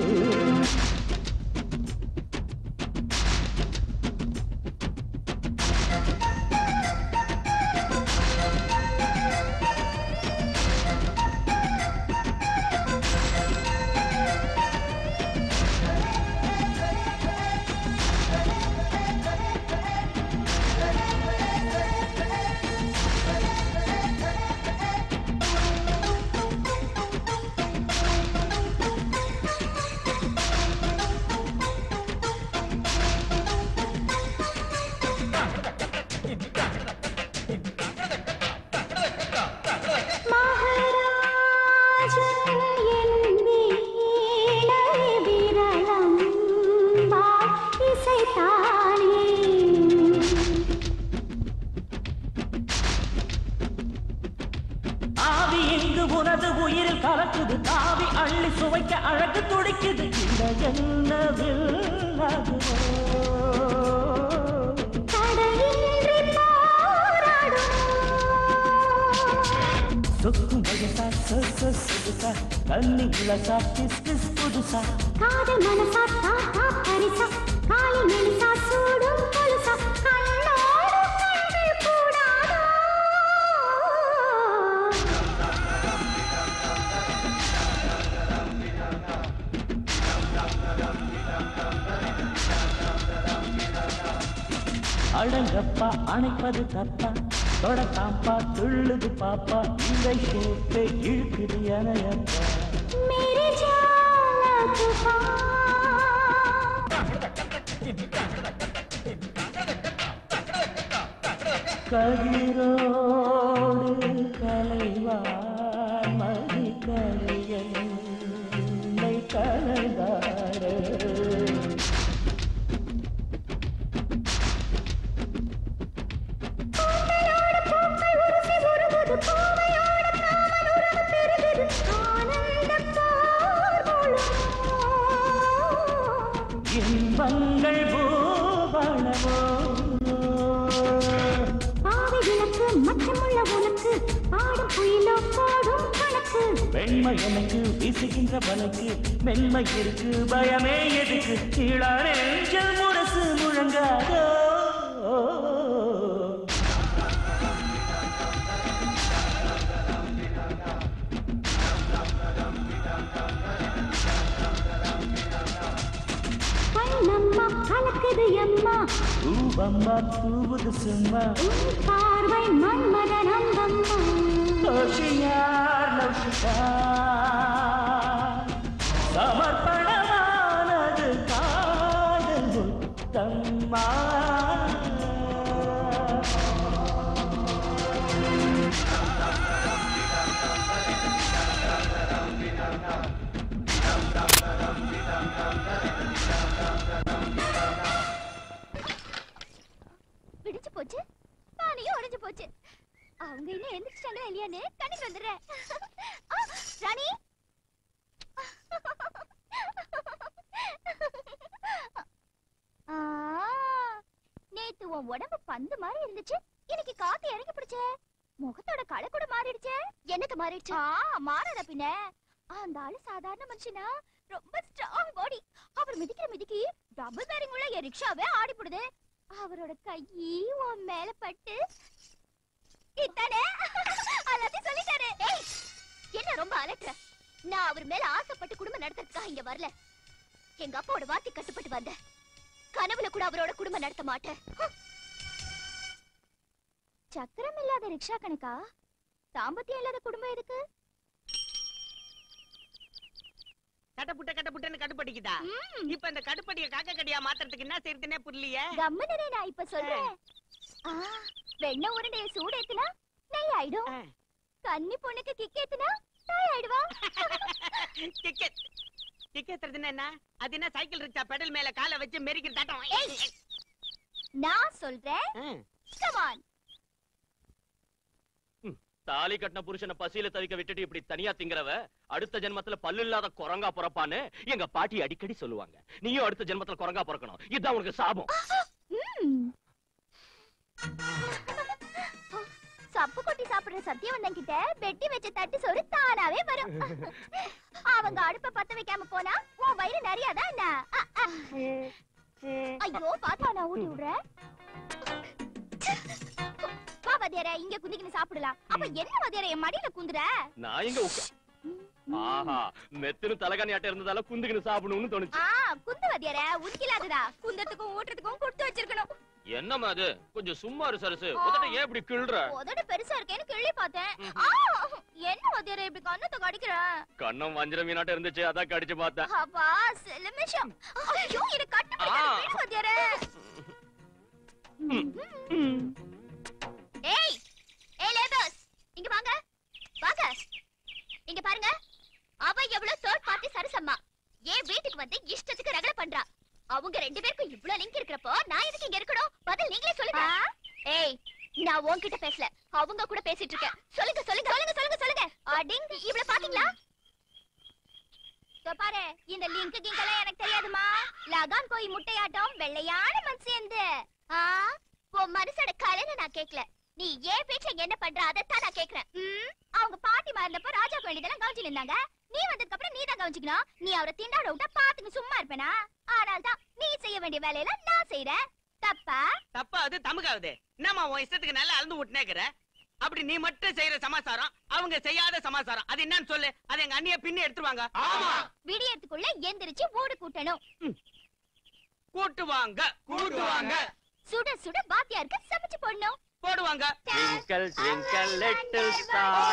மகாராஜன் என் வீணை விரலம் வா இசைத்தானே ஆவி இங்கு உனது உயிரில் கலக்குது தாவி அள்ளி சுவைக்க அழகு துடிக்குது இந்த என்னவில் ஆகுமோ சொக்கும் வயசா சொ சொ சொகுசா தண்ணி இளசா கிஸ் கிஸ் புதுசா காதல் மனசா தாத்தா பரிசா காலி மெலிசா சூடும் கொலுசா கண்ணோடு கண்கள் கூடாதோ அடங்கப்பா அணைப்பது தப்பா தொடக்காம்பா துள்ளுது பாப்பா இந்த ஷேப்பை இழுக்குது எனையப்பா मेरे जाला तूफान கதிரோடு கலைவான் மதிக்கரையை கலந்தாட இன்பங்கள் பூவனமோ பாவை விளக்கு மச்சமுள்ள உனக்கு பாடும் குயிலோ போடும் கணக்கு வெண்மை எனக்கு வீசுகின்ற வனக்கு மென்மை இருக்கு பயமே எதுக்கு கீழா நெஞ்சல் முரசு முழங்காதோ கண்ணம்மா கலக்குது அம்மா பூவம்மா தூவுது சும்மா உன் பார்வை மன்மதன் அம்பம்மா கோஷியார் நௌஷிகா சமர்ப்பணமானது காதல் முத்தம்மா விடிச்சு போச்சு பானையும் உடைஞ்சு போச்சு அவங்க இன்னும் எந்திரிச்சிட்டாங்களா இல்லையான்னு கண்ணுக்கு வந்துடுறேன் ஆ, ராணி ஆ, நேத்து உன் உடம்பு பந்து மாதிரி இருந்துச்சு இன்னைக்கு காத்து இறங்கி பிடிச்ச முகத்தோட கலை கூட மாறிடுச்சே எனக்கு மாறிடுச்சு ஆ மாறல பின்ன அந்த ஆளு சாதாரண மனுஷனா ரொம்ப ஸ்ட்ராங் பாடி அவர் மிதிக்கிற மிதிக்கி டபுள் பேரிங் உள்ள என் ரிக்ஷாவே ஆடி போடுது அவரோட கையி உன் மேல பட்டு இத்தானே எல்லாத்தையும் சொல்லிட்டாரு ஏய், என்ன ரொம்ப அலட்டுற நான் அவர் மேல ஆசைப்பட்டு குடும்பம் நடத்துறதுக்காக இங்க வரல எங்க அப்பாவோட வார்த்தை கட்டுப்பட்டு வந்தேன் கனவுல கூட அவரோட குடும்பம் நடத்த மாட்டேன் சக்கரம் இல்லாத ரிக்ஷா கணக்கா தாம்பத்தியம் இல்லாத குடும்பம் எதுக்கு கட்டப்புட்ட கட்டப்புட்டன்னு கடுப்படிக்குதா இப்ப இந்த கடுப்படிய காக்க கடியா மாத்துறதுக்கு என்ன செய்யறதுன்னே புரியலையே கம்மனே நான் இப்ப சொல்றேன் ஆ, வெண்ணெய் உருண்டைய சூடு ஏத்துனா நெய் ஆயிடும் கன்னி பொண்ணுக்கு கிக் ஏத்துனா நாய் ஆயிடுவா டிக்கெட் டிக்கெட் என்ன அது என்ன சைக்கிள் ரிக்ஷா பெடல் மேல காலை வச்சு மெரிக்கிற தாட்டம் நான் சொல்றேன் ம். come on தாலி கட்டின புருஷனை பசியில தவிக்க விட்டுட்டு இப்படி தனியா திங்கிறவ அடுத்த ஜென்மத்துல பல்லு இல்லாத குரங்கா பிறப்பான்னு எங்க பாட்டி அடிக்கடி சொல்லுவாங்க நீயும் அடுத்த ஜென்மத்துல குரங்கா பிறக்கணும் இதுதான் உனக்கு சாபம் ம். சப்பு கொட்டி சாப்பிடுற சத்தியவந்தன் கிட்ட வெட்டி வச்ச தட்டு சோறு தானாவே வரும் அவங்க அடுப்ப பத்த வைக்காம போனா உன் வயிறு நிறையாதான் என்ன அ, அ. ஐயோ பாத்தா நான் ஊட்டி விடுறேன் வா வதியார இங்க குந்திக்கின்னு சாப்பிடலாம் அப்ப என்ன வதியார என் மடியில குந்துற நான் எங்க உட்கா ஆஹா மெத்துன்னு தலகாணியாட்ட இருந்ததால குந்துக்கின்னு சாப்பிடணும்னு தோணுச்சு ஆ குந்து வதியார உதிக்கலாததா குந்தத்துக்கும் ஊட்டுறதுக்கும் கொடுத்து வச்சிருக்கணும் என்னம்மா அது கொஞ்சம் சும்மா இரு சரசு உதட்ட ஏன் இப்படி கிள்ற உதடு பெருசா இருக்கேன்னு கிள்ளி பார்த்தேன் ஆ, என்ன வதியார இப்படி கண்ணத்தை கடிக்கிற கண்ணம் வஞ்சிர மீனாட்ட இருந்துச்சு அதான் கடிச்சு பார்த்தேன் அப்பா சிலுமிஷம் ஐயோ இது கட்டு வதியார ஏய் ஏய் லேபர்ஸ் இங்க வாங்க வாங்க இங்க பாருங்க அவ எவ்வளவு தேர்ட் பார்ட்டி சரசம்மா ஏன் வீட்டுக்கு வந்து இஷ்டத்துக்கு ரகல பண்றா அவங்க ரெண்டு பேருக்கும் இவ்ளோ லிங்க் இருக்கிறப்போ நான் எதுக்கு இங்க இருக்கணும் பதில் நீங்களே சொல்லுங்க ஏய் நான் உன்கிட்ட பேசல அவங்க கூட பேசிட்டு இருக்கேன் சொல்லுங்க சொல்லுங்க சொல்லுங்க சொல்லுங்க சொல்லுங்க அடிங் இவ்வளவு பாத்தீங்களா இதோ பாரு இந்த லிங்க் கிங்க் எல்லாம் எனக்கு தெரியாதுமா லகான் கோய் முட்டையாட்டம் வெள்ளையான மண் சேர்ந்து ஆ உன் மனசோட கலைன்னு நான் கேக்கல நீ ஏன் பேச்ச என்ன பண்ற அதைத்தான் நான் கேக்குறேன் ம், அவங்க பாட்டி மாறினப்போ ராஜா வேண்டியதெல்லாம் கவனிச்சுட்டு இருந்தாங்க நீ வந்ததுக்கு அப்புறம் நீ தான் கவனிச்சுக்கணும் நீ அவரை திண்டாட விட்டா பாத்துக்கு சும்மா இருப்பேனா ஆனால் தான் நீ செய்ய வேண்டிய வேலையில நான் செய்யறேன் தப்பா தப்பா அது தமுகாவுது என்னம்மா உன் இஷ்டத்துக்கு நல்லா அளந்து விட்டுனேக்கிற அப்படி நீ மட்டும் செய்யற சமாசாரம் அவங்க செய்யாத சமாசாரம் அது என்னன்னு சொல்லு அது எங்க அண்ணிய பின்னி எடுத்துருவாங்க ஆமா விடியறதுக்குள்ள எந்திரிச்சு வீடு கூட்டணும் கூட்டுவாங்க கூட்டுவாங்க சுட சுட வாத்தியாருக்கு சமைச்சு போடணும் போடுவாங்க Twinkle, twinkle, little star.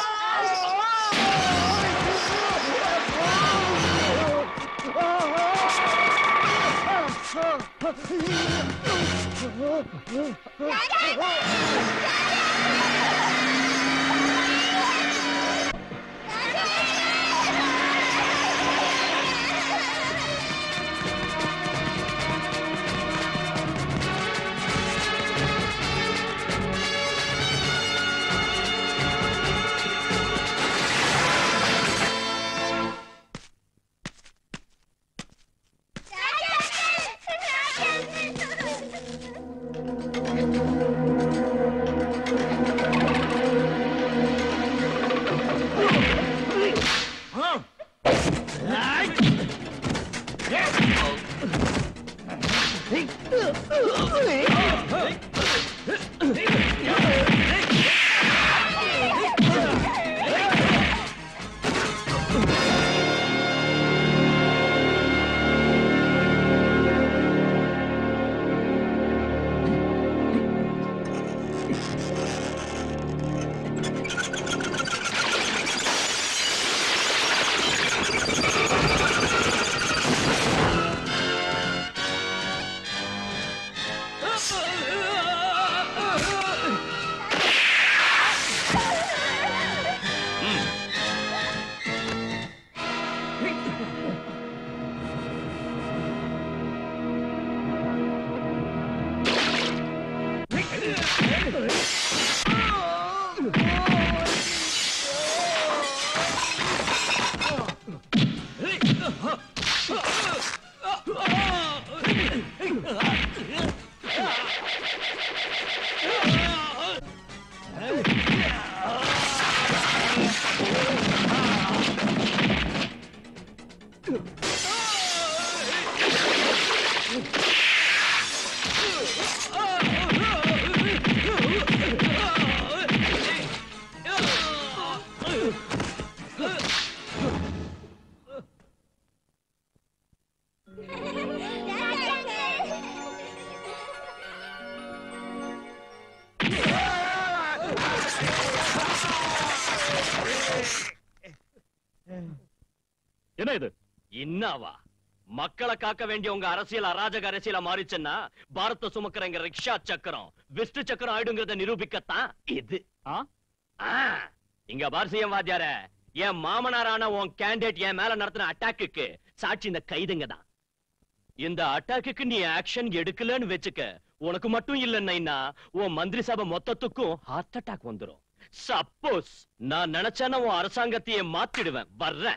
என்ன இது இன்னாவா மக்களை காக்க வேண்டிய உங்க அரசியல் அராஜக அரசியலா மாறிச்சுன்னா பாரத சுமக்கிறங்க ரிக்ஷா சக்கரம் விஷ்ணு சக்கரம் ஆயிடுங்கிறத நிரூபிக்கத்தான் இது ஆ? ஆ, இங்க பாரசியம் வாத்தியார என் மாமனாரான உன் கேண்டிடேட் என் மேல நடத்தின அட்டாக்குக்கு சாட்சி இந்த கைதுங்க தான் இந்த அட்டாக்குக்கு நீ ஆக்ஷன் எடுக்கலன்னு வெச்சுக்க உனக்கு மட்டும் இல்லைன்னா உன் மந்திரி சபை மொத்தத்துக்கும் ஹார்ட் அட்டாக் வந்துரும் சப்போஸ் நான் நினைச்சேன்னா உன் அரசாங்கத்தையே மாத்திடுவேன் வர்றேன்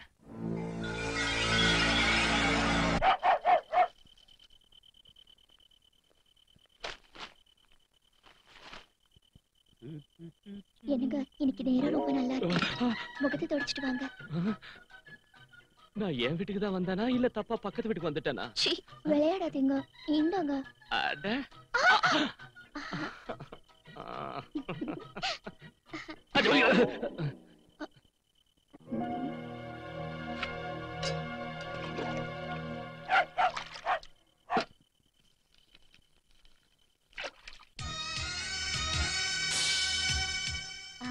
என்னங்க இன்னைக்கு நேரம் ரொம்ப நல்லா இருக்கு முகத்தை தொடச்சிட்டு வாங்க நான் என் வீட்டுக்கு தான் வந்தானா இல்ல தப்பா பக்கத்து வீட்டுக்கு வந்துட்டேனா சீ விளையாடாதீங்க இந்தாங்க அட ஆ. அச்சோ, ஐயோ. ஆ.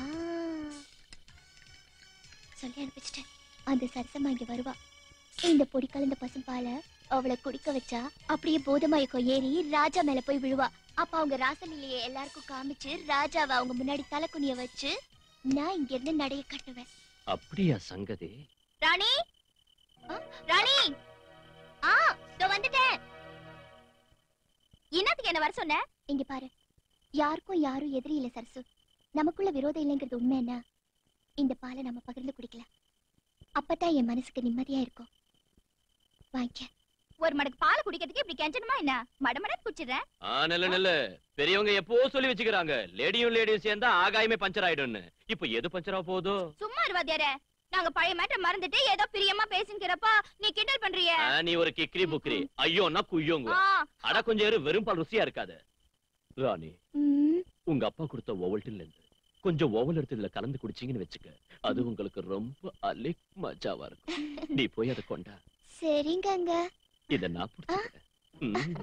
சொல்லி அனுப்பிச்சிட்டேன் அந்த சரசம்மா இங்க வருவா இந்த பொடி கலந்த பசும்பால அவளை குடிக்க வச்சா அப்படியே போதமயக்கம் ஏறி ராஜா மேல போய் விழுவா அப்ப அவங்க ராசநிலையை எல்லாருக்கும் காமிச்சு ராஜாவை அவங்க முன்னாடி தலை குனிய வச்சு நான் இங்க இருந்து நடைய கட்டுவேன் அப்படியா சங்கதி ராணி ஆ, ராணி ஆ இதோ வந்துட்டேன் என்னத்துக்கு என்ன வர சொன்ன இங்க பாரு யாருக்கும் யாரும் எதிரி இல்ல சரசு நமக்குள்ள விரோதம் இல்லைங்கிறது உண்மை என்ன இந்த பாலை நம்ம பகிர்ந்து குடிக்கலாம் அப்பதான் என் மனசுக்கு நிம்மதியா இருக்கும் வாங்கிக்க ஒரு மடக்கு பால் குடிக்கிறதுக்கு இப்படி கெஞ்சணுமா என்ன மடமடன்னு குடிச்சிடுறேன் ஆ நல்ல நல்ல பெரியவங்க எப்போ சொல்லி வச்சுக்கிறாங்க லேடியும் லேடியும் சேர்ந்தா ஆகாயமே பஞ்சர் ஆயிடும்னு இப்ப எது பஞ்சரா போதோ சும்மா இருவாதியாரே நாங்க பழைய மேட்டர் மறந்துட்டு ஏதோ பிரியமா பேசிக்கிறப்பா நீ கிண்டல் பண்றிய ஆ, நீ ஒரு கிக்ரி புக்ரி ஐயோன்னா குய்யோங்க ஆ. அட கொஞ்சம் இரு, வெறும் பால் ருசியா இருக்காது ராணி ம், உங்க அப்பா கொடுத்த ஓவல்ட்டில இருந்து கொஞ்சம் ஓவல் எடுத்து இதுல கலந்து குடிச்சீங்கன்னு வச்சுக்க அது உங்களுக்கு ரொம்ப அலிக் மஜாவா இருக்கும் நீ போய் அதை கொண்டா சரிங்கங்க இத நான் பிடிச்சுக்கிறேன் ம்.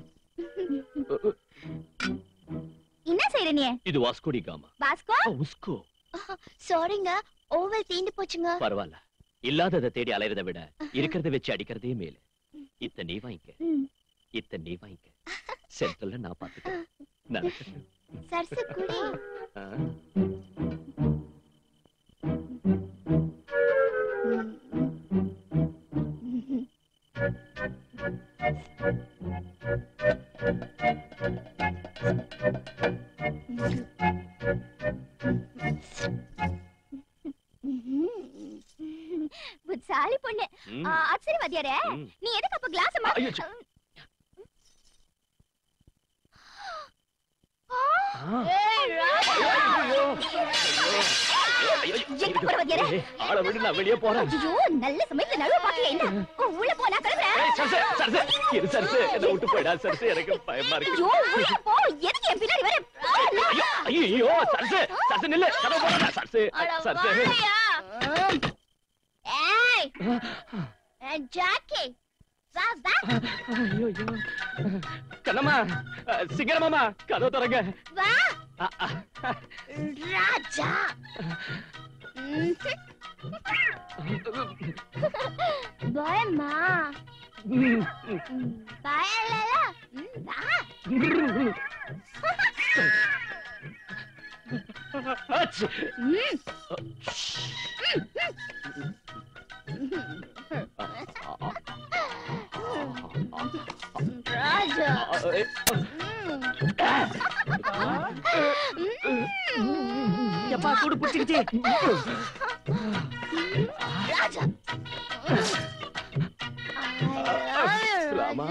என்ன செய்யற நீ இது வாஸ்கோடி காமா பாஸ்கோ உஸ்கோ சாரிங்க ஓவல் தீந்து போச்சுங்க பரவாயில்ல இல்லாததை தேடி அலையறதை விட இருக்கிறத வச்சு அடிக்கிறதே மேலு இத்த நீ வாங்கிக்க ம். இத்த நீ வாங்கிக்க சென்ட்ரல்ல நான் பாத்துக்கிறேன் நடக்கட்டும் சர்சு குடி ஆ? புத்தாலி பொண்ணு ம். ஆ, அது சரி வாத்தியாரே ம். நீ எதுக்கு அப்ப கிளாஸ் ஐயோ, ச்சே. எங்க போற வாத்தியாரே ஏய், ஆளை விடு நான் வெளியே போறேன் ஐயோ நல்ல சமயத்துல நழுவ பாக்கல என்ன ஓ, உள்ள போ நான் ஏய், சரசு, கிளம்புறேன் சரசு, இரு சரசு, என்னை விட்டு போயிடா, சரசு, எனக்கு பயமா இருக்கு. ஐயோ உள்ள போ எதுக்கு என் பின்னாடி வர போ, ஐயோ, ஐயோ, சரசு, சரசு, நில்லு, கதவை போடாத, சரசு, அட சரசு. வாயா. ஏய் ஏய், ஜாக்கி வா வா ஐயோ, ஐயோ. கண்ணம்மா, அஹ், சீக்கிரமாம்மா, கதவை திறங்க. வா அ, அ, ராஜா பயமா ம், பயலல வா அச்சு. ராஜா எப்பா சூடு பிடிச்சிக்கிச்சு ராஜா ராமா.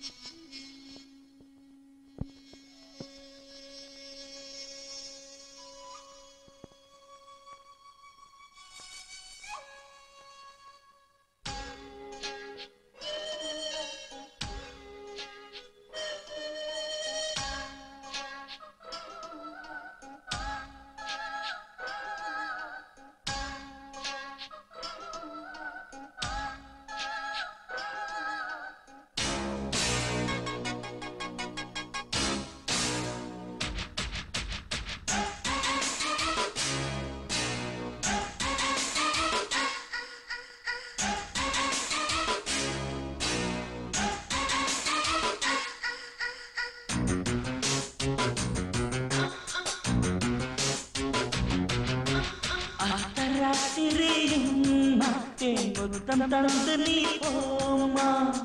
அர்த்தராத்திரியும் மாட்டேன் முத்தம் தந்து நீ போமா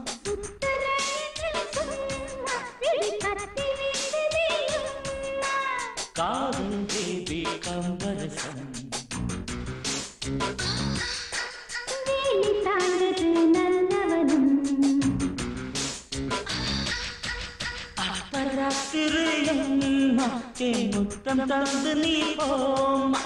காதல் தேவி கம்பரசம் அர்த்தராத்திரியும் மாட்டேன் முத்தம் தந்து நீ போமா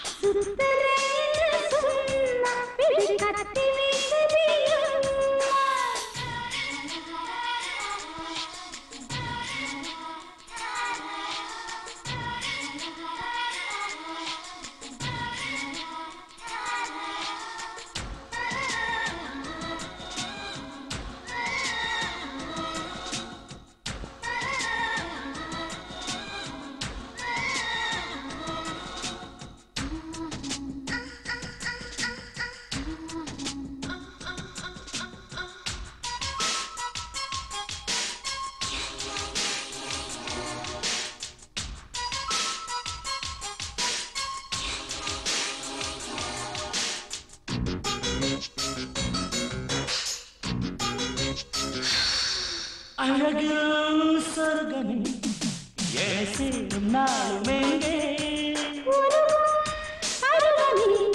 அழகில் சொர்க்கமே ஏழை சேரும் நாளும் எங்கே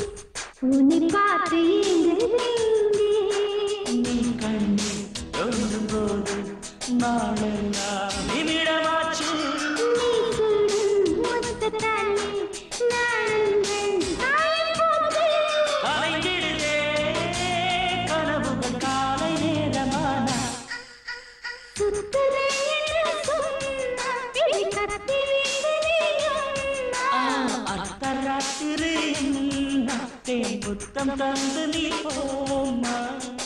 உன்னை பார்த்து ஏங்குகிறேன். நீ கண்ணீர் ஒன்று முத்தம் தந்து நீ போமா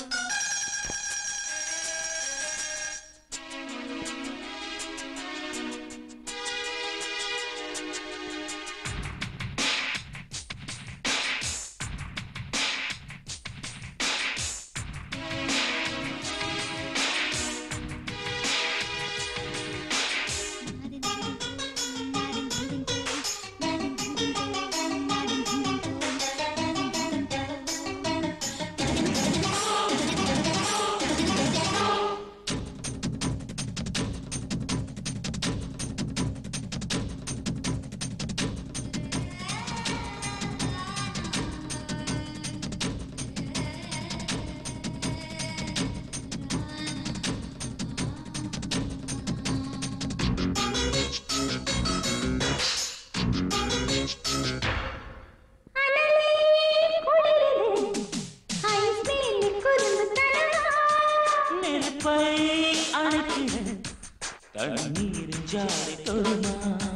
நெருப்பை அணைக்கிற தண்ணீர் ஜாடி தொடுமா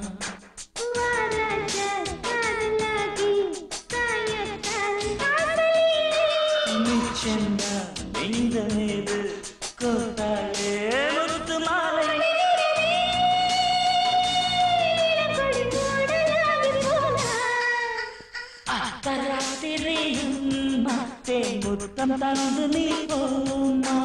நிச்சண்டா இந்த மீது கோத்தாலே முத்து மாலை அத்தராத்திரியும் மாத்தே முத்தம் தந்து நீ போமா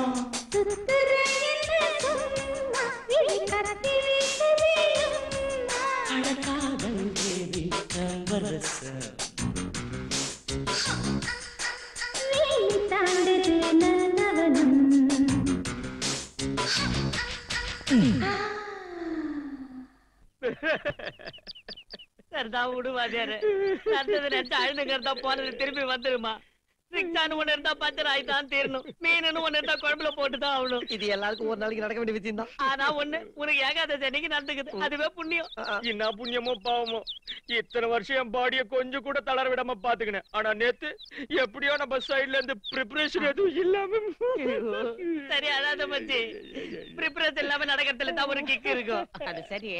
அழகாதல் தேவி கவரசம் சரிதா விடு வாத்தியாரு நடந்தது நினைச்சு அழுதுங்கிறதா போனது திரும்பி வந்துருமா ரிக்ஷான்னு ஒண்ணு இருந்தா பஞ்சர் ஆயிதான் தீரணும் மீனுன்னு ஒண்ணு இருந்தா குழம்புல போட்டுதான் ஆகணும் இது எல்லாருக்கும் ஒரு நாளைக்கு நடக்க வேண்டிய விஷயம் தான் ஆனா ஒண்ணு உனக்கு ஏகாதசி அன்னைக்கு நடந்துக்குது அதுவே புண்ணியம் என்ன புண்ணியமோ பாவமோ இத்தனை வருஷம் என் பாடிய கொஞ்சம் கூட தளர விடாம பாத்துக்கினேன் ஆனா நேத்து எப்படியோ நம்ம சைடுல இருந்து ப்ரிப்பரேஷன் எதுவும் இல்லாம சரி அழாத மச்சி ப்ரிப்பரேஷன் இல்லாம நடக்கிறதுல தான் ஒரு கிக் இருக்கும் அது சரி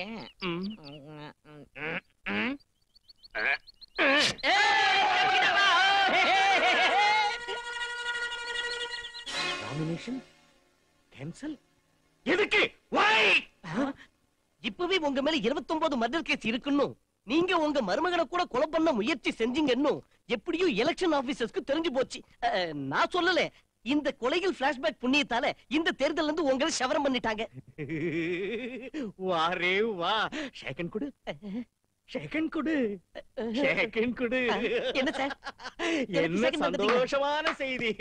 நாமினேஷன் கேன்சல் எதுக்கு வை இப்பவே உங்க மேல 29 மர்டர் கேஸ் இருக்குன்னு நீங்க உங்க மருமகனை கூட கொலை பண்ண முயற்சி செஞ்சீங்கன்னு எப்படியோ எலெக்ஷன் ஆபீசர்ஸ்க்கு தெரிஞ்சு போச்சு அஹ், நான் சொல்லல இந்த கொலைகள் பிளாஷ்பேக் புண்ணியத்தால இந்த தேர்தல்ல இருந்து உங்களை சவரம் பண்ணிட்டாங்க வாரே வா ஷேக்கன் கொடு ஷேக்கன் கொடு ஷேக்கன் கொடு என்ன சார் என்ன second வந்துட்டீங்க. சந்தோஷமான செய்தி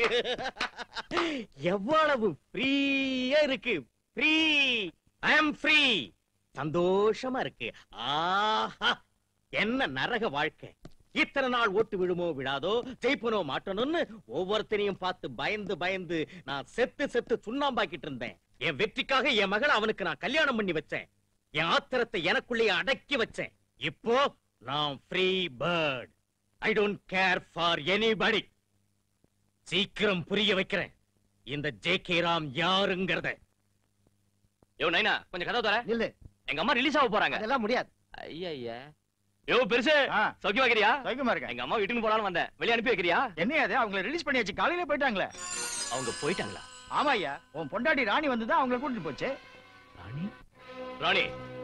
எவ்வளவு ஃப்ரீயா இருக்கு ஃப்ரீ ஐ அம் ஃப்ரீ சந்தோஷமா இருக்கு ஆஹா என்ன நரக வாழ்க்கை இத்தனை நாள் ஓட்டு விழுமோ விழாதோ ஜெயிப்பனோ மாட்டணும்னு ஒவ்வொருத்தனையும் பார்த்து பயந்து பயந்து நான் செத்து செத்து சுண்ணாம்பாக்கிட்டு இருந்தேன் என் வெற்றிக்காக என் மகளை அவனுக்கு நான் கல்யாணம் பண்ணி வச்சேன் என் ஆத்திரத்தை எனக்குள்ளேயே அடக்கி வச்சேன் இப்போ நான் free bird I don't care for anybody சீக்கிரம் புரிய வைக்கிறேன் இந்த ஜே கே ராம் யாருங்கிறத யோ நைனா கொஞ்சம் கதை தர இல்ல எங்க அம்மா ரிலீஸ் ஆக போறாங்க அதெல்லாம் முடியாது ஐயா யோ பெருசு சௌக்கியமா இருக்கிறியா சௌக்கியமா இருக்கேன் எங்க அம்மா வீட்டுக்கு போலான்னு வந்தேன் வெளிய அனுப்பி வைக்கிறியா என்ன அது அவங்கள ரிலீஸ் பண்ணியாச்சு காலையில போயிட்டாங்களே அவங்க போயிட்டாங்களா ஆமா ஐயா உன் பொண்டாட்டி ராணி வந்து தான் அவங்கள கூட்டிட்டு போச்சு ராணி ராணி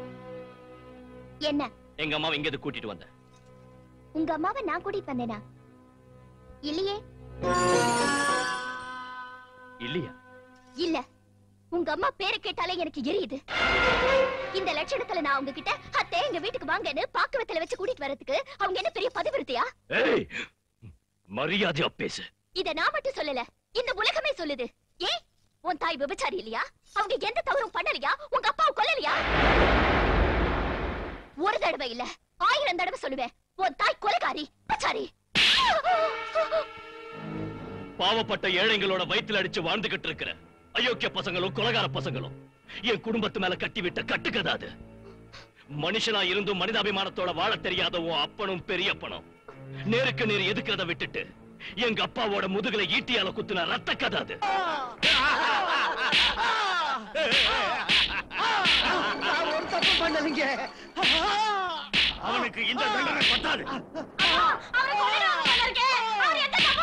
என்ன எங்க அம்மாவை இங்க எதுக்கு கூட்டிட்டு வந்த உங்க அம்மாவை நான் கூட்டிட்டு வந்தேனா இல்லையே இல்லையா இல்ல உங்க அம்மா பேரை கேட்டாலே எனக்கு எரியுது இந்த லட்சணத்துல நான் அவங்க கிட்ட அத்தை எங்க வீட்டுக்கு வாங்கன்னு பாக்குவத்துல வச்சு கூட்டிட்டு வரதுக்கு அவங்க என்ன பெரிய பதிவிருத்தியா ஏய் மரியாதையா பேசு இத நான் மட்டும் சொல்லல இந்த உலகமே சொல்லுது ஏ உன் தாய் விபச்சாரி இல்லையா அவங்க எந்த தவறும் பண்ணலையா உங்க அப்பாவை கொல்லலையா ஒரு தடவை இல்ல ஆயிரம் தடவை சொல்லுவேன் உன் தாய் கொலைகாரி விபச்சாரி பாவப்பட்ட ஏழைங்களோட வயித்துல அடிச்சு வாழ்ந்துகிட்டு இருக்கிற அயோக்கிய பசங்களும் கொலகார பசங்களும் என் குடும்பத்து மேல கட்டிவிட்ட கட்டுக்கதை அது மனுஷனா இருந்தும் மனிதாபிமானத்தோட வாழ தெரியாத உன் அப்பனும் பெரியப்பனும் நேருக்கு நேர் எதுக்கிறத விட்டுட்டு எங்க அப்பாவோட முதுகுல ஈட்டியால குத்துன ரத்த கதை அது நான் ஒரு தப்பு பண்ணலைங்க அவனுக்கு இந்த தண்டனை பத்தாது அவரை கொன்னுடுவாங்க போல இருக்கே. அவர் எந்த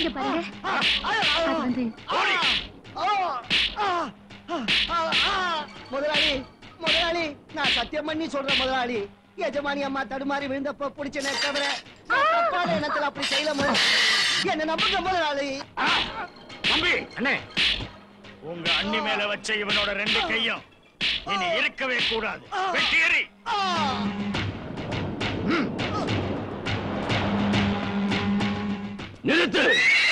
இங்க பாருங்க அது வந்து முதலாளி முதலாளி நான் சத்தியம் பண்ணி சொல்றேன் முதலாளி எஜமானி அம்மா தடுமாறி விழுந்தப்ப பிடிச்சனே தவிர நான் தப்பான எண்ணத்துல அப்படி செய்யல முதலாளி. என்ன நம்புங்க முதலாளி தம்பி அண்ணே உங்க அண்ணி மேல வச்ச இவனோட ரெண்டு கையும் இனி இருக்கவே கூடாது வெட்டி எறி நிறுத்து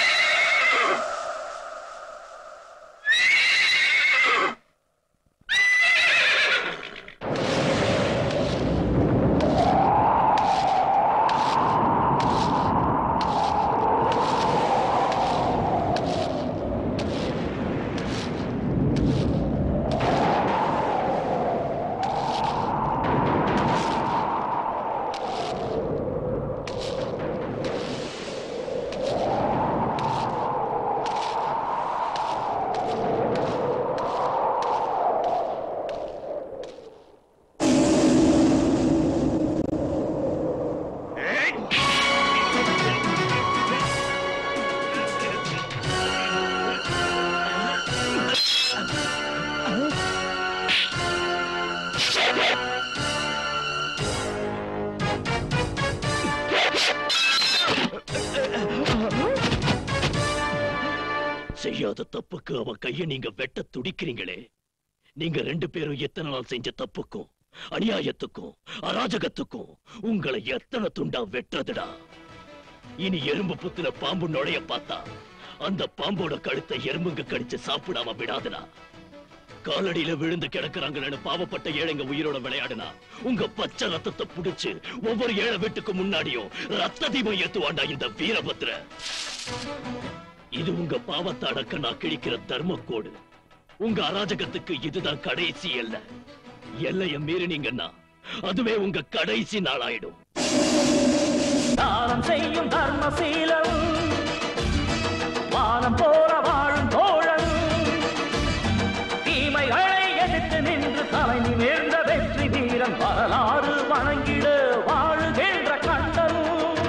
செய்யாத தப்புக்கு அவன் கைய நீங்க வெட்ட துடிக்கிறீங்களே நீங்க ரெண்டு பேரும் எத்தனை நாள் செஞ்ச தப்புக்கும் அநியாயத்துக்கும் அராஜகத்துக்கும் உங்களை எத்தனை துண்டா வெட்டுறதுடா இனி எறும்பு புத்துல பாம்பு நுழைய பார்த்தா அந்த பாம்போட கழுத்தை எறும்புங்க கடிச்சு சாப்பிடாம விடாதுடா காலடியில விழுந்து கிடக்குறாங்கன்னு பாவப்பட்ட ஏழைங்க உயிரோட விளையாடுனா உங்க பச்சை ரத்தத்தை புடிச்சு ஒவ்வொரு ஏழை வீட்டுக்கு முன்னாடியும் ரத்த தீபம் ஏத்துவாண்டா இந்த வீரபத்ர இது உங்க பாவத்தை அடக்க நான் கிழிக்கிற தர்மக்கோடு உங்க அராஜகத்துக்கு இதுதான் கடைசி எல்லை எல்லைய மீறினீங்கன்னா அதுவே உங்க கடைசி நாளாயிடும் தானம் செய்யும் தர்மசீலம் வானம் போல வாழும் தோழன் தீமைகளை எதிர்த்து நின்று தலை நிமிர்ந்த வெற்றி வீரன் வரலாறு வணங்கிட வாழுகின்ற கண்டன்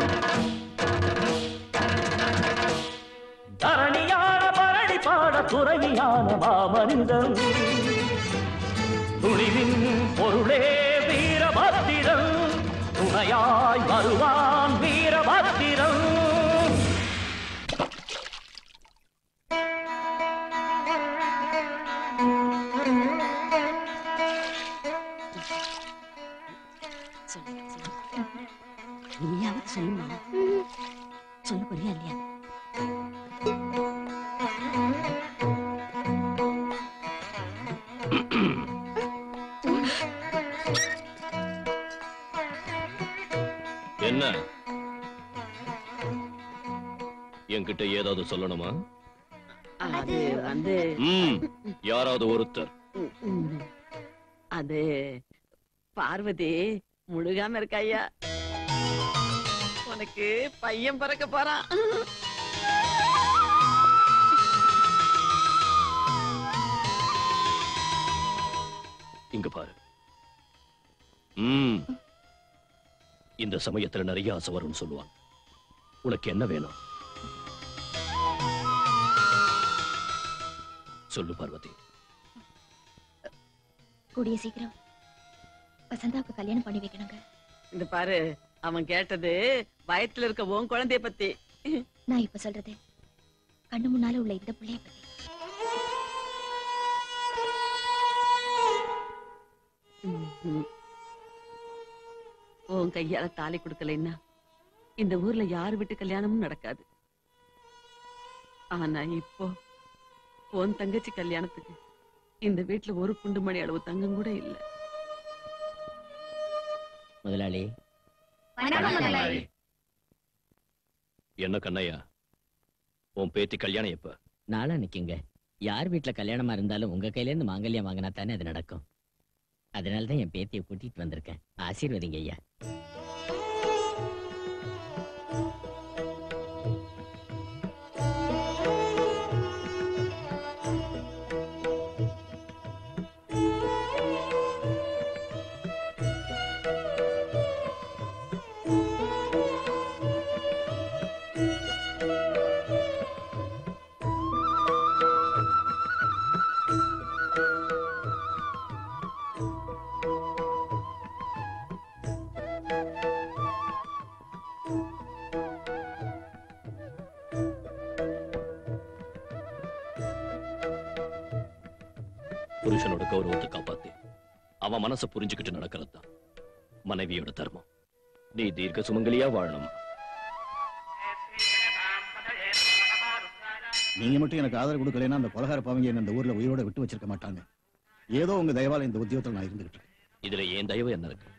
தரணியான பரடி பாட துறவியான மாமனிதன் துணிவின் பொருளே வீரபத்திரன் துணையாய் வருவான் வீரபத்திரன் நீயாவது சொல்லுமா சொல்ல போறியா இல்லையா என்ன என்கிட்ட ஏதாவது சொல்லணுமா அது வந்து ம் யாராவது ஒருத்தர் ம், அது பார்வதி முழுகாம இருக்கா ஐயா உனக்கு பையன் பிறக்க போறான் இங்க பாரு ம் இந்த சமயத்துல நிறைய ஆசை வரும்னு சொல்லுவாங்க உனக்கு என்ன வேணும் சொல்லு பார்வதி கூடிய சீக்கிரம் வசந்தாவுக்கு கல்யாணம் பண்ணி வைக்கணுங்க இந்த பாரு அவன் கேட்டது வயத்துல இருக்க உன் குழந்தைய பத்தி நான் இப்ப சொல்றது கண்ணு முன்னால உள்ள இந்த பிள்ளைய பத்தி ம்ஹும். உன் கையால தாலி கொடுக்கலைன்னா இந்த ஊர்ல யார் வீட்டு கல்யாணமும் நடக்காது ஆனா இப்போ உன் தங்கச்சி கல்யாணத்துக்கு இந்த வீட்டுல ஒரு குண்டுமணி அளவு தங்கம் கூட இல்ல முதலாளி என்ன கண்ணையா உன் பேத்தி கல்யாணம் எப்ப நாளா நிக்குங்க யார் வீட்ல கல்யாணமா இருந்தாலும் உங்க கையில இருந்து மாங்கல்யம் வாங்கினா தானே அது நடக்கும் அதனால தான் என் பேத்தியை கூட்டிட்டு வந்திருக்கேன் ஆசீர்வதிங்க ஐயா புருஷனோட கௌரவத்தை காப்பாத்தி அவன் மனசை புரிஞ்சுக்கிட்டு நடக்கிறது தான் மனைவியோட தர்மம் நீ தீர்க்க சுமங்கலியா வாழணும் நீங்க மட்டும் எனக்கு ஆதரவு கொடுக்கலைன்னா அந்த கொலகார பாவங்க என்ன இந்த ஊர்ல உயிரோட விட்டு வச்சிருக்க மாட்டாங்க ஏதோ உங்க தயவால இந்த உத்தியோகத்தில் நான் இருந்துகிட்டு இருக்கேன் இதுல ஏன் தயவு என்ன இருக்கு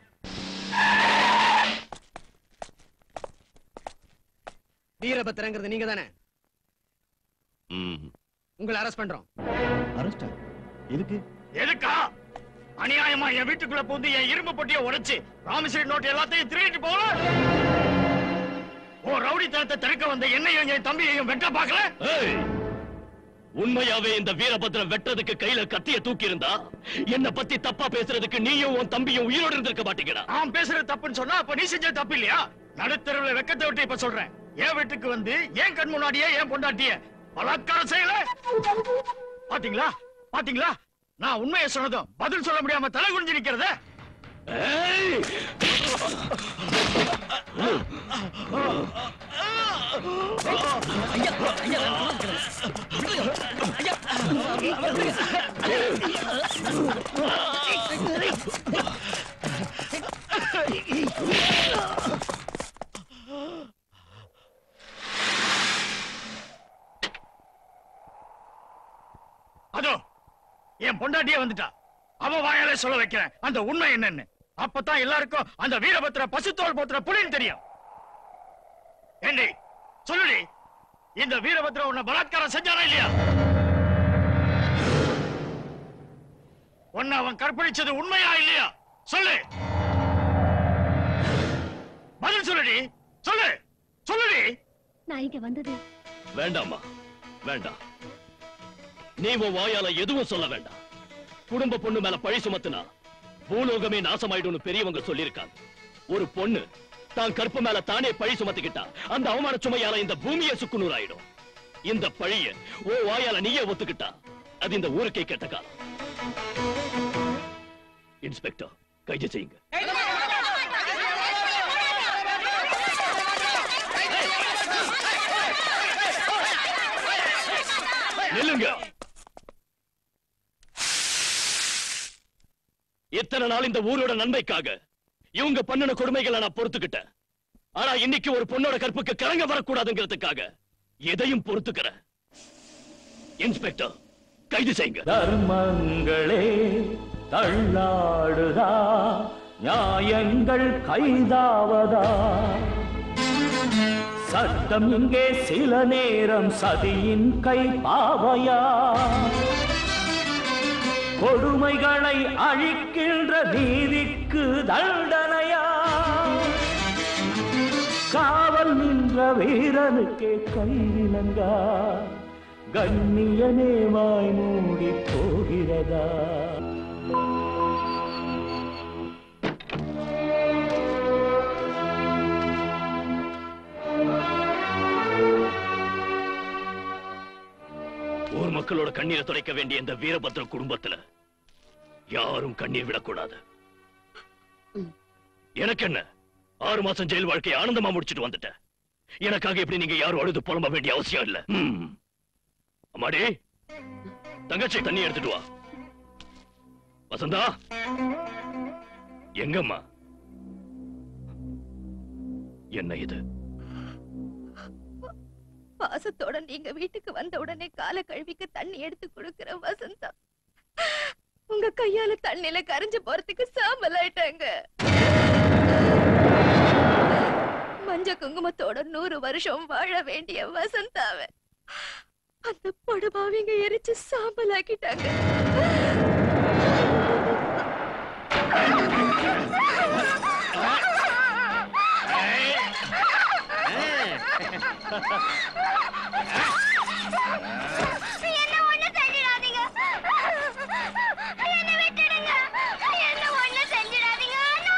வீரபத்திரங்கிறது நீங்க தானே ம் உங்களை அரெஸ்ட் பண்றோம் அரெஸ்டா எதுக்கு எதுக்கா அநியாயமா என் வீட்டுக்குள்ள புகுந்து என் இரும்பு பொட்டியை உடைச்சு ராமசீட் நோட்டு எல்லாத்தையும் திருடிட்டு போல ஓ ரவுடித்தனத்தை தடுக்க வந்த என்னையும் என் தம்பியையும் வெட்ட பார்க்கல ஏய்! உண்மையாவே இந்த வீரபத்ரன் வெட்டுறதுக்கு கையில கத்திய தூக்கி இருந்தா என்ன பத்தி தப்பா பேசுறதுக்கு நீயும் உன் தம்பியும் உயிரோடு இருந்திருக்க மாட்டீங்கடா நான் பேசுறது தப்புன்னு சொன்னா அப்ப நீ செஞ்ச தப்பு இல்லையா நடுத்தருவுல வெக்கத்தை விட்டு இப்ப சொல்றேன் என் வீட்டுக்கு வந்து ஏன் கண் முன்னாடியே ஏன் பொண்டாட்டிய பலாத்காரம் செய்யல பாத்தீங்களா பாத்தீங்களா நான் உண்மையை சொன்னதும் பதில் சொல்ல முடியாம தலை குனிஞ்சு நிக்கிறத அதோ என் பொண்டாட்டியே வந்துட்டா அவ வாயாலே சொல்ல வைக்கிறேன் அந்த உண்மை என்னன்னு அப்பதான் எல்லாருக்கும் அந்த வீரபத்திர பசுத்தோல் போத்துற புலின்னு தெரியும் ஏண்டி சொல்லுடி இந்த வீரபத்ர உன்னை பலாத்காரம் செஞ்சானா இல்லையா உன்னை அவன் கற்பழிச்சது உண்மையா இல்லையா சொல்லு பதில் சொல்லுடி சொல்லு சொல்லுடி நான் இங்க வந்தது வேண்டாம்மா வேண்டாம் நீ உன் வாயால எதுவும் சொல்ல வேண்டாம் குடும்ப பொண்ணு மேல பழி சுமத்துனா பூலோகமே நாசமாயிடும்னு பெரியவங்க சொல்லியிருக்காங்க ஒரு பொண்ணு தான் கற்பு மேல தானே பழி சுமத்திக்கிட்டா அந்த அவமான சுமையால இந்த பூமியே சுக்குநூறு ஆயிடும் இந்த பழிய ஓ வாயால நீயே ஒத்துக்கிட்டா அது இந்த ஊருக்கே கெட்ட காலம் இன்ஸ்பெக்டர் கைது செய்யுங்க நில்லுங்க இத்தனை நாள் இந்த ஊரோட நன்மைக்காக இவங்க பண்ணின கொடுமைகளை நான் பொறுத்துக்கிட்டேன் ஆனா இன்னைக்கு ஒரு பொண்ணோட கற்புக்கு கரங்க வரக்கூடாதுங்கிறதுக்காக எதையும் பொறுத்துக்கிறேன் இன்ஸ்பெக்டர் கைது செய்யுங்க தர்மங்களே தள்ளாடுதா நியாயங்கள் கைதாவதா சட்டம் இங்கே சில நேரம் சதியின் கை பாவையா கொடுமைகளை அழிக்கின்ற நீதிக்கு தண்டனையா காவல் நின்ற வீரனுக்கே கைவிலங்கா கண்ணியனே வாய் மூடி போகிறதா ஊர் மக்களோட கண்ணீரை துடைக்க வேண்டிய இந்த வீரபத்ர குடும்பத்துல யாரும் கண்ணீர் விடக்கூடாது எனக்கு என்ன ஆறு மாசம் ஜெயில் வாழ்க்கையை ஆனந்தமா முடிச்சிட்டு வந்துட்டேன் எனக்காக இப்படி நீங்க யாரும் அழுது புலம்ப வேண்டிய அவசியம் இல்ல ம். அம்மாடி தங்கச்சி தண்ணி எடுத்துட்டு வா வசந்தா எங்கம்மா என்ன இது பாசத்தோட நீங்க வீட்டுக்கு வந்த உடனே கால கழுவிக்கு தண்ணி எடுத்து கொடுக்கிற வசந்தா உங்க கையால தண்ணில கரைஞ்சு போறதுக்கு சாம்பல் ஆயிட்டாங்க மஞ்ச குங்குமத்தோட நூறு வருஷம் வாழ வேண்டிய வசந்தாவ அந்த படுபாவிங்க எரிச்சு சாம்பல் ஆக்கிட்டாங்க என்ன ஒண்ணு செஞ்சிடாதீங்க என்ன விட்டுடுங்க என்ன ஒண்ணு செஞ்சிடாதீங்க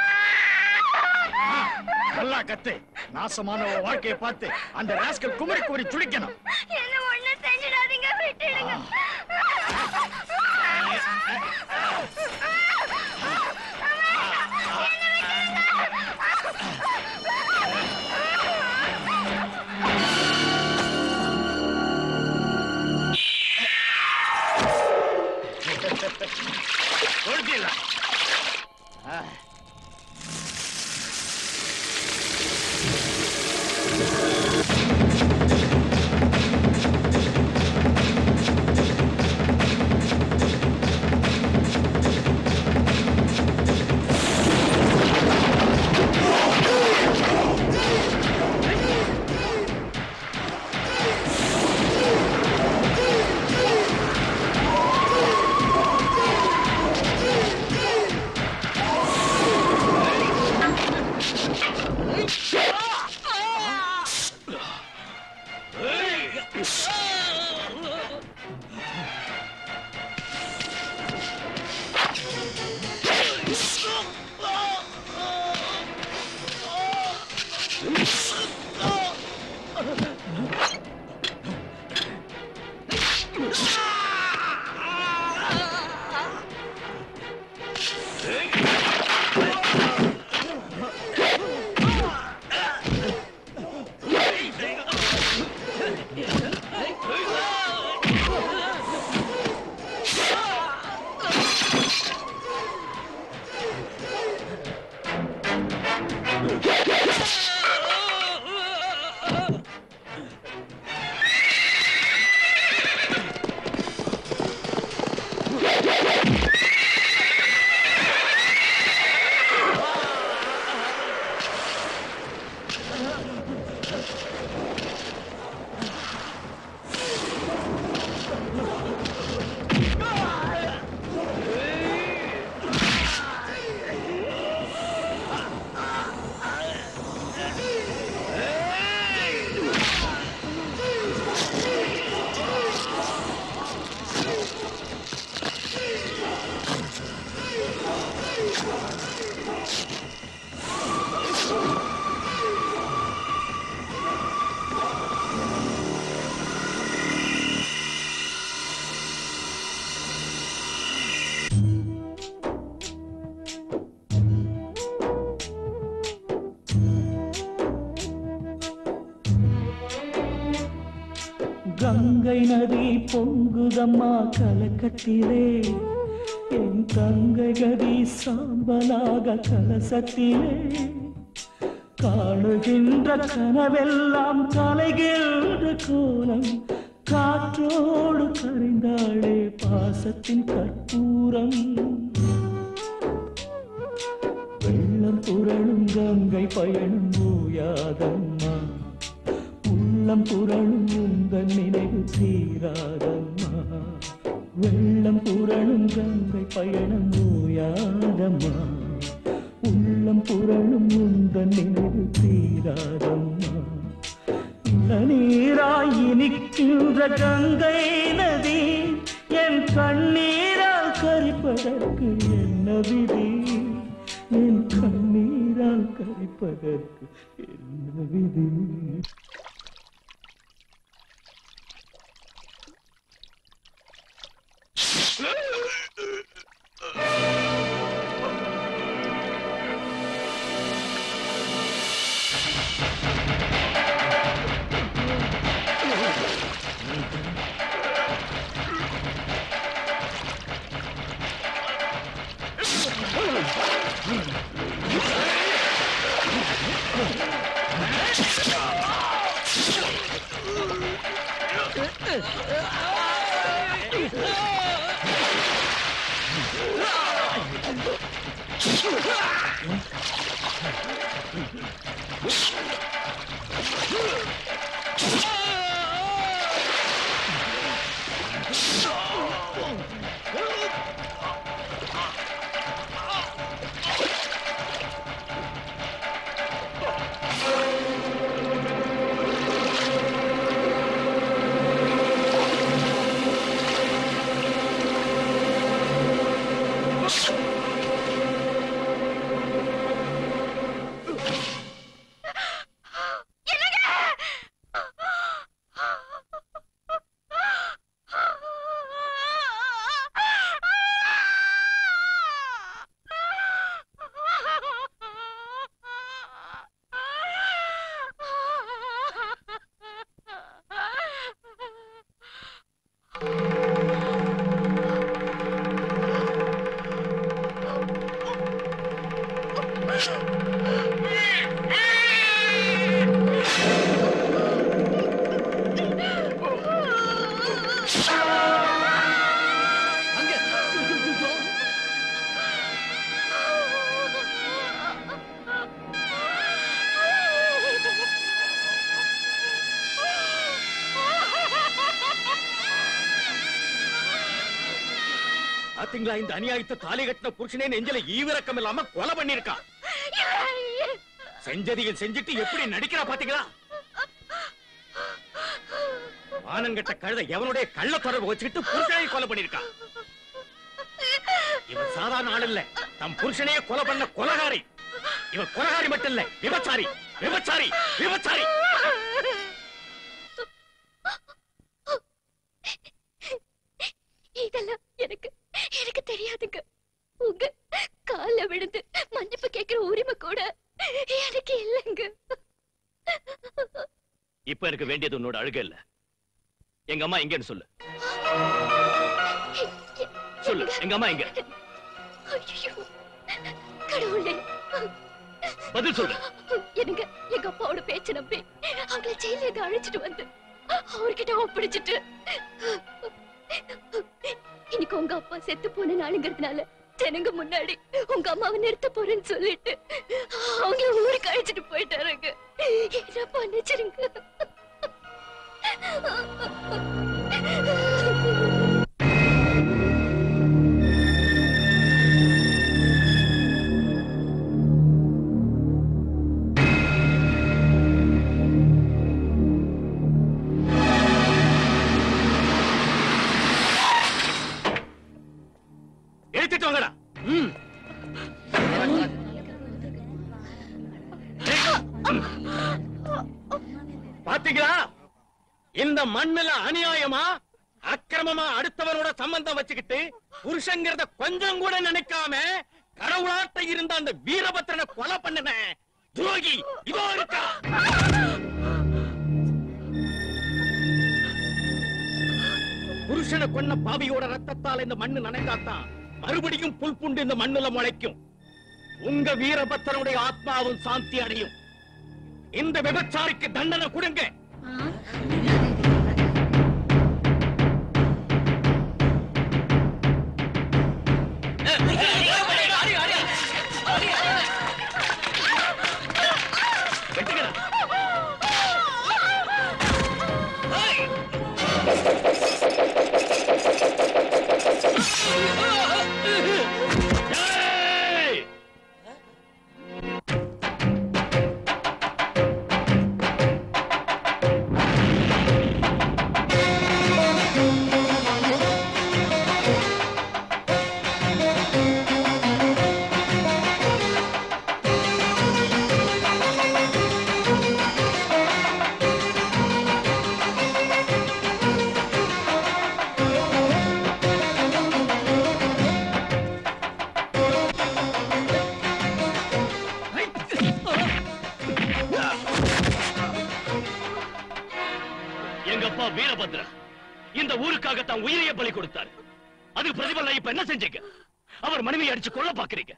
நல்லா கத்து நாசமான உன் வாழ்க்கையை பார்த்து அந்த ராஸ்கல் குமரி குமரி துடிக்கணும் என்ன ஒண்ணு செஞ்சிடாதீங்க விட்டுடுங்க ஓட்டிடலாம் ஆ. கங்கை நதி பொங்குதம்மா கலக்கத்திலே என் தங்கை கதி சாம்பலாக கலசத்திலே காணுகின்ற கனவெல்லாம் கலைகின்ற கோலம் காற்றோடு கரைந்தாளே பாசத்தின் கற்பூரம் வெள்ளம் புரளும் கங்கை பயணம் ஓயாதம்மா உள்ளம் புரளும் உந்தன் நினைவு தீராதம்மா வெள்ளம் புரளும் கங்கை பயணம் ஓயாதம்மா உள்ளம் புரளும் உந்தன் நினைவு தீராதம்மா இளநீராய் இனிக்கின்ற கங்கை நதி என் கண்ணீரால் கரிப்பதற்கு என்ன விதி என் கண்ணீரால் கரிப்பதற்கு என்ன விதி பாத்தீங்களா இந்த அநியாயத்தை தாலி கட்டின புருஷனே நெஞ்சில ஈவிரக்கம் இல்லாம கொலை பண்ணிருக்கான் செஞ்சதையும் செஞ்சுட்டு எப்படி நடிக்கிறா பாத்தீங்களா மானங்கட்ட கழுத எவனுடைய கள்ள தொடர்பு வச்சுக்கிட்டு புருஷனை கொலை பண்ணிருக்கான் இவன் சாதாரண ஆள் இல்ல தம் புருஷனையே கொலை பண்ண கொலகாரி இவன் கொலகாரி மட்டும் இல்ல விபச்சாரி விபச்சாரி விபச்சாரி இதெல்லாம் எனக்கு எனக்கு தெரியாதுங்க உங்க கால்ல விழுந்து மன்னிப்பு கேட்கிற உரிமை கூட எனக்கு இல்லைங்க இப்ப எனக்கு வேண்டியது உன்னோட அழுக இல்ல எங்க அம்மா எங்கன்னு சொல்லு சொல்லு எங்க அம்மா எங்க ஐயோ கடவுளே பதில் சொல்லு எனக்கு எங்க அப்பாவோட பேச்ச நம்பி அவங்கள ஜெயிலுக்கு அழைச்சிட்டு வந்து அவர்கிட்ட ஒப்படைச்சிட்டு இன்னைக்கு உங்க அப்பா செத்து போன நாளுங்கிறதுனால ஜனங்க முன்னாடி உங்க அம்மாவை நிறுத்த போறேன்னு சொல்லிட்டு அவங்கள ஊருக்கு அழைச்சிட்டு போயிட்டாருங்க என்ன பண்ணிச்சிருங்க எடுத்துட்டு வாங்கடா ம். பாத்தீங்களா இந்த மண்ணுல அநியாயமா அக்கிரமமா அடுத்தவனோட சம்பந்தம் வச்சுக்கிட்டு புருஷங்கிறத கொஞ்சம் கூட நினைக்காம கடவுளாட்ட இருந்த அந்த வீரபத்திரனை கொலை பண்ணுன துரோகி இதோ இருக்கா புருஷனை கொன்ன பாவியோட ரத்தத்தால் இந்த மண்ணு நனைந்தாத்தான் மறுபடியும் புல் புண்டு இந்த மண்ணுல முளைக்கும் உங்க வீரபத்திரனுடைய ஆத்மாவும் சாந்தி அடையும் இந்த விபச்சாரிக்கு தண்டனை கொடுங்க எங்க அப்பா வீரபத்ரன் இந்த ஊருக்காக தான் உயிரையே பலி கொடுத்தாரு அதுக்கு பிரதிபலன் இப்ப என்ன செஞ்சீங்க அவர் மனைவி அடிச்சு கொல்ல பாக்குறீங்க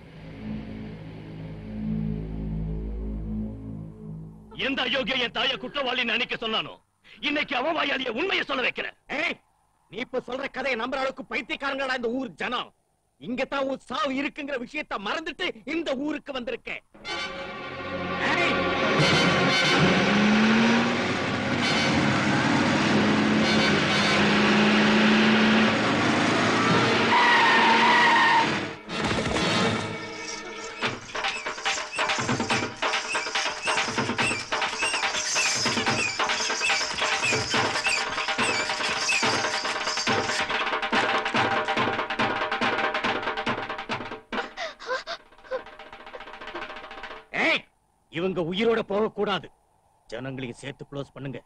எந்த அயோக்கிய என் தாய குற்றவாளி நினைக்க சொன்னானோ இன்னைக்கு அவன் வாயாளிய உண்மையை சொல்ல வைக்கிறேன் ஏய், நீ இப்ப சொல்ற கதையை நம்புற அளவுக்கு பைத்தியக்காரங்களா இந்த ஊர் ஜனம் இங்கதான் உன் சாவு இருக்குங்கிற விஷயத்தை மறந்துட்டு இந்த ஊருக்கு வந்திருக்கேன் ஏய், ஏய், இவங்க உயிரோட போக கூடாது ஜனங்களையும் சேர்த்து க்ளோஸ் பண்ணுங்க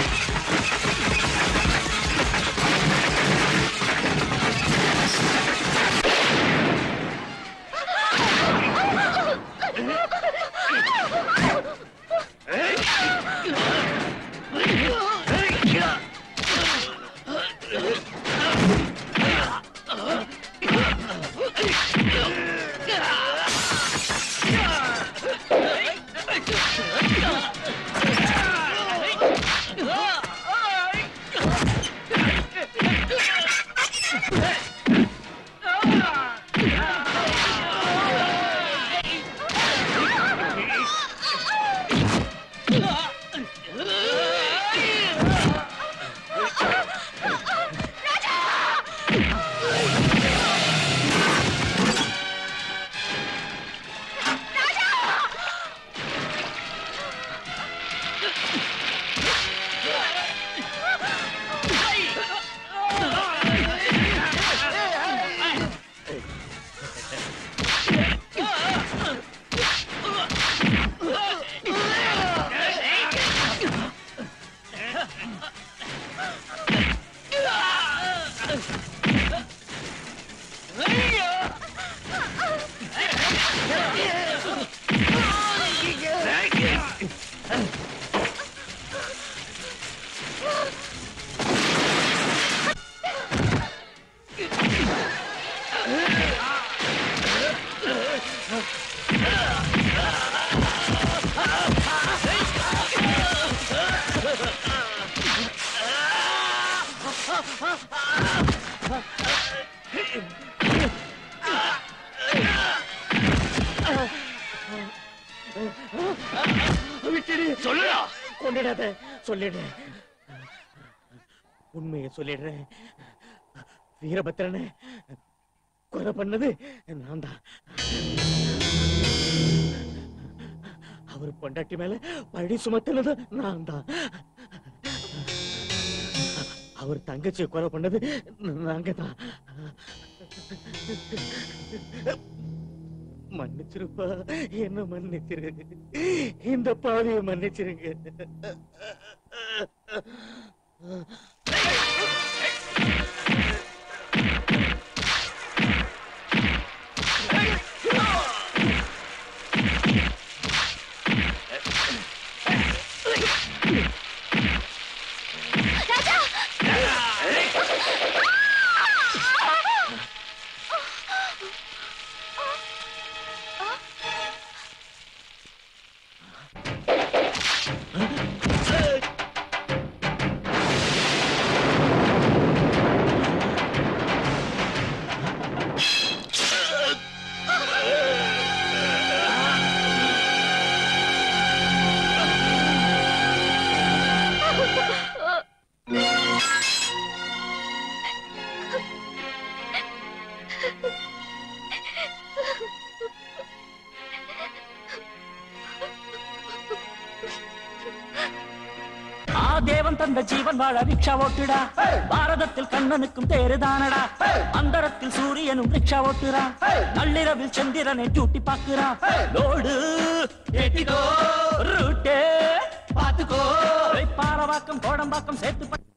Hey! விட்டுடு சொல்லுடா கொண்டுடாத சொல்லிடுறேன் உண்மையை சொல்லிடுறேன் வீரபத்திரனை கொலை பண்ணது நான் தான் அவர் பொண்டாட்டி மேல பழி சுமத்துனது நான் தான் அவர் தங்கச்சியை கொலை பண்ணது நாங்க தான் மன்னிச்சிருப்பா என்ன மன்னிச்சிரு இந்த பாவியை மன்னிச்சிருங்க ஆ தேவன் தந்த ஜீவன் வாழ ரிக்ஷா ஓட்டுடா பாரதத்தில் கண்ணனுக்கும் தேருதானடா அந்தரத்தில் சூரியனும் ரிக்ஷா ஓட்டுறான் நள்ளிரவில் சந்திரனை டியூட்டி பாக்குறான் லோடு ஏத்திக்கோ ரூட்டே பாத்துக்கோ பாரவாக்கம் கோடம்பாக்கம் சேர்த்து